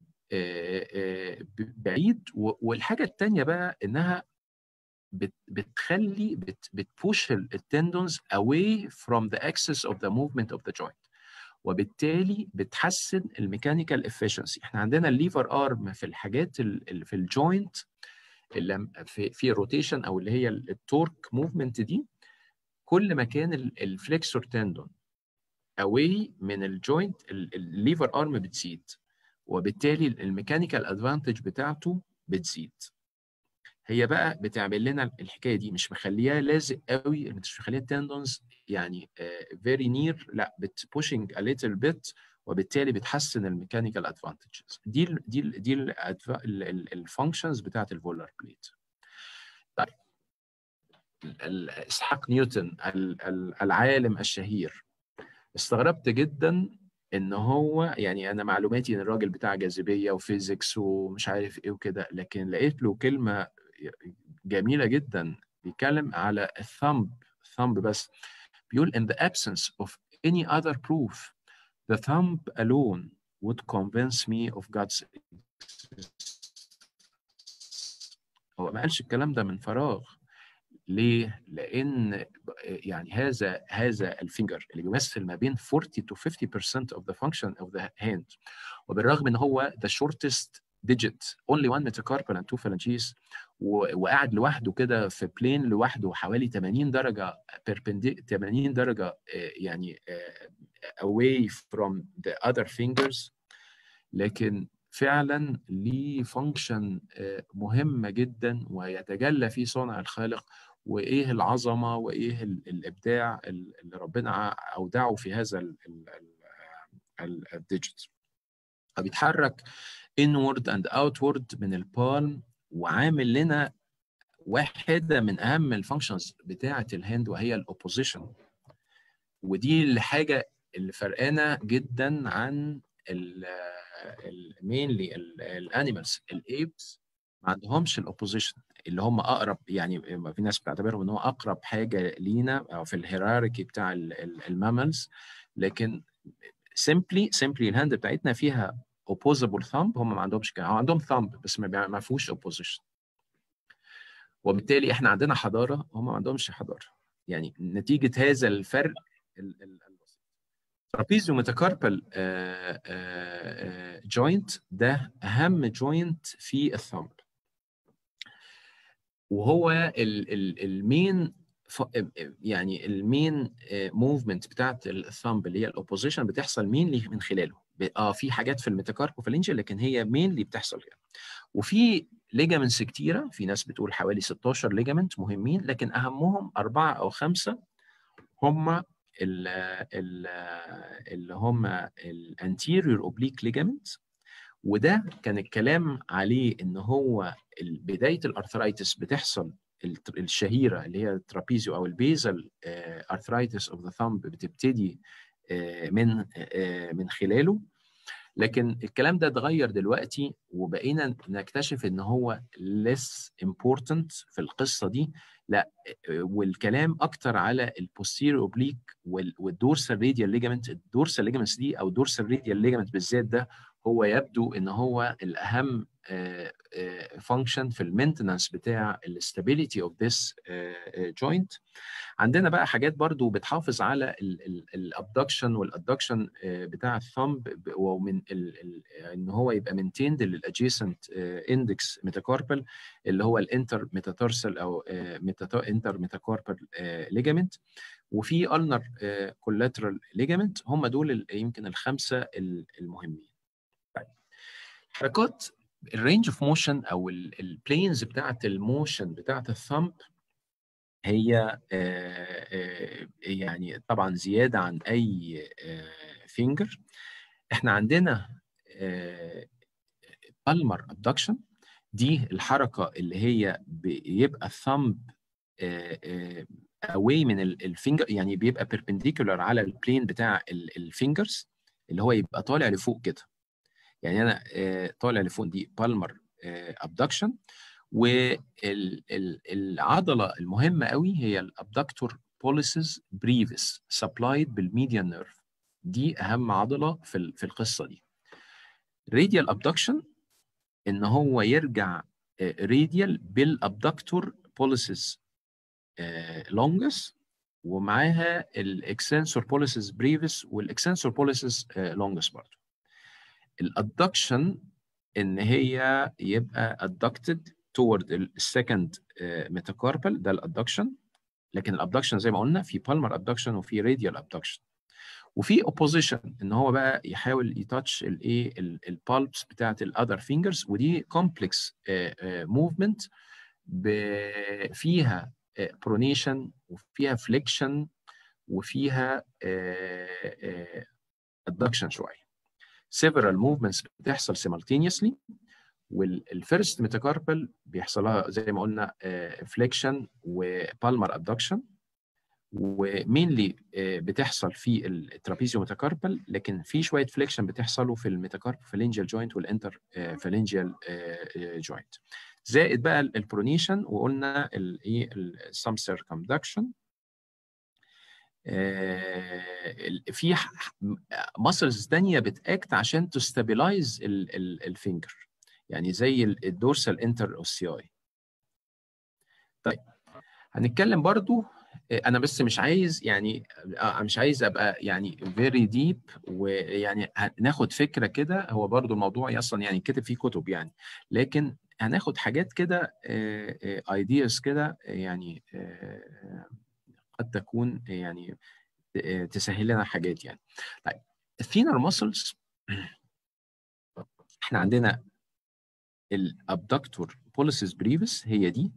بعيد والحاجه الثانيه بقى انها بتخلي بت بتبوش التندونز away from the axis of the movement of the joint وبالتالي بتحسن الميكانيكال efficiency احنا عندنا الليفر ارم في الحاجات اللي في الجوينت اللي في في الروتيشن او اللي هي التورك موفمنت دي كل ما كان الفليكسور تندون away من الجوينت الليفر ارم بتزيد وبالتالي الميكانيكال ادفانتج بتاعته بتزيد هي بقى بتعمل لنا الحكايه دي مش مخليها لازق قوي مش مخليها التندونز يعني فيري uh, نير لا بتبوشنج ا ليتل بيت وبالتالي بتحسن الميكانيكال ادفانتجز دي ال دي ال دي الفانكشنز بتاعت الفولر بليت طيب اسحاق نيوتن العالم الشهير استغربت جدا ان هو يعني انا معلوماتي ان الراجل بتاع جاذبيه وفيزيكس ومش عارف ايه وكده لكن لقيت له كلمه جميله جدا بيتكلم على الثمب ثمب بس بيقول in the absence of any other proof the thumb alone would convince me of God's هو ما قالش الكلام ده من فراغ ليه؟ لأن يعني هذا هذا الفينجر اللي بيمثل ما بين 40 to 50% of the function of the hand وبالرغم ان هو the shortest digit only one metacarpal and two phalanges وقاعد لوحده كده في بلين لوحده حوالي 80 درجه perpendicular 80 درجه يعني away from the other fingers لكن فعلا ليه فانكشن مهمه جدا ويتجلى في صنع الخالق وايه العظمه وايه الابداع اللي ربنا اودعه في هذا الديجيت فبيتحرك inward and outward من البالم وعامل لنا واحده من اهم الفانكشنز بتاعه الهاند وهي الاوبوزيشن ودي الحاجه اللي فرقانه جدا عن مينلي الانيمالز الايبس ما عندهمش الاوبوزيشن اللي هم اقرب يعني في ناس بتعتبرهم ان هو اقرب حاجه لينا او في الهيراركي بتاع الماملز لكن سيمبلي سيمبلي الهاند بتاعتنا فيها opposable thumb هم ما عندهمش كده عندهم thumb بس ما ما فيهوش opposition وبالتالي احنا عندنا حضاره هم ما عندهمش حضاره يعني نتيجه هذا الفرق ترابيزيو ميتاكاربال جوينت ده اهم جوينت في الثامب وهو المين يعني المين موفمنت بتاعت الثامب اللي هي الاوبوزيشن بتحصل مين من خلاله اه في حاجات في الميتاكاربوفالنجيا لكن هي مين اللي بتحصل كده وفي ليجامنتس كتيره في ناس بتقول حوالي 16 ليجامنت مهمين لكن اهمهم اربعه او خمسه هم اللي هم الانتيريور اوبليك ليجامنت وده كان الكلام عليه ان هو بدايه الارثرايتس بتحصل الشهيره اللي هي الترابيزيو او البيزل ارثرايتس اوف ذا ثامب بتبتدي من من خلاله لكن الكلام ده اتغير دلوقتي وبقينا نكتشف ان هو less important في القصه دي لا والكلام اكتر على البوستيريور اوبليك والدورسال راديال ليجامنت الدورسال ليجامنتس دي او دورسال راديال ليجامنت بالذات ده هو يبدو ان هو الاهم فانكشن في المينتنانس بتاع الاستابيليتي اوف ذس جوينت عندنا بقى حاجات برضو بتحافظ على الابدكشن والادكشن بتاع الثمب ومن ان هو يبقى مينتيند للادجيسنت اندكس ميتاكاربل اللي هو الانتر ميتاتارسل او انتر ميتاكاربل ليجامنت وفي النر كولاترال ليجامنت هم دول يمكن الخمسه المهمين طيب حركات الرينج اوف موشن او البلينز بتاعت الموشن بتاعت الثمب هي يعني طبعا زياده عن اي فينجر احنا عندنا بالمر ابدكشن دي الحركه اللي هي بيبقى الثمب اواي من الفينجر يعني بيبقى بيربنديكولار على البلين بتاع الفينجرز اللي هو يبقى طالع لفوق كده يعني انا طالع لفوق دي بالمر ابدكشن والعضله المهمه قوي هي الابدكتور بوليسز بريفيس سبلايد بالميديان نيرف دي اهم عضله في في القصه دي راديال ابدكشن ان هو يرجع راديال بالابدكتور بوليسز لونجس ومعاها الاكسنسور بوليسز بريفيس والاكسنسور بوليسز لونجس برضه الادكشن ان هي يبقى adducted toward السكند ميتاكاربل ده الادكشن لكن الابدكشن زي ما قلنا في بالمر ابدكشن وفي راديال ابدكشن وفي اوبوزيشن ان هو بقى يحاول يتاتش الايه البالبس بتاعت الاذر فينجرز ودي كومبلكس موفمنت فيها برونيشن وفيها فليكشن وفيها ادكشن شويه several movements بتحصل simultaneously والفيرست ميتاكاربل بيحصل لها زي ما قلنا فليكشن وبالمر ابدكشن ومينلي بتحصل في الترابيزيو ميتاكاربل لكن في شويه فليكشن بتحصلوا في الميتاكارب فالنجيال جوينت والانتر فالنجيال جوينت زائد بقى البرونيشن وقلنا الايه السم سيركمدكشن آه، في ماسلز تانية بتاكت عشان تستابلايز الفينجر يعني زي الدورسال انتر اوسياي طيب هنتكلم برضو انا بس مش عايز يعني آه، مش عايز ابقى يعني فيري ديب ويعني ناخد فكره كده هو برضو الموضوع اصلا يعني كتب فيه كتب يعني لكن هناخد حاجات كده ايدياز كده يعني آه، قد تكون يعني آه، تسهل لنا حاجات يعني طيب الثينر ماسلز احنا عندنا الابدكتور بوليسيس بريفس هي دي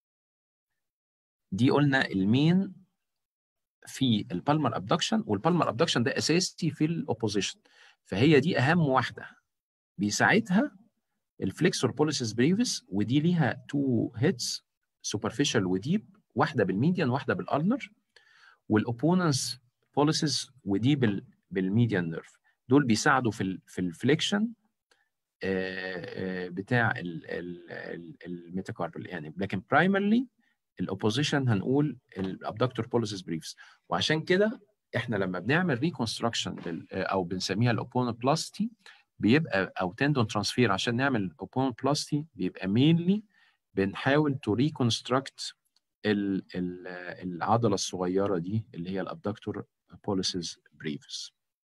دي قلنا المين في البالمر ابدكشن والبالمر ابدكشن ده اساسي في الاوبوزيشن فهي دي اهم واحده بيساعدها الفليكسور بوليسيس بريفس ودي ليها تو هيدز سوبرفيشال وديب واحده بالميديان واحده بالالنر والاوبوننس بوليسيس ودي بال بالميديان نيرف دول بيساعدوا في ال في الفليكشن بتاع الميتاكاربال يعني لكن برايمرلي الاوبوزيشن هنقول الابدكتور بوليسيس بريفس وعشان كده احنا لما بنعمل ريكونستراكشن او بنسميها الاوبونوبلاستي بيبقى او تندون ترانسفير عشان نعمل اوبونوبلاستي بيبقى مينلي بنحاول تو ريكونستراكت العضله الصغيره دي اللي هي الابدكتور بوليسيس بريفس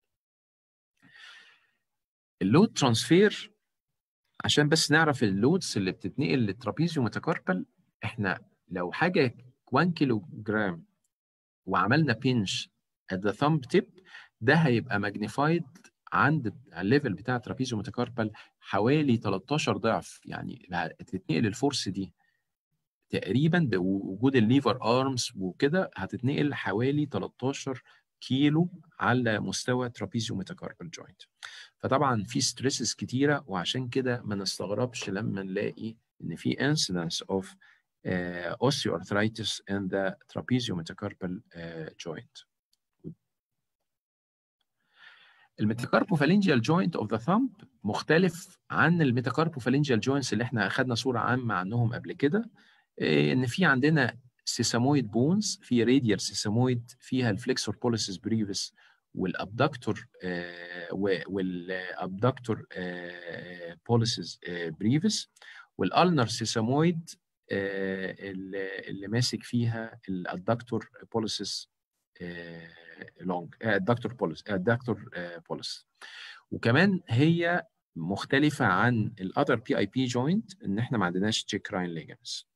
اللود ترانسفير عشان بس نعرف اللودز اللي بتتنقل للترابيزيو ميتاكاربال احنا لو حاجه 1 كيلو جرام وعملنا بينش at the thumb tip ده هيبقى ماجنيفايد عند الليفل بتاع الترابيزيو ميتاكاربال حوالي 13 ضعف يعني هتتنقل الفورس دي تقريبا بوجود الليفر ارمز وكده هتتنقل حوالي 13 كيلو على مستوى ترابيزيو ميتاكاربال جوينت فطبعا في ستريسز كتيره وعشان كده ما نستغربش لما نلاقي ان في incidence of uh, osteoarthritis in the trapeziometacarpal uh, joint. الميتاكاربوفالينجيال جوينت اوف ذا ثامب مختلف عن الميتاكاربوفالينجيال جوينتس اللي احنا اخذنا صوره عامه عنهم قبل كده ان في عندنا سيسامويد بونز في راديال سيسامويد فيها الفليكسور بوليسيس بريفس والابدكتور والابدكتور بوليسيس بريفس والالنر سيسامويد اللي ماسك فيها الادكتور بوليسيس لونج الدكتور بوليس الدكتور بوليس وكمان هي مختلفة عن الاذر بي اي بي جوينت ان احنا ما عندناش تشيك راين ليجمنتس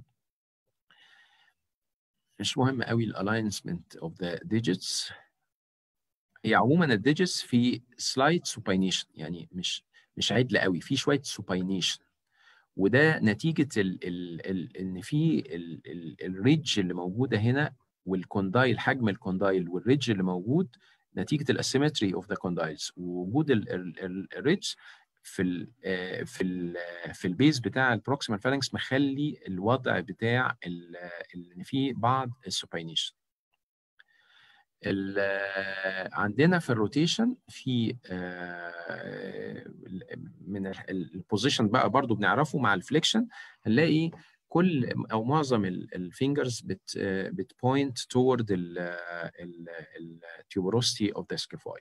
مش مهم قوي الالاينمنت اوف ذا ديجيتس هي عموما الديجيتس في سلايد سوباينيشن يعني مش مش عدل قوي في شويه سوباينيشن وده نتيجه ال ال ال ان في الريدج اللي موجوده هنا والكوندايل حجم الكوندايل والريدج اللي موجود نتيجه الاسيمتري اوف ذا كوندايلز ووجود الريدج في ال في ال في البيز بتاع البروكسيمال فالانكس مخلي الوضع بتاع ان في بعض السوباينيشن عندنا في الروتيشن في من البوزيشن بقى برضو بنعرفه مع الفليكشن هنلاقي كل او معظم الفينجرز بت بتبوينت تورد التيوبروستي اوف ذا سكيفويد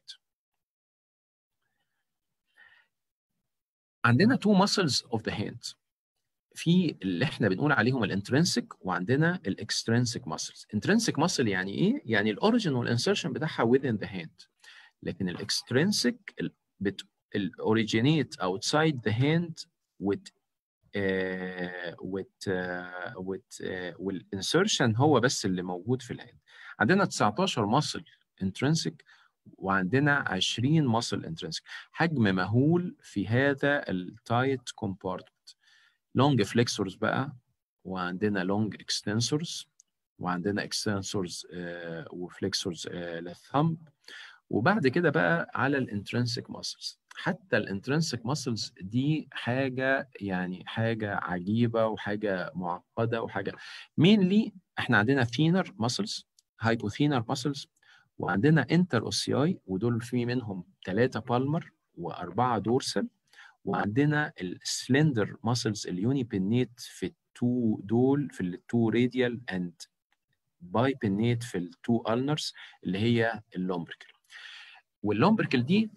عندنا تو ماسلز اوف ذا هاند في اللي احنا بنقول عليهم الانترنسك وعندنا الاكسترنسك ماسلز انترنسك ماسل يعني ايه يعني الاوريجن والانسرشن بتاعها within the hand لكن الاكسترنسك بت الاوريجينيت outside the hand with uh, with uh, with uh, والانسرشن هو بس اللي موجود في الهاند عندنا 19 ماسل انترنسك وعندنا 20 ماسل انترنسك حجم مهول في هذا التايت كومبارتمنت لونج فليكسورز بقى وعندنا لونج اكستنسورز وعندنا اكستنسورز وفليكسورز للثمب وبعد كده بقى على الانترنسك ماسلز حتى الانترنسك ماسلز دي حاجه يعني حاجه عجيبه وحاجه معقده وحاجه مينلي احنا عندنا ثينر ماسلز هايبوثينر ماسلز وعندنا انتر اوسياي ودول في منهم ثلاثه بالمر واربعه دورسال وعندنا السلندر ماسلز اليوني بينيت في التو دول في التو راديال اند بايبنيت في التو النرز اللي هي اللومبركل واللومبركل دي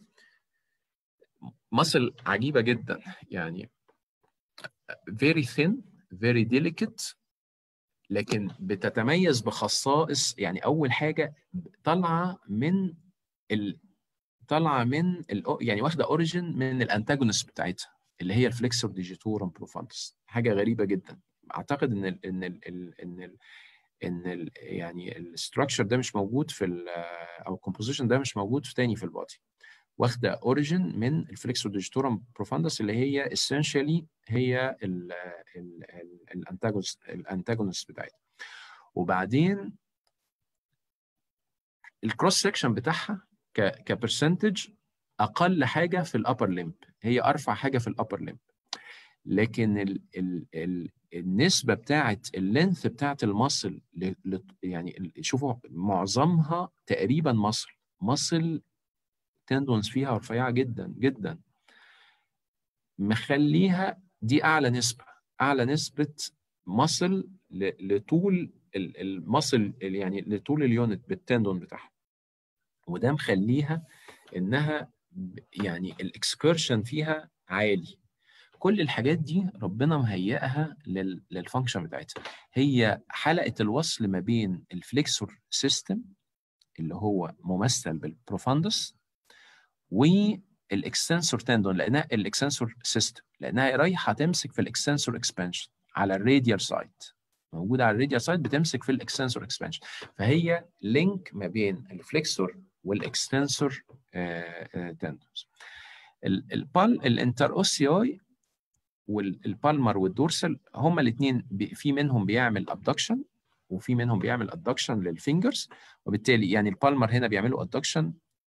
مصل عجيبه جدا يعني very thin very delicate لكن بتتميز بخصائص يعني اول حاجه طالعه من ال... طالعه من ال... يعني واخده اوريجين من الانتاجونست بتاعتها اللي هي الفليكسور ديجيتورم بروفاندس حاجه غريبه جدا اعتقد ان ال... ان ال... ان ال... ان ال... يعني الاستراكشر ده مش موجود في ال... او الكومبوزيشن ده مش موجود في تاني في البادي واخده اوريجين من الفليكسور ديجيتورم بروفاندس اللي هي essentially هي الانتاجونست الانتاجونست بتاعتها وبعدين الكروس سكشن بتاعها كبرسنتج اقل حاجه في الابر ليمب هي ارفع حاجه في الابر ليمب لكن ال ال ال النسبه بتاعت اللينث بتاعت المصل يعني شوفوا معظمها تقريبا مصل مصل تندونز فيها رفيعه جدا جدا مخليها دي اعلى نسبه اعلى نسبه مصل لطول المصل يعني لطول اليونت بالتندون بتاعها وده مخليها انها يعني الاكسكرشن فيها عالي كل الحاجات دي ربنا مهيئها للفانكشن بتاعتها هي حلقه الوصل ما بين الفليكسور سيستم اللي هو ممثل بالبروفاندس والاكستنسور تندون لانها الاكستنسور سيستم لانها رايحه تمسك في الاكستنسور اكسبانشن على الراديال سايد موجوده على الراديال سايد بتمسك في الاكستنسور اكسبانشن فهي لينك ما بين الفليكسور والاكستنسور تندونز البال الانتر اوسياي والبالمر والدورسال هما الاثنين في منهم بيعمل ابدكشن وفي منهم بيعمل ادكشن للفينجرز وبالتالي يعني البالمر هنا بيعملوا ادكشن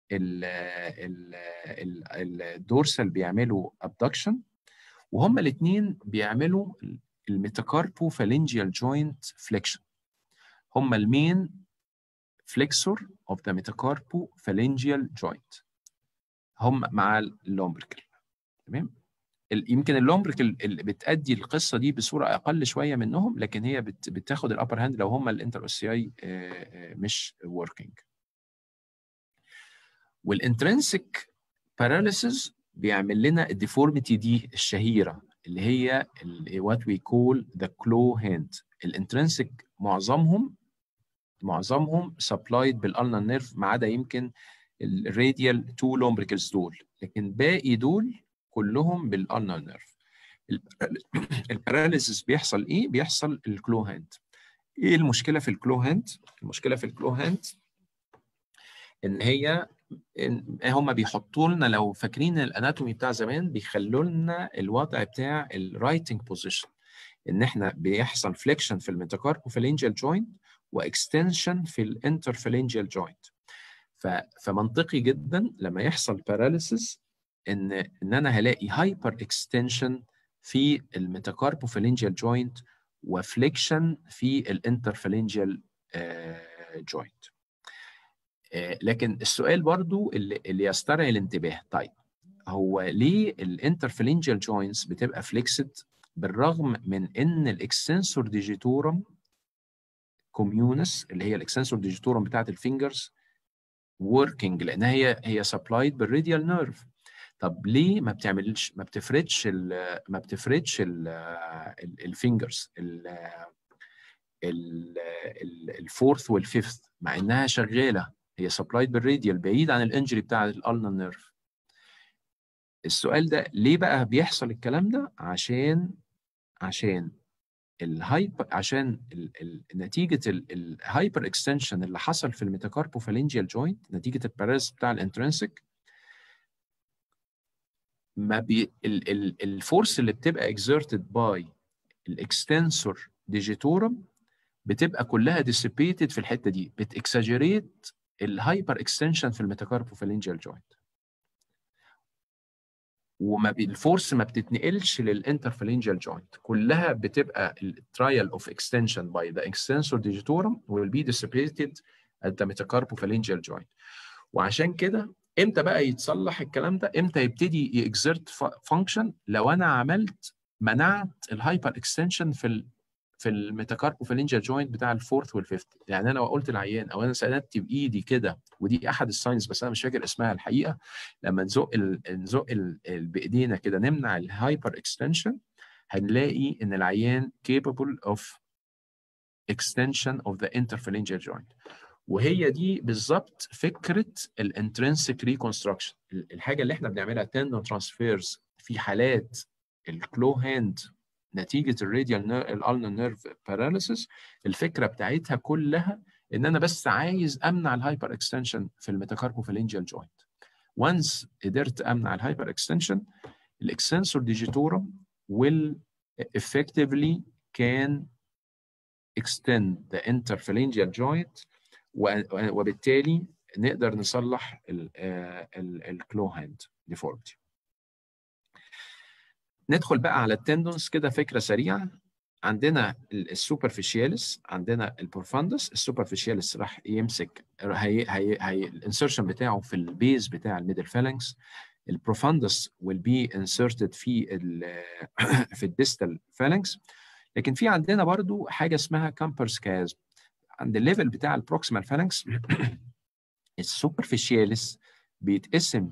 الدورسال بيعملوا ابدكشن وهما الاثنين بيعملوا الميتاكاربو فالنجيال جوينت فليكشن هما المين فليكسور اوف ذا ميتاكاربو فالنجيال جوينت هم مع اللومبركل تمام يمكن اللومبركل اللي بتأدي القصه دي بصوره اقل شويه منهم لكن هي بتاخد الابر هاند لو هم الانتر اوسياي مش وركينج والانترنسك باراليسيس بيعمل لنا الديفورميتي دي الشهيره اللي هي وات وي كول ذا كلو هاند الانترنسك معظمهم معظمهم سبلايد بالالنا نيرف ما عدا يمكن الراديال تو لومبريكلز دول لكن باقي دول كلهم بالالنا نيرف الباراليسيس بيحصل ايه بيحصل الكلو هاند ايه المشكله في الكلو هاند المشكله في الكلو هاند ان هي هم بيحطوا لنا لو فاكرين الاناتومي بتاع زمان بيخلوا لنا الوضع بتاع الرايتنج بوزيشن ان احنا بيحصل فليكشن في الميتاكاربوفالنجيال جوينت واكستنشن في الانترفالنجيال جوينت فمنطقي جدا لما يحصل باراليسيس ان ان انا هلاقي هايبر اكستنشن في الميتاكاربوفالنجيال جوينت وفليكشن في الانترفالنجيال جوينت لكن السؤال برضو اللي, اللي يسترعي الانتباه طيب هو ليه الانترفالنجيال جوينتس بتبقى فليكسد بالرغم من ان الاكستنسور ديجيتورم كوميونس اللي هي الاكستنسور ديجيتورم بتاعت الفينجرز وركينج لانها هي هي سبلايد بالراديال نيرف طب ليه ما بتعملش ما بتفردش ال ما بتفردش الفينجرز الفورث والفيفث مع انها شغاله هي سبلايد بالراديال بعيد عن الانجري بتاع الالنا نيرف السؤال ده ليه بقى بيحصل الكلام ده عشان عشان الهايبر عشان ال ال نتيجه الهايبر اكستنشن اللي حصل في الميتاكاربوفالنجيال جوينت نتيجه الباراليس بتاع الانترنسك ما بي ال ال الفورس اللي بتبقى اكزerted باي الاكستنسور ديجيتورم بتبقى كلها ديسيبيتد في الحته دي بتكساجريت الهايبر اكستنشن في الميتاكاربوفالنجيال جوينت وما بي الفورس ما بتتنقلش للانترفالنجيال جوينت كلها بتبقى الترايل اوف اكستنشن باي ذا اكستنسور ديجيتورم will be dissipated at the metacarpophalangeal joint وعشان كده امتى بقى يتصلح الكلام ده امتى يبتدي يكزرت فانكشن لو انا عملت منعت الهايبر اكستنشن في ال في الميتاكاربوفالينجيال جوينت بتاع الفورث والفيفث يعني انا لو قلت العيان او انا سندت بايدي كده ودي احد الساينز بس انا مش فاكر اسمها الحقيقه لما نزق ال... نزق ال... ال... بايدينا كده نمنع الهايبر اكستنشن هنلاقي ان العيان capable of extension of the interphalangeal joint وهي دي بالظبط فكره الانترنسك ريكونستراكشن الحاجه اللي احنا بنعملها تندون ترانسفيرز في حالات الكلو هاند نتيجه الراديال الالنا نيرف باراليسيس الفكره بتاعتها كلها ان انا بس عايز امنع الهايبر اكستنشن في الميتاكاربوفالينجيال جوينت وانس قدرت امنع الهايبر اكستنشن الاكستنسور ديجيتورم will effectively can extend the interphalangeal joint وبالتالي نقدر نصلح الكلو هاند ديفورمتي ندخل بقى على التندونز كده فكره سريعه عندنا السوبرفيشياليس عندنا البروفاندس السوبرفيشياليس راح يمسك هي هي هي الانسرشن بتاعه في البيز بتاع الميدل فالانكس البروفاندس will be inserted في ال في الديستال فالانكس لكن في عندنا برضو حاجه اسمها كامبرز كاز عند الليفل بتاع البروكسيمال فالانكس السوبرفيشياليس بيتقسم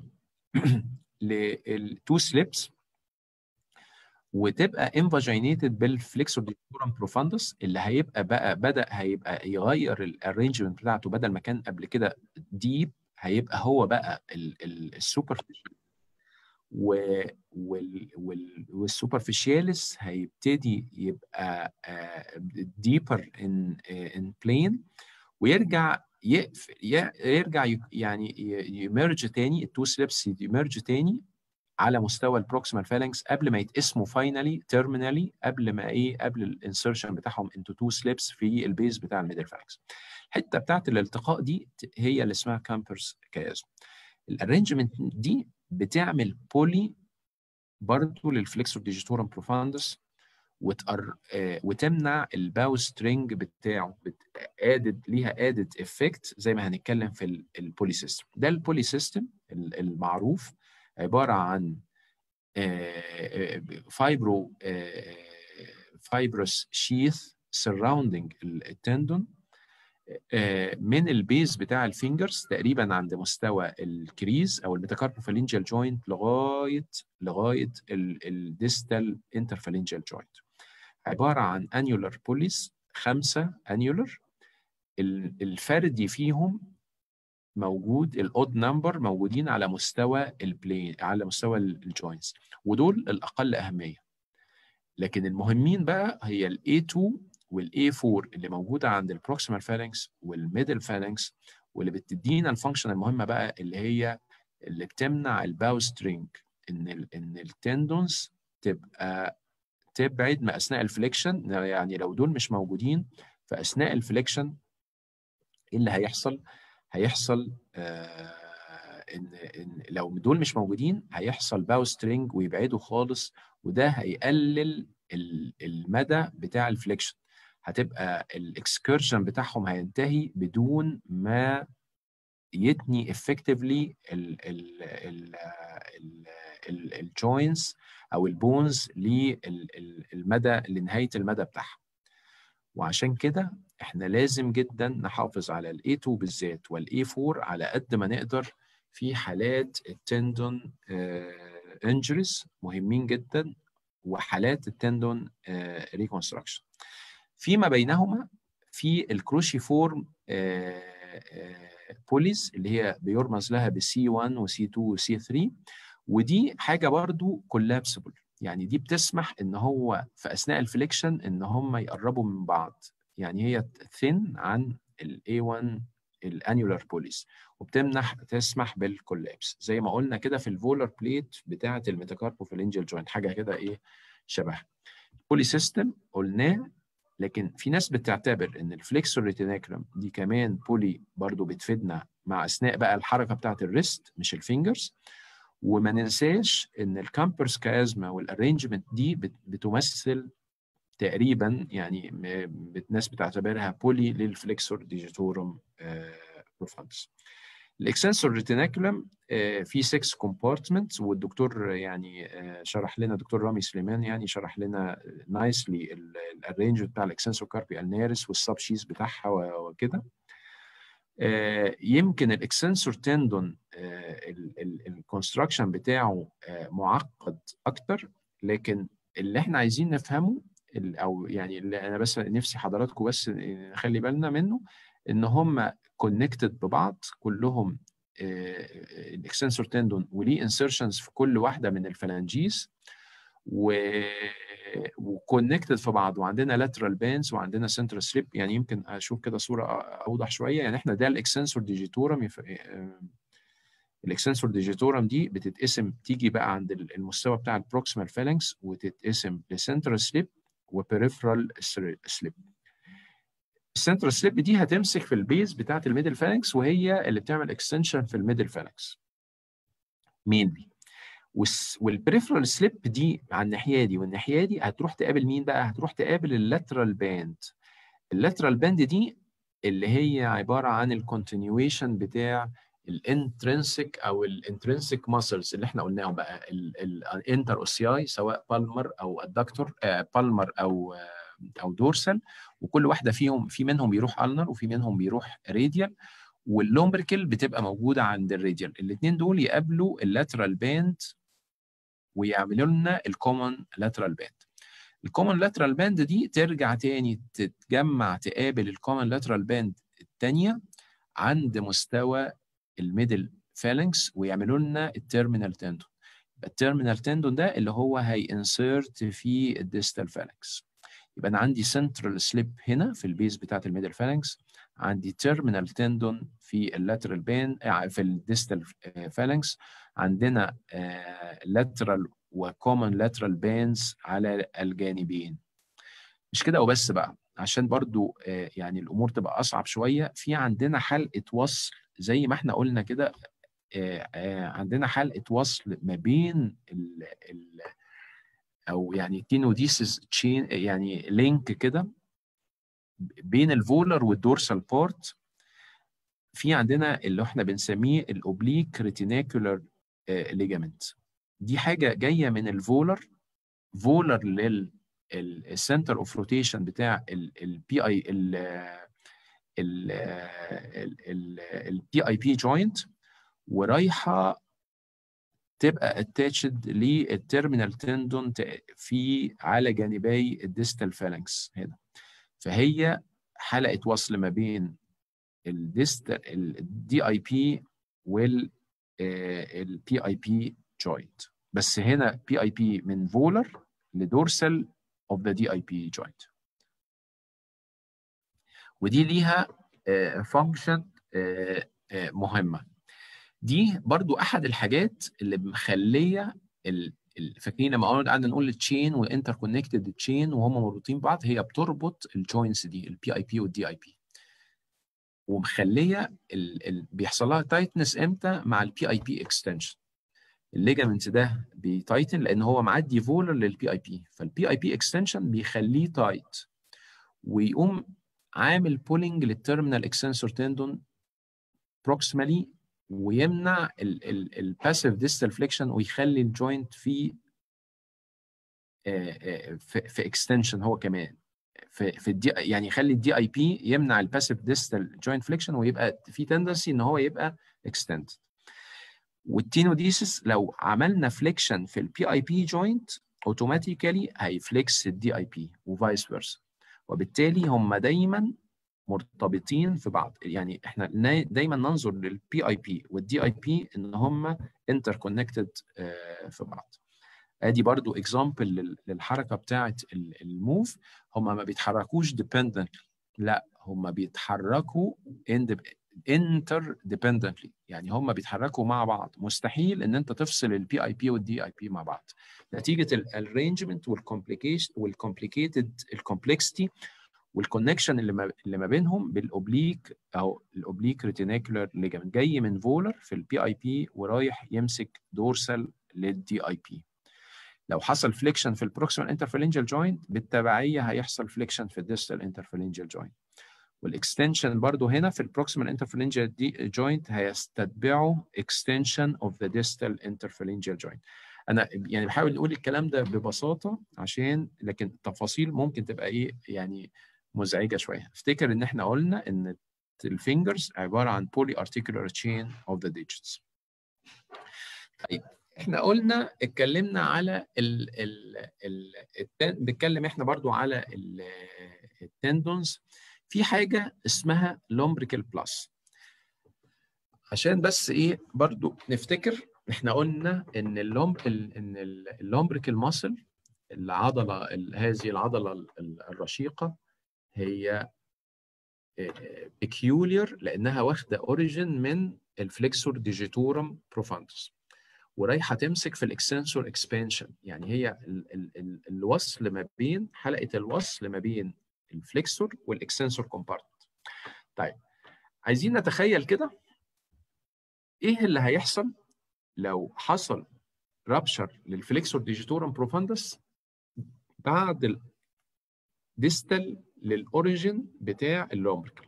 للتو سليبس وتبقى انفاجينيتد بالفليكسور ديكورم بروفاندس اللي هيبقى بقى بدا هيبقى يغير الارينجمنت بتاعته بدل ما كان قبل كده ديب هيبقى هو بقى السوبرفيشال والسوبرفيشياليس هيبتدي يبقى ديبر ان ان بلين ويرجع يقف يرجع يعني يمرج تاني التو سليبس يمرج تاني على مستوى البروكسيمال فالانكس قبل ما يتقسموا فاينالي تيرمينالي قبل ما ايه قبل الانسرشن بتاعهم انتو تو سليبس في البيز بتاع الميدل فالانكس الحته بتاعت الالتقاء دي هي اللي اسمها كامبرز كيازم الارينجمنت دي بتعمل بولي برضه للفليكسور ديجيتورم بروفاندس وتقر... آه وتمنع الباو سترينج بتاعه ادد ليها ادد افكت زي ما هنتكلم في البولي سيستم ده البولي سيستم المعروف عباره عن فايبرو فايبرس شيث سراوندنج التندون من البيز بتاع الفينجرز تقريبا عند مستوى الكريز او الميتاكاربوفالينجيال جوينت لغايه لغايه الديستال انترفالينجيال جوينت عباره عن انيولار بوليس خمسه انيولار الفردي فيهم موجود الاود نمبر موجودين على مستوى البلين على مستوى الجوينتس ودول الاقل اهميه لكن المهمين بقى هي الاي 2 والاي 4 اللي موجوده عند البروكسيمال فالانكس والميدل فالانكس واللي بتدينا الفانكشن المهمه بقى اللي هي اللي بتمنع الباو سترينج ان ال ان التندونز تبقى تبعد ما اثناء الفليكشن يعني لو دول مش موجودين فاثناء الفليكشن ايه اللي هيحصل؟ هيحصل آه ان ان لو دول مش موجودين هيحصل باو سترينج ويبعدوا خالص وده هيقلل المدى بتاع الفليكشن هتبقى الاكسكيرشن بتاعهم هينتهي بدون ما يتني افكتفلي الجوينتس او البونز للمدى لنهايه المدى بتاعها وعشان كده احنا لازم جدا نحافظ على الاي 2 بالذات والاي 4 على قد ما نقدر في حالات التندون انجريز مهمين جدا وحالات التندون ريكونستراكشن فيما بينهما في الكروشي فورم بوليز اللي هي بيرمز لها بسي 1 وسي 2 وسي 3 ودي حاجه برضو كولابسبل يعني دي بتسمح ان هو في اثناء الفليكشن ان هم يقربوا من بعض يعني هي ثين عن الاي 1 الانيولار بوليس وبتمنح تسمح بالكولابس زي ما قلنا كده في الفولر بليت بتاعه الميتاكاربوفالينجيال جوينت حاجه كده ايه شبه بولي سيستم قلناه لكن في ناس بتعتبر ان الفليكسور ريتيناكرم دي كمان بولي برضو بتفيدنا مع اثناء بقى الحركه بتاعه الريست مش الفينجرز وما ننساش ان الكامبرز كازما والارينجمنت دي بتمثل تقريبا يعني الناس بتعتبرها بولي للفليكسور ديجيتورم بروفاندس الاكسنسور ريتيناكولم في 6 كومبارتمنتس والدكتور يعني آه، شرح لنا دكتور رامي سليمان يعني شرح لنا نايسلي الارينج بتاع الاكسنسور كاربي النارس والسب شيز بتاعها و- وكده آه، يمكن الاكسنسور تندون الكونستراكشن بتاعه آه، معقد اكتر لكن اللي احنا عايزين نفهمه ال- او يعني اللي انا بس نفسي حضراتكم بس نخلي بالنا منه ان هم كونكتد ببعض كلهم الاكسنسور تندون وليه انسرشنز في كل واحده من الفلانجيز و وكونكتد في بعض وعندنا لاترال بانز وعندنا سنترال سليب يعني يمكن اشوف كده صوره اوضح شويه يعني احنا ده الاكسنسور ديجيتورم يف... الاكسنسور ديجيتورم دي بتتقسم تيجي بقى عند المستوى بتاع البروكسيمال فالنكس وتتقسم لسنترال سليب وبريفرال سليب السنترال سليب دي هتمسك في البيز بتاعت الميدل فالنكس وهي اللي بتعمل اكستنشن في الميدل فالنكس مينلي والبريفرال سليب دي على الناحيه دي والناحيه دي هتروح تقابل مين بقى؟ هتروح تقابل اللاترال باند اللاترال باند دي اللي هي عباره عن الكونتينيويشن بتاع الانترنسك او الانترنسك ماسلز اللي احنا قلناهم بقى الانتر اوسياي سواء بالمر او الدكتور بالمر او آه، او دورسال وكل واحده فيهم في منهم بيروح النر وفي منهم بيروح راديال واللومبركل بتبقى موجوده عند الراديال الاثنين دول يقابلوا اللاترال باند ويعملوا لنا الكومن لاترال باند الكومن لاترال باند دي ترجع تاني تتجمع تقابل الكومن لاترال باند الثانيه عند مستوى الميدل فالنكس ويعملوا لنا التيرمينال تندون التيرمينال تندون ده اللي هو هينسرت في الديستال فالنكس يبقى انا عندي سنترال سليب هنا في البيز بتاعت الميدل فالنكس عندي تيرمينال تندون في اللاترال بين في الديستال فالنكس عندنا لاترال وكومن لاترال بينز على الجانبين مش كده وبس بقى عشان برضو آه، يعني الامور تبقى اصعب شويه في عندنا حلقه وصل زي ما احنا قلنا كده آه، آه، عندنا حلقه وصل ما بين ال ال او يعني تينوديسيس تشين يعني لينك كده بين الفولر والدورسال بورت في عندنا اللي احنا بنسميه الاوبليك ريتيناكولار ليجامنت دي حاجه جايه من الفولر فولر لل السنتر اوف روتيشن بتاع البي اي البي اي بي جوينت ورايحه تبقى اتاتشد للتيرمينال تندون في على جانبي الديستال فالنكس هنا فهي حلقه وصل ما بين الديستال الدي اي بي وال البي اي بي جوينت بس هنا بي اي بي من فولر لدورسال اوف ذا دي اي بي جوينت ودي ليها فانكشن مهمه دي برضو احد الحاجات اللي مخليه ال- ال- فاكرين لما قعدنا نقول التشين وانتر كونكتد تشين وهم مربوطين ببعض هي بتربط الجوينتس دي البي اي بي والدي اي بي ومخليه ال... ال... بيحصل لها تايتنس امتى مع البي اي بي اكستنشن الليجامنت ده بيتايتن لان هو معدي فولر للبي اي بي فالبي اي بي اكستنشن بيخليه تايت ويقوم عامل بولينج للتيرمينال اكستنسور تندون بروكسيمالي ويمنع الباسيف ديستال فليكشن ويخلي الجوينت في في, في اكستنشن هو كمان في في الدي يعني يخلي الدي اي بي يمنع الباسيف ديستال جوينت فليكشن ويبقى في تندنسي ان هو يبقى اكستند والتينوديسيس لو عملنا فليكشن في البي اي بي جوينت اوتوماتيكالي هيفليكس الدي اي بي وفايس فيرسا وبالتالي هم دايما مرتبطين في بعض يعني احنا دايما ننظر للبي اي بي والدي اي بي ان هم انتر كونكتد في بعض ادي برضو اكزامبل للحركه بتاعه الموف هم ما بيتحركوش ديبندنتلي لا هم بيتحركوا انتر ديبندنتلي يعني هم بيتحركوا مع بعض مستحيل ان انت تفصل البي اي بي والدي اي بي مع بعض نتيجه الارينجمنت والكومبليكيشن والكومبليكيتد الكومبلكسيتي والكونكشن اللي ما اللي ما بينهم بالاوبليك او الاوبليك ريتينيكولار ليجامنت جاي من فولر في البي اي بي ورايح يمسك دورسال للدي اي بي لو حصل فليكشن في البروكسيمال انترفالنجال جوينت بالتبعيه هيحصل فليكشن في الديستال انترفالنجال جوينت والاكستنشن برضو هنا في البروكسيمال انترفالنجيال جوينت هيستتبعه extension of the distal interphalangeal joint انا يعني بحاول اقول الكلام ده ببساطه عشان لكن التفاصيل ممكن تبقى ايه يعني مزعجه شويه افتكر ان احنا قلنا ان الفينجرز عباره عن poly articular chain of the digits طيب احنا قلنا اتكلمنا على ال ال ال التن... بنتكلم احنا برضو على التندونز في حاجه اسمها لومبريكال بلس عشان بس ايه برضو نفتكر احنا قلنا ان اللومب ان اللومبريكال ماسل العضله هذه العضله الرشيقه هي peculiar لانها واخده اوريجين من الفليكسور ديجيتورم بروفاندس ورايحه تمسك في الاكستنسور اكسبانشن يعني هي ال ال ال الوصل ما بين حلقه الوصل ما بين الفليكسور والاكستنسور كومبارتمنت طيب عايزين نتخيل كده ايه اللي هيحصل لو حصل رابشر للفليكسور ديجيتورم بروفاندس بعد الديستال للاوريجين بتاع اللومبريكال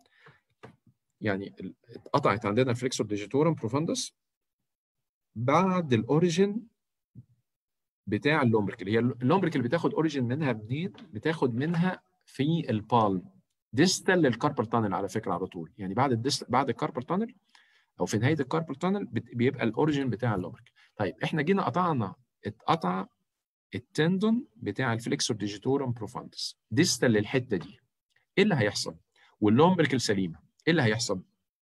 يعني اتقطعت عندنا الفليكسور ديجيتورم بروفاندس بعد الاوريجين بتاع اللومبريكال هي اللومبريكال بتاخد اوريجين منها منين بتاخد منها في البالم ديستال للكاربال تانل على فكره على طول يعني بعد الديست بعد الكاربال تانل او في نهايه الكاربال تانل بيبقى الاوريجين بتاع اللومبريكال طيب احنا جينا قطعنا اتقطع التندون بتاع الفليكسور ديجيتورم بروفاندس ديستال للحته دي ايه اللي هيحصل واللومبريكال سليمه ايه اللي هيحصل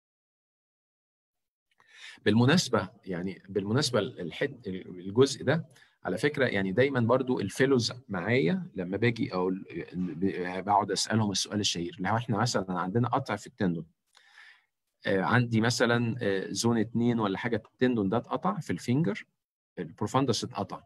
بالمناسبه يعني بالمناسبه الحد الجزء ده على فكره يعني دايما برضو الفيلوز معايا لما باجي او بقعد اسالهم السؤال الشهير لو احنا مثلا عندنا قطع في التندون عندي مثلا زون اتنين ولا حاجه التندون ده اتقطع في الفينجر البروفاندس اتقطع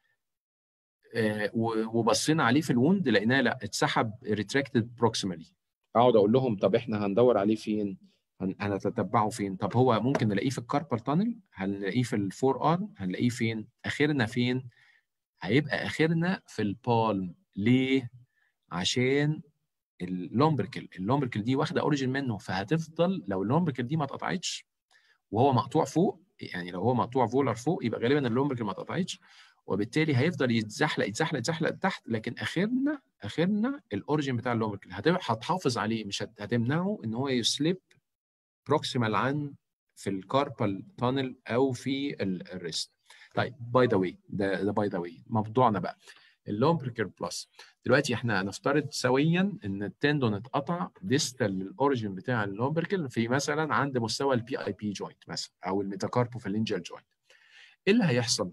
وبصينا عليه في الوند لقيناه لا اتسحب ريتراكتد بروكسيمالي اقعد اقول لهم طب احنا هندور عليه فين هنتتبعه فين طب هو ممكن نلاقيه في الكاربال تانل هنلاقيه في الفور ارم هنلاقيه فين اخرنا فين هيبقى اخرنا في البالم ليه عشان اللومبركل اللومبركل دي واخده اوريجين منه فهتفضل لو اللومبركل دي ما اتقطعتش وهو مقطوع فوق يعني لو هو مقطوع فولر فوق يبقى غالبا اللومبركل ما اتقطعتش وبالتالي هيفضل يتزحلق يتزحلق يتزحلق تحت لكن اخرنا اخرنا الاوريجين بتاع اللومبركل هتحافظ عليه مش هتمنعه ان هو يسليب بروكسيمال عن في الكاربال تانل او في الريست طيب باي ذا واي ده ده باي ذا واي موضوعنا بقى اللومبريكال بلس دلوقتي احنا هنفترض سويا ان التندون اتقطع ديستال للاوريجين بتاع اللومبريكال في مثلا عند مستوى البي اي بي جوينت مثلا او الميتاكاربوفالينجيال جوينت ايه اللي هيحصل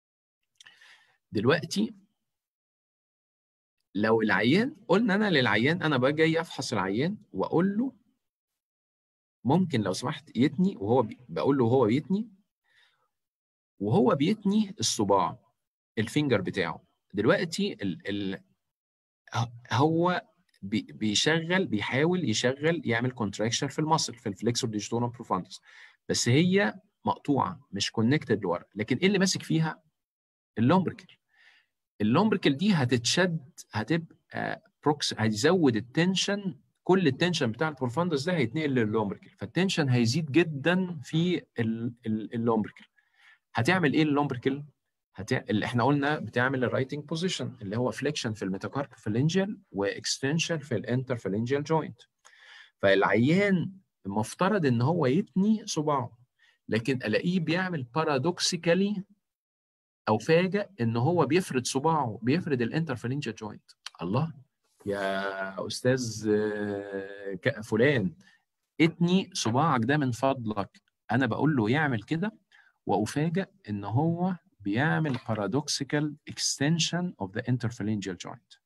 دلوقتي لو العيان قلنا انا للعيان انا بقى جاي افحص العيان واقول له ممكن لو سمحت يتني وهو بي... بقول له وهو بيتني وهو بيتني الصباع الفينجر بتاعه دلوقتي ال... ال... هو بي... بيشغل بيحاول يشغل يعمل كونتراكشن في المصل في الفليكسور ديجيتورم بروفاندس بس هي مقطوعه مش كونكتد لورا لكن ايه اللي ماسك فيها اللومبريكل اللومبريكل دي هتتشد هتبقى بروكس هيزود التنشن كل التنشن بتاع البروفاندس ده هيتنقل لللومبريكل فالتنشن هيزيد جدا في اللومبريكل هتعمل ايه اللومبريكل هتع... اللي احنا قلنا بتعمل الرايتنج بوزيشن اللي هو فليكشن في الميتاكاربوفالينجيال واكستنشن في الانترفالينجيال جوينت فالعيان المفترض ان هو يتني صباعه لكن الاقيه بيعمل بارادوكسيكالي او فاجئ ان هو بيفرد صباعه بيفرد الانترفالينجيال جوينت الله يا استاذ فلان اتني صباعك ده من فضلك انا بقول له يعمل كده وافاجئ ان هو بيعمل paradoxical extension of the interphalangeal joint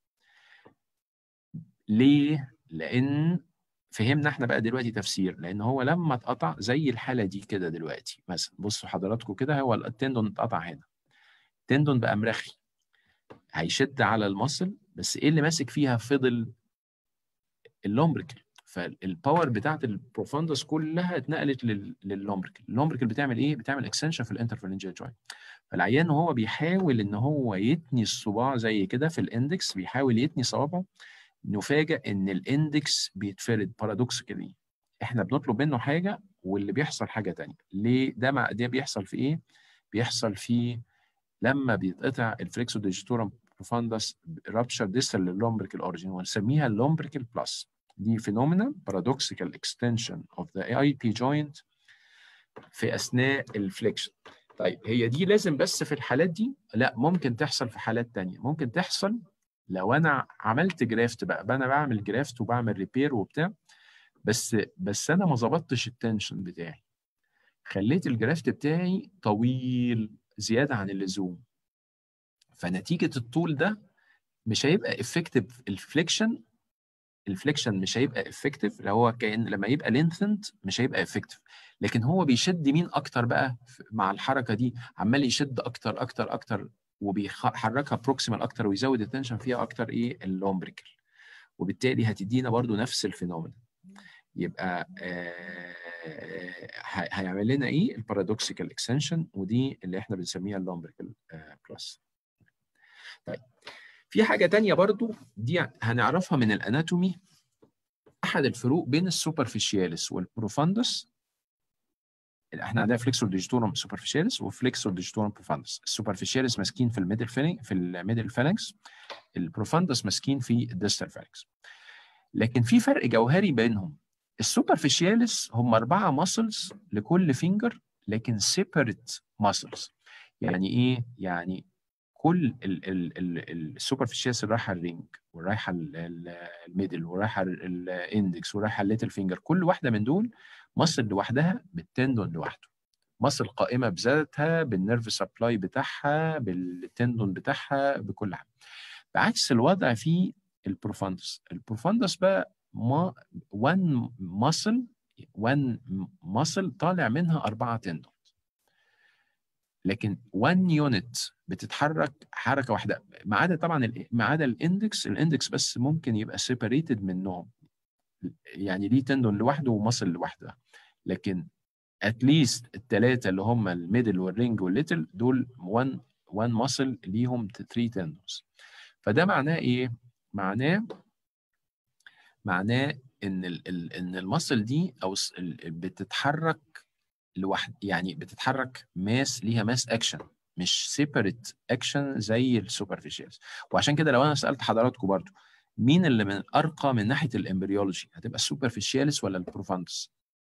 ليه لان فهمنا احنا بقى دلوقتي تفسير لان هو لما اتقطع زي الحاله دي كده دلوقتي مثلا بصوا حضراتكم كده هو التندون اتقطع هنا التندون بقى مرخي هيشد على المصل بس ايه اللي ماسك فيها فضل اللومبريكل فالباور بتاعت البروفاندس كلها اتنقلت لللومبريكل اللومبريكل بتعمل ايه بتعمل اكستنشن في الانترفالنجيال جوينت فالعيان وهو بيحاول ان هو يتني الصباع زي كده في الاندكس بيحاول يتني صوابعه نفاجئ ان الاندكس بيتفرد بارادوكسيكالي احنا بنطلب منه حاجه واللي بيحصل حاجه تانية ليه ده مع ده بيحصل في ايه بيحصل في لما بيتقطع الفليكسو ديجيتورم بروفاندس رابشر ديستال لللومبريكال اوريجين ونسميها اللومبريكال بلس دي فينومينا بارادوكسيكال اكستنشن اوف ذا اي بي جوينت في اثناء الفليكشن طيب هي دي لازم بس في الحالات دي لا ممكن تحصل في حالات تانية ممكن تحصل لو انا عملت جرافت بقى انا بعمل جرافت وبعمل ريبير وبتاع بس بس انا ما ظبطتش التنشن بتاعي خليت الجرافت بتاعي طويل زياده عن اللزوم فنتيجه الطول ده مش هيبقى افكتيف الفليكشن الفليكشن مش هيبقى افكتيف اللي هو كان لما يبقى لينثند مش هيبقى افكتيف لكن هو بيشد مين اكتر بقى مع الحركه دي عمال يشد اكتر اكتر اكتر وبيحركها بروكسيمال اكتر ويزود التنشن فيها اكتر ايه اللومبريكال وبالتالي هتدينا برضو نفس الفينومينا يبقى آه هيعمل لنا ايه البارادوكسيكال اكستنشن ودي اللي احنا بنسميها اللومبريكال آه بلس طيب في حاجه تانية برضو دي هنعرفها من الاناتومي احد الفروق بين السوبرفيشياليس والبروفاندس احنا عندنا فليكسور ديجيتورم سوبرفيشياليس وفليكسور ديجيتورم بروفاندس السوبرفيشياليس ماسكين في الميدل فيلينج في الميدل فالانكس البروفاندس ماسكين في الديستال فالانكس لكن في فرق جوهري بينهم السوبرفيشياليس هم أربعة ماسلز لكل فينجر لكن سيبريت ماسلز يعني إيه؟ يعني كل السوبرفيشياليس اللي رايحة الرينج ورايحة الميدل ورايحة الاندكس ورايحة الليتل فينجر كل واحدة من دول ماسل لوحدها بالتندون لوحده ماسل قائمة بذاتها بالنيرف سبلاي بتاعها بالتندون بتاعها بكل حاجة بعكس الوضع في البروفاندس البروفاندس بقى ما وان ماسل وان ماسل طالع منها أربعة تندون لكن وان يونت بتتحرك حركه واحده ما عدا طبعا ما عدا الاندكس الاندكس بس ممكن يبقى سيبريتد منهم يعني ليه تندون لوحده وماسل لوحده لكن اتليست الثلاثه اللي هم الميدل والرينج والليتل دول وان وان ماسل ليهم 3 تندونز فده معناه ايه؟ معناه معناه ان ال ال ان المصل دي او بتتحرك لوحد يعني بتتحرك ماس ليها ماس اكشن مش سيبريت اكشن زي السوبرفيشيالز وعشان كده لو انا سالت حضراتكم برضو مين اللي من ارقى من ناحيه الامبريولوجي هتبقى السوبرفيشيالس ولا البروفاندس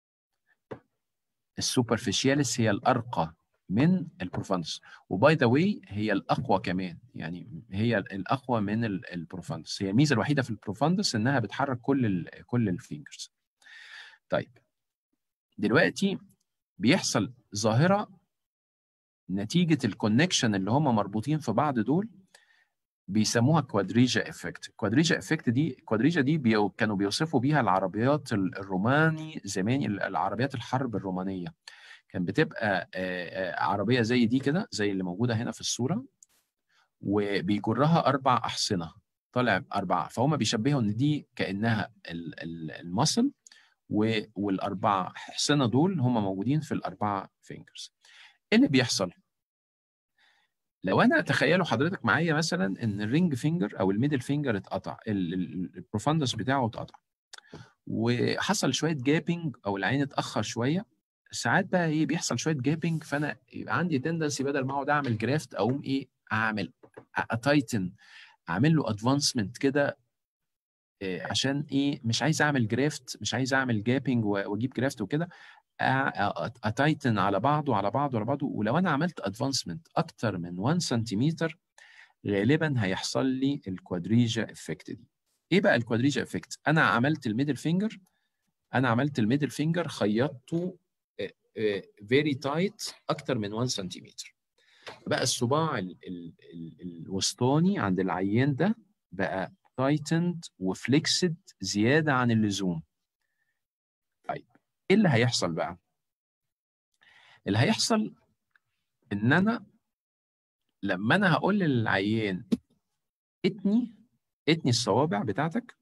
السوبرفيشيالس هي الارقى من البروفاندس وباي ذا واي هي الاقوى كمان يعني هي الاقوى من البروفاندس هي الميزه الوحيده في البروفاندس انها بتحرك كل ال كل الفينجرز طيب دلوقتي بيحصل ظاهره نتيجه الكونكشن اللي هم مربوطين في بعض دول بيسموها كوادريجا افكت كوادريجا افكت دي كوادريجا دي بيو كانوا بيوصفوا بيها العربيات الروماني زمان العربيات الحرب الرومانيه كان بتبقى عربيه زي دي كده زي اللي موجوده هنا في الصوره وبيجرها اربع احصنه طالع اربعه فهم بيشبهوا ان دي كانها المصل والاربعه احصنه دول هم موجودين في الاربعه فينجرز ايه اللي بيحصل لو انا تخيلوا حضرتك معايا مثلا ان الرينج فينجر او الميدل فينجر اتقطع البروفاندس بتاعه اتقطع وحصل شويه جابنج او العين اتاخر شويه ساعات بقى ايه بيحصل شويه جابنج فانا يبقى عندي تندنسي بدل ما اقعد اعمل جرافت اقوم ايه اعمل اتايتن اعمل له ادفانسمنت كده إيه عشان ايه مش عايز اعمل جرافت مش عايز اعمل جابنج واجيب جرافت وكده اتايتن على بعضه على بعضه على بعضه ولو انا عملت ادفانسمنت اكتر من 1 سنتيمتر غالبا هيحصل لي الكوادريجا افكت دي ايه بقى الكوادريجا افكت انا عملت الميدل فينجر انا عملت الميدل فينجر خيطته فيري تايت اكتر من 1 سنتيمتر بقى الصباع ال ال ال الوسطاني عند العيان ده بقى تايتند وفليكسد زياده عن اللزوم طيب ايه اللي هيحصل بقى اللي هيحصل ان انا لما انا هقول للعيان اتني اتني الصوابع بتاعتك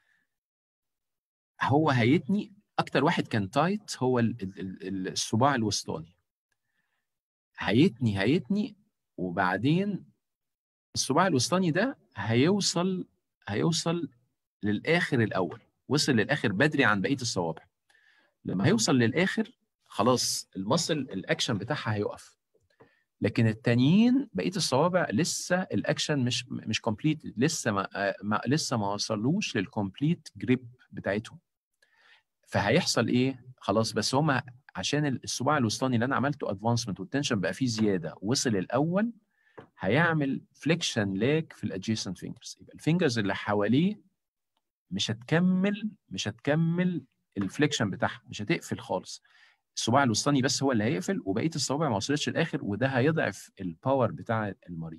هو هيتني اكتر واحد كان تايت هو الصباع الوسطاني هيتني هيتني وبعدين الصباع الوسطاني ده هيوصل هيوصل للاخر الاول وصل للاخر بدري عن بقيه الصوابع لما هيوصل للاخر خلاص المصل الاكشن بتاعها هيقف لكن التانيين بقيه الصوابع لسه الاكشن مش مش كومبليت لسه ما, ما لسه ما وصلوش للكومبليت جريب بتاعتهم فهيحصل ايه خلاص بس هما عشان الصباع الوسطاني اللي انا عملته ادفانسمنت والتنشن بقى فيه زياده وصل الاول هيعمل فليكشن لاج في الادجيسنت فينجرز يبقى الفينجرز اللي حواليه مش هتكمل مش هتكمل الفليكشن بتاعها مش هتقفل خالص الصباع الوسطاني بس هو اللي هيقفل وبقيه الصوابع ما وصلتش للاخر وده هيضعف الباور بتاع المريض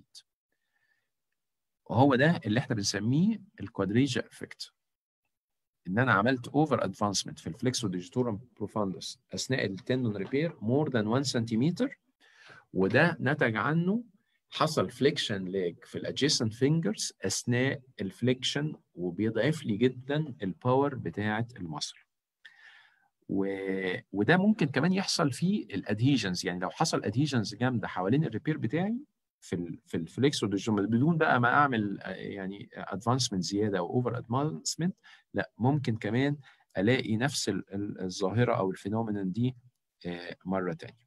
وهو ده اللي احنا بنسميه الكوادريجا افكت ان انا عملت اوفر ادفانسمنت في الفليكسو ديجيتورم بروفاندس اثناء التندون ريبير مور ذان 1 سنتيمتر وده نتج عنه حصل فليكشن لاج في الادجيسنت فينجرز اثناء الفليكشن وبيضعف لي جدا الباور بتاعه المصل و... وده ممكن كمان يحصل في الادهيجنز يعني لو حصل ادهيجنز جامده حوالين الريبير بتاعي في ال في الفليكسو بدون بقى ما اعمل يعني ادفانسمنت زياده او اوفر ادفانسمنت لا ممكن كمان الاقي نفس الظاهره او الفينومينال دي مره تانية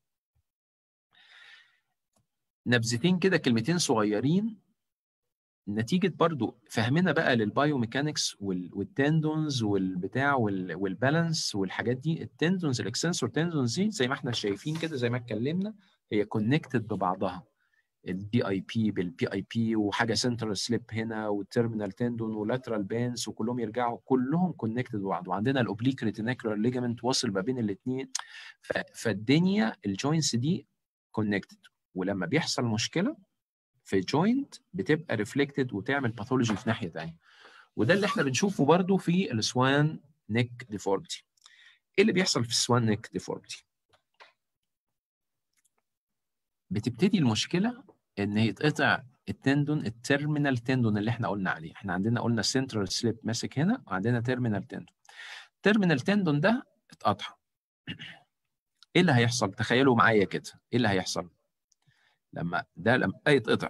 نبذتين كده كلمتين صغيرين نتيجه برضو فهمنا بقى للبايوميكانكس والتندونز والبتاع والبالانس والحاجات دي التندونز الاكسنسور تندونز دي زي ما احنا شايفين كده زي ما اتكلمنا هي كونكتد ببعضها الدي اي بي بالبي اي بي وحاجه سنترال سليب هنا والتيرمينال تندون ولاترال بانس وكلهم يرجعوا كلهم كونكتد ببعض وعندنا الاوبليك ريتيناكولار ليجامنت واصل ما بين الاثنين فالدنيا الجوينتس دي كونكتد ولما بيحصل مشكله في جوينت بتبقى ريفلكتد وتعمل باثولوجي في ناحيه ثانيه وده اللي احنا بنشوفه برضو في السوان نيك ديفورمتي ايه اللي بيحصل في السوان نيك ديفورمتي بتبتدي المشكله ان يتقطع التندون التيرمينال تندون اللي احنا قلنا عليه احنا عندنا قلنا سنترال سليب ماسك هنا وعندنا تيرمينال تندون التيرمينال تندون ده اتقطع ايه اللي هيحصل تخيلوا معايا كده ايه اللي هيحصل لما ده لما يتقطع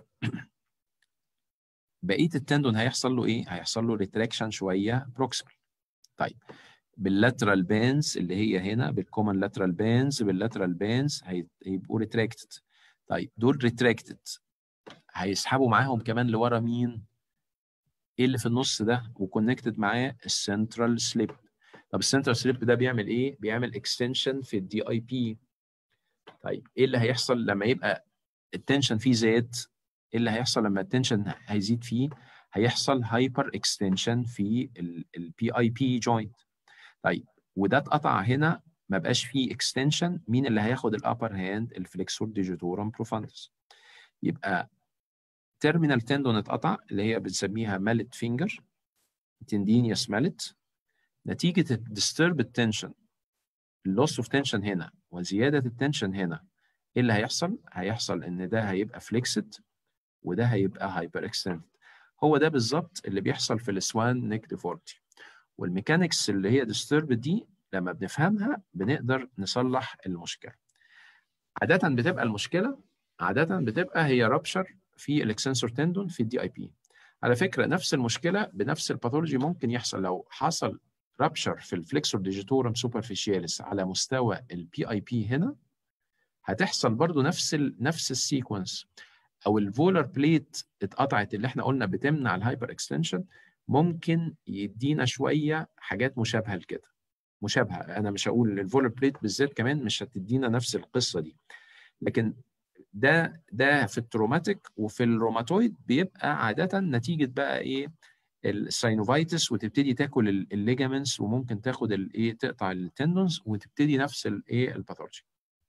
بقيه التندون هيحصل له ايه هيحصل له ريتراكشن شويه بروكسيمال طيب باللاترال بانز اللي هي هنا بالكومن لاترال بانز باللاترال بانز هيبقوا ريتراكتد طيب دول ريتراكتد هيسحبوا معاهم كمان لورا مين ايه اللي في النص ده وكونكتد معاه السنترال سليب طب السنترال سليب ده بيعمل ايه بيعمل اكستنشن في الدي اي بي طيب ايه اللي هيحصل لما يبقى التنشن فيه زاد ايه اللي هيحصل لما التنشن هيزيد فيه هيحصل هايبر اكستنشن في البي اي بي جوينت طيب وده اتقطع هنا ما بقاش فيه اكستنشن مين اللي هياخد الابر هاند الفليكسور ديجيتورم بروفاندس يبقى تيرمينال تندون اتقطع اللي هي بنسميها مالت فينجر تندينيوس مالت نتيجه الديسترب التنشن اللوس اوف تنشن هنا وزياده التنشن هنا ايه اللي هيحصل؟ هيحصل ان ده هيبقى فليكسد وده هيبقى هايبر اكستند هو ده بالظبط اللي بيحصل في السوان نيك ديفورتي والميكانكس اللي هي ديسترب دي لما بنفهمها بنقدر نصلح المشكله عاده بتبقى المشكله عاده بتبقى هي رابشر في الاكسنسور تندون في الدي اي بي على فكره نفس المشكله بنفس الباثولوجي ممكن يحصل لو حصل رابشر في الفليكسور ديجيتورم سوبرفيشياليس على مستوى البي اي بي هنا هتحصل برضو نفس ال نفس السيكونس او الفولر بليت اتقطعت اللي احنا قلنا بتمنع الهايبر اكستنشن ممكن يدينا شويه حاجات مشابهه لكده مشابهه انا مش هقول الفولر بليت بالذات كمان مش هتدينا نفس القصه دي لكن ده ده في التروماتيك وفي الروماتويد بيبقى عاده نتيجه بقى ايه الساينوفايتس وتبتدي تاكل الليجامنتس وممكن تاخد الايه تقطع التندونز وتبتدي نفس الايه الباثولوجي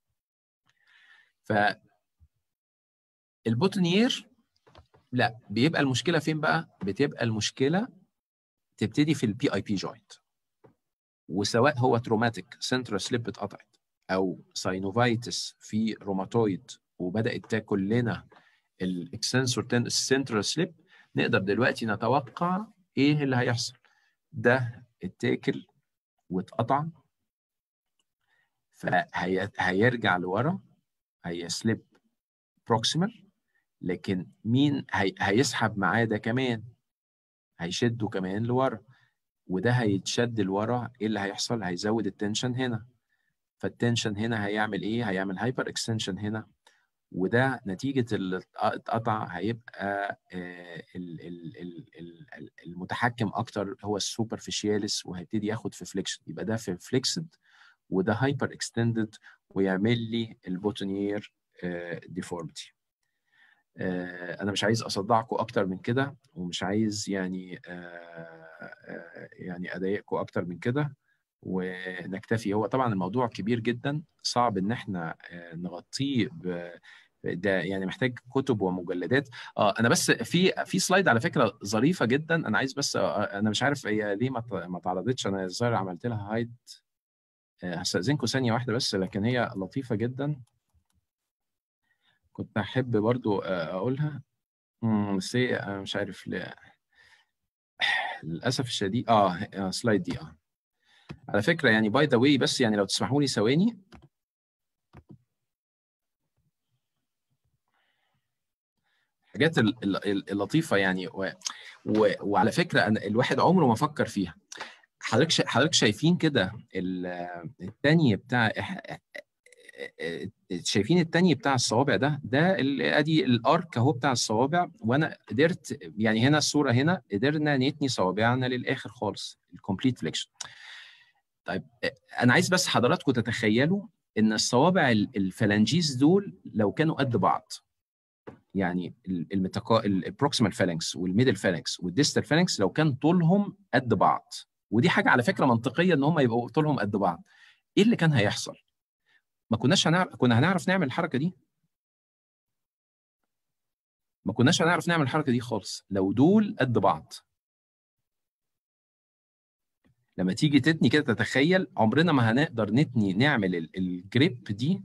ف البوتنيير لا بيبقى المشكله فين بقى بتبقى المشكله تبتدي في البي اي بي جوينت وسواء هو تروماتيك سنترال سليب اتقطعت او ساينوفايتس في روماتويد وبدات تاكل لنا الاكسنسور السنترال سليب نقدر دلوقتي نتوقع ايه اللي هيحصل ده اتاكل واتقطع فهيرجع لورا هيسلب بروكسيمال لكن مين هي... هيسحب معاه ده كمان هيشده كمان لورا وده هيتشد لورا ايه اللي هيحصل هيزود التنشن هنا فالتنشن هنا هيعمل ايه هيعمل هايبر اكستنشن هنا وده نتيجة اللي اتقطع هيبقى آه، ال- ال- ال- ال- المتحكم أكتر هو السوبرفيشياليس وهيبتدي ياخد في فليكشن يبقى ده في فليكسد وده هايبر اكستندد ويعمل لي البوتونير ديفورميتي أنا مش عايز أصدعكم أكتر من كده ومش عايز يعني آه، آه، يعني أضايقكم أكتر من كده ونكتفي هو طبعا الموضوع كبير جدا صعب ان احنا آه، نغطيه ب ده يعني محتاج كتب ومجلدات اه انا بس في في سلايد على فكره ظريفه جدا انا عايز بس آه، انا مش عارف هي ليه ما ت- ما اتعرضتش انا الظاهر عملت لها هايد آه، هستأذنكم ثانيه واحده بس لكن هي لطيفه جدا كنت احب برضو آه، اقولها مم، بس هي أنا مش عارف ليه للاسف الشديد اه آه، سلايد دي اه على فكره يعني باي ذا واي بس يعني لو تسمحوا لي ثواني الحاجات ال- ال- ال- اللطيفه يعني و... و... وعلى فكره أنا الواحد عمره ما فكر فيها حضرتك شا... حضرتك شايفين كده ال- التاني بتاع إح- شايفين التاني بتاع الصوابع ده ده ال- ادي الارك اهو بتاع الصوابع وانا قدرت يعني هنا الصوره هنا قدرنا نتني صوابعنا للاخر خالص الكومبليت فليكشن طيب انا عايز بس حضراتكم تتخيلوا ان الصوابع ال- الفلانجيز دول لو كانوا قد بعض يعني المتقا البروكسيمال فالانكس والميدل فالانكس والديستال فالانكس لو كان طولهم قد بعض ودي حاجه على فكره منطقيه ان هم يبقوا طولهم قد بعض ايه اللي كان هيحصل ما كناش هنعرف كنا هنعرف نعمل الحركه دي ما كناش هنعرف نعمل الحركه دي خالص لو دول قد بعض لما تيجي تتني كده تتخيل عمرنا ما هنقدر نتني نعمل ال- الجريب دي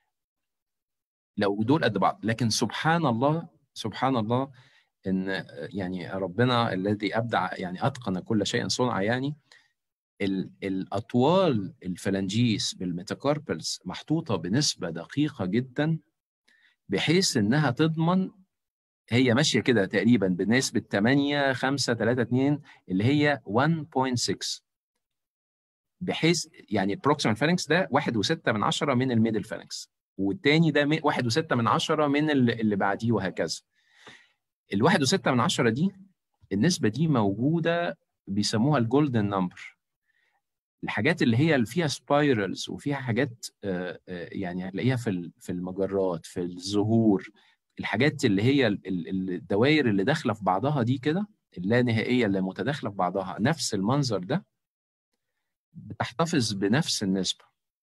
لو دول قد بعض لكن سبحان الله سبحان الله ان يعني ربنا الذي ابدع يعني اتقن كل شيء صنع يعني ال- الاطوال الفلانجيس بالميتاكاربلز محطوطه بنسبه دقيقه جدا بحيث انها تضمن هي ماشيه كده تقريبا بنسبه 8 5 3 2 اللي هي 1.6 بحيث يعني البروكسيمال فالانكس ده 1.6 من 10 من الميدل فالانكس والتاني ده 1.6 من 10 من اللي اللي بعديه وهكذا ال 1.6 من 10 دي النسبه دي موجوده بيسموها الجولدن نمبر الحاجات اللي هي اللي فيها سبايرلز وفيها حاجات آه، آه، يعني هتلاقيها في ال- في المجرات في الزهور الحاجات اللي هي ال- ال- الدوائر اللي داخله في بعضها دي كده اللانهائيه اللي متداخله في بعضها نفس المنظر ده بتحتفظ بنفس النسبه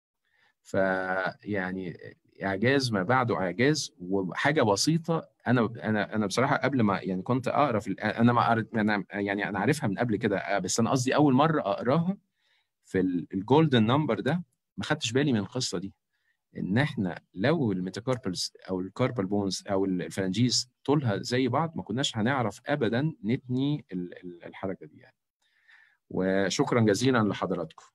فيعني اعجاز ما بعده اعجاز وحاجه بسيطه انا انا انا بصراحه قبل ما يعني كنت اقرا في ال- انا ما قريت انا يعني انا عارفها من قبل كده بس انا قصدي اول مره اقراها في الجولدن نمبر ده ما خدتش بالي من القصه دي ان احنا لو الميتاكاربلز او الكاربال بونز او الفلانجيز طولها زي بعض ما كناش هنعرف ابدا نتني ال- ال- الحركه دي يعني وشكرا جزيلا لحضراتكم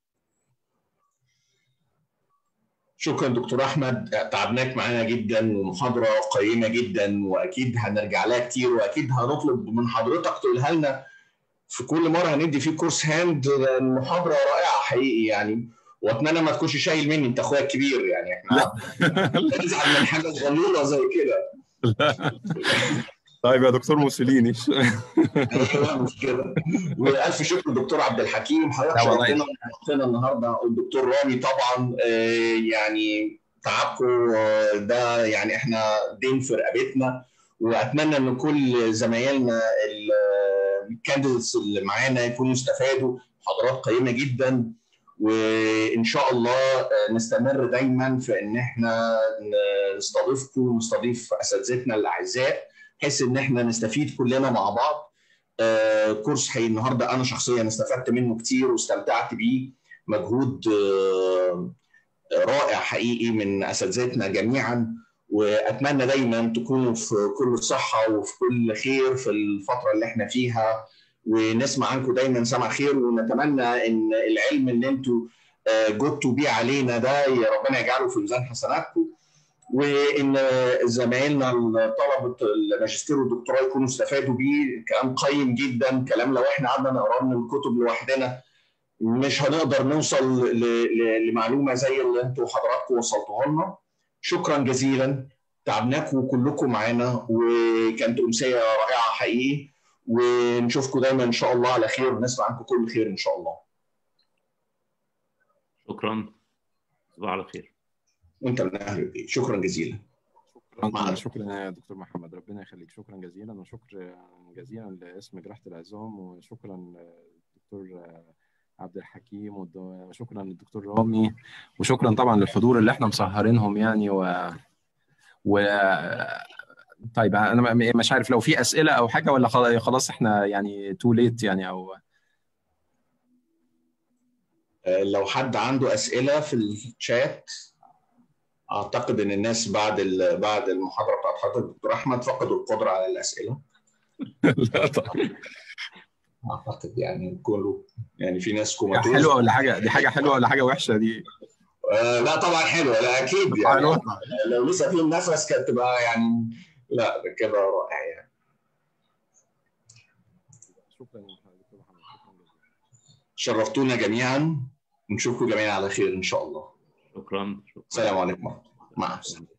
شكرا دكتور احمد تعبناك معانا جدا ومحاضره قيمه جدا واكيد هنرجع لها كتير واكيد هنطلب من حضرتك تقولها لنا في كل مره هندي فيه كورس هاند المحاضره رائعه حقيقي يعني واتمنى ما تكونش شايل مني انت اخويا الكبير يعني احنا بنزعل من حاجه صغيره زي كده طيب يا دكتور موسوليني ايوه مش كده والف شكر دكتور عبد الحكيم حضرتك لا والله. شرفتنا ونورتنا النهارده والدكتور رامي طبعا آه، يعني تعبكم آه، ده يعني احنا دين في رقبتنا واتمنى ان كل زمايلنا الكانديديتس اللي معانا يكونوا استفادوا محاضرات قيمه جدا وان شاء الله آه، نستمر دايما في ان احنا نستضيفكم ونستضيف اساتذتنا الاعزاء بحيث ان احنا نستفيد كلنا مع بعض آه، كورس حقيقي النهارده انا شخصيا استفدت منه كتير واستمتعت بيه مجهود آه، رائع حقيقي من اساتذتنا جميعا واتمنى دايما تكونوا في كل صحه وفي كل خير في الفتره اللي احنا فيها ونسمع عنكم دايما سمع خير ونتمنى ان العلم اللي انتوا آه، جدتوا بيه علينا ده يا ربنا يجعله في ميزان حسناتكم وان زمايلنا طلبه الماجستير والدكتوراه يكونوا استفادوا بيه كلام قيم جدا كلام لو احنا قعدنا نقراه من الكتب لوحدنا مش هنقدر نوصل ل- ل- لمعلومه زي اللي انتوا حضراتكم وصلتوها لنا شكرا جزيلا تعبناكم كلكم معانا وكانت امسيه رائعه حقيقي ونشوفكم دايما ان شاء الله على خير ونسمع عنكم كل خير ان شاء الله شكرا تصبحوا على خير وانت من اهل البيت شكرا جزيلا مع شكرا السلامة. شكرا يا دكتور محمد ربنا يخليك شكرا جزيلا وشكرا جزيلا لاسم جراحة العظام وشكرا دكتور عبد الحكيم والد- وشكرا للدكتور رامي وشكرا طبعا للحضور اللي احنا مسهرينهم يعني و و طيب انا م- مش عارف لو في اسئله او حاجه ولا خلا- خلاص احنا يعني تو ليت يعني او آه، لو حد عنده اسئله في الشات اعتقد ان الناس بعد ال- بعد المحاضره بتاعت حضرتك الدكتور احمد فقدوا القدره على الاسئله لا طبعا اعتقد يعني كله يعني في ناس حاجه كوماتوز حلوه ولا حاجه دي حاجه حلوه ولا حاجه وحشه دي آه لا طبعا حلوه لا اكيد يعني حلوة. لو لسه فيهم نفس كانت تبقى يعني لا ده كده رائع يعني شكرا يا دكتور محمد شكرا جزيلا شرفتونا جميعا ونشوفكم جميعا على خير ان شاء الله شكرا شكرا السلام عليكم ورحمه الله مع السلامه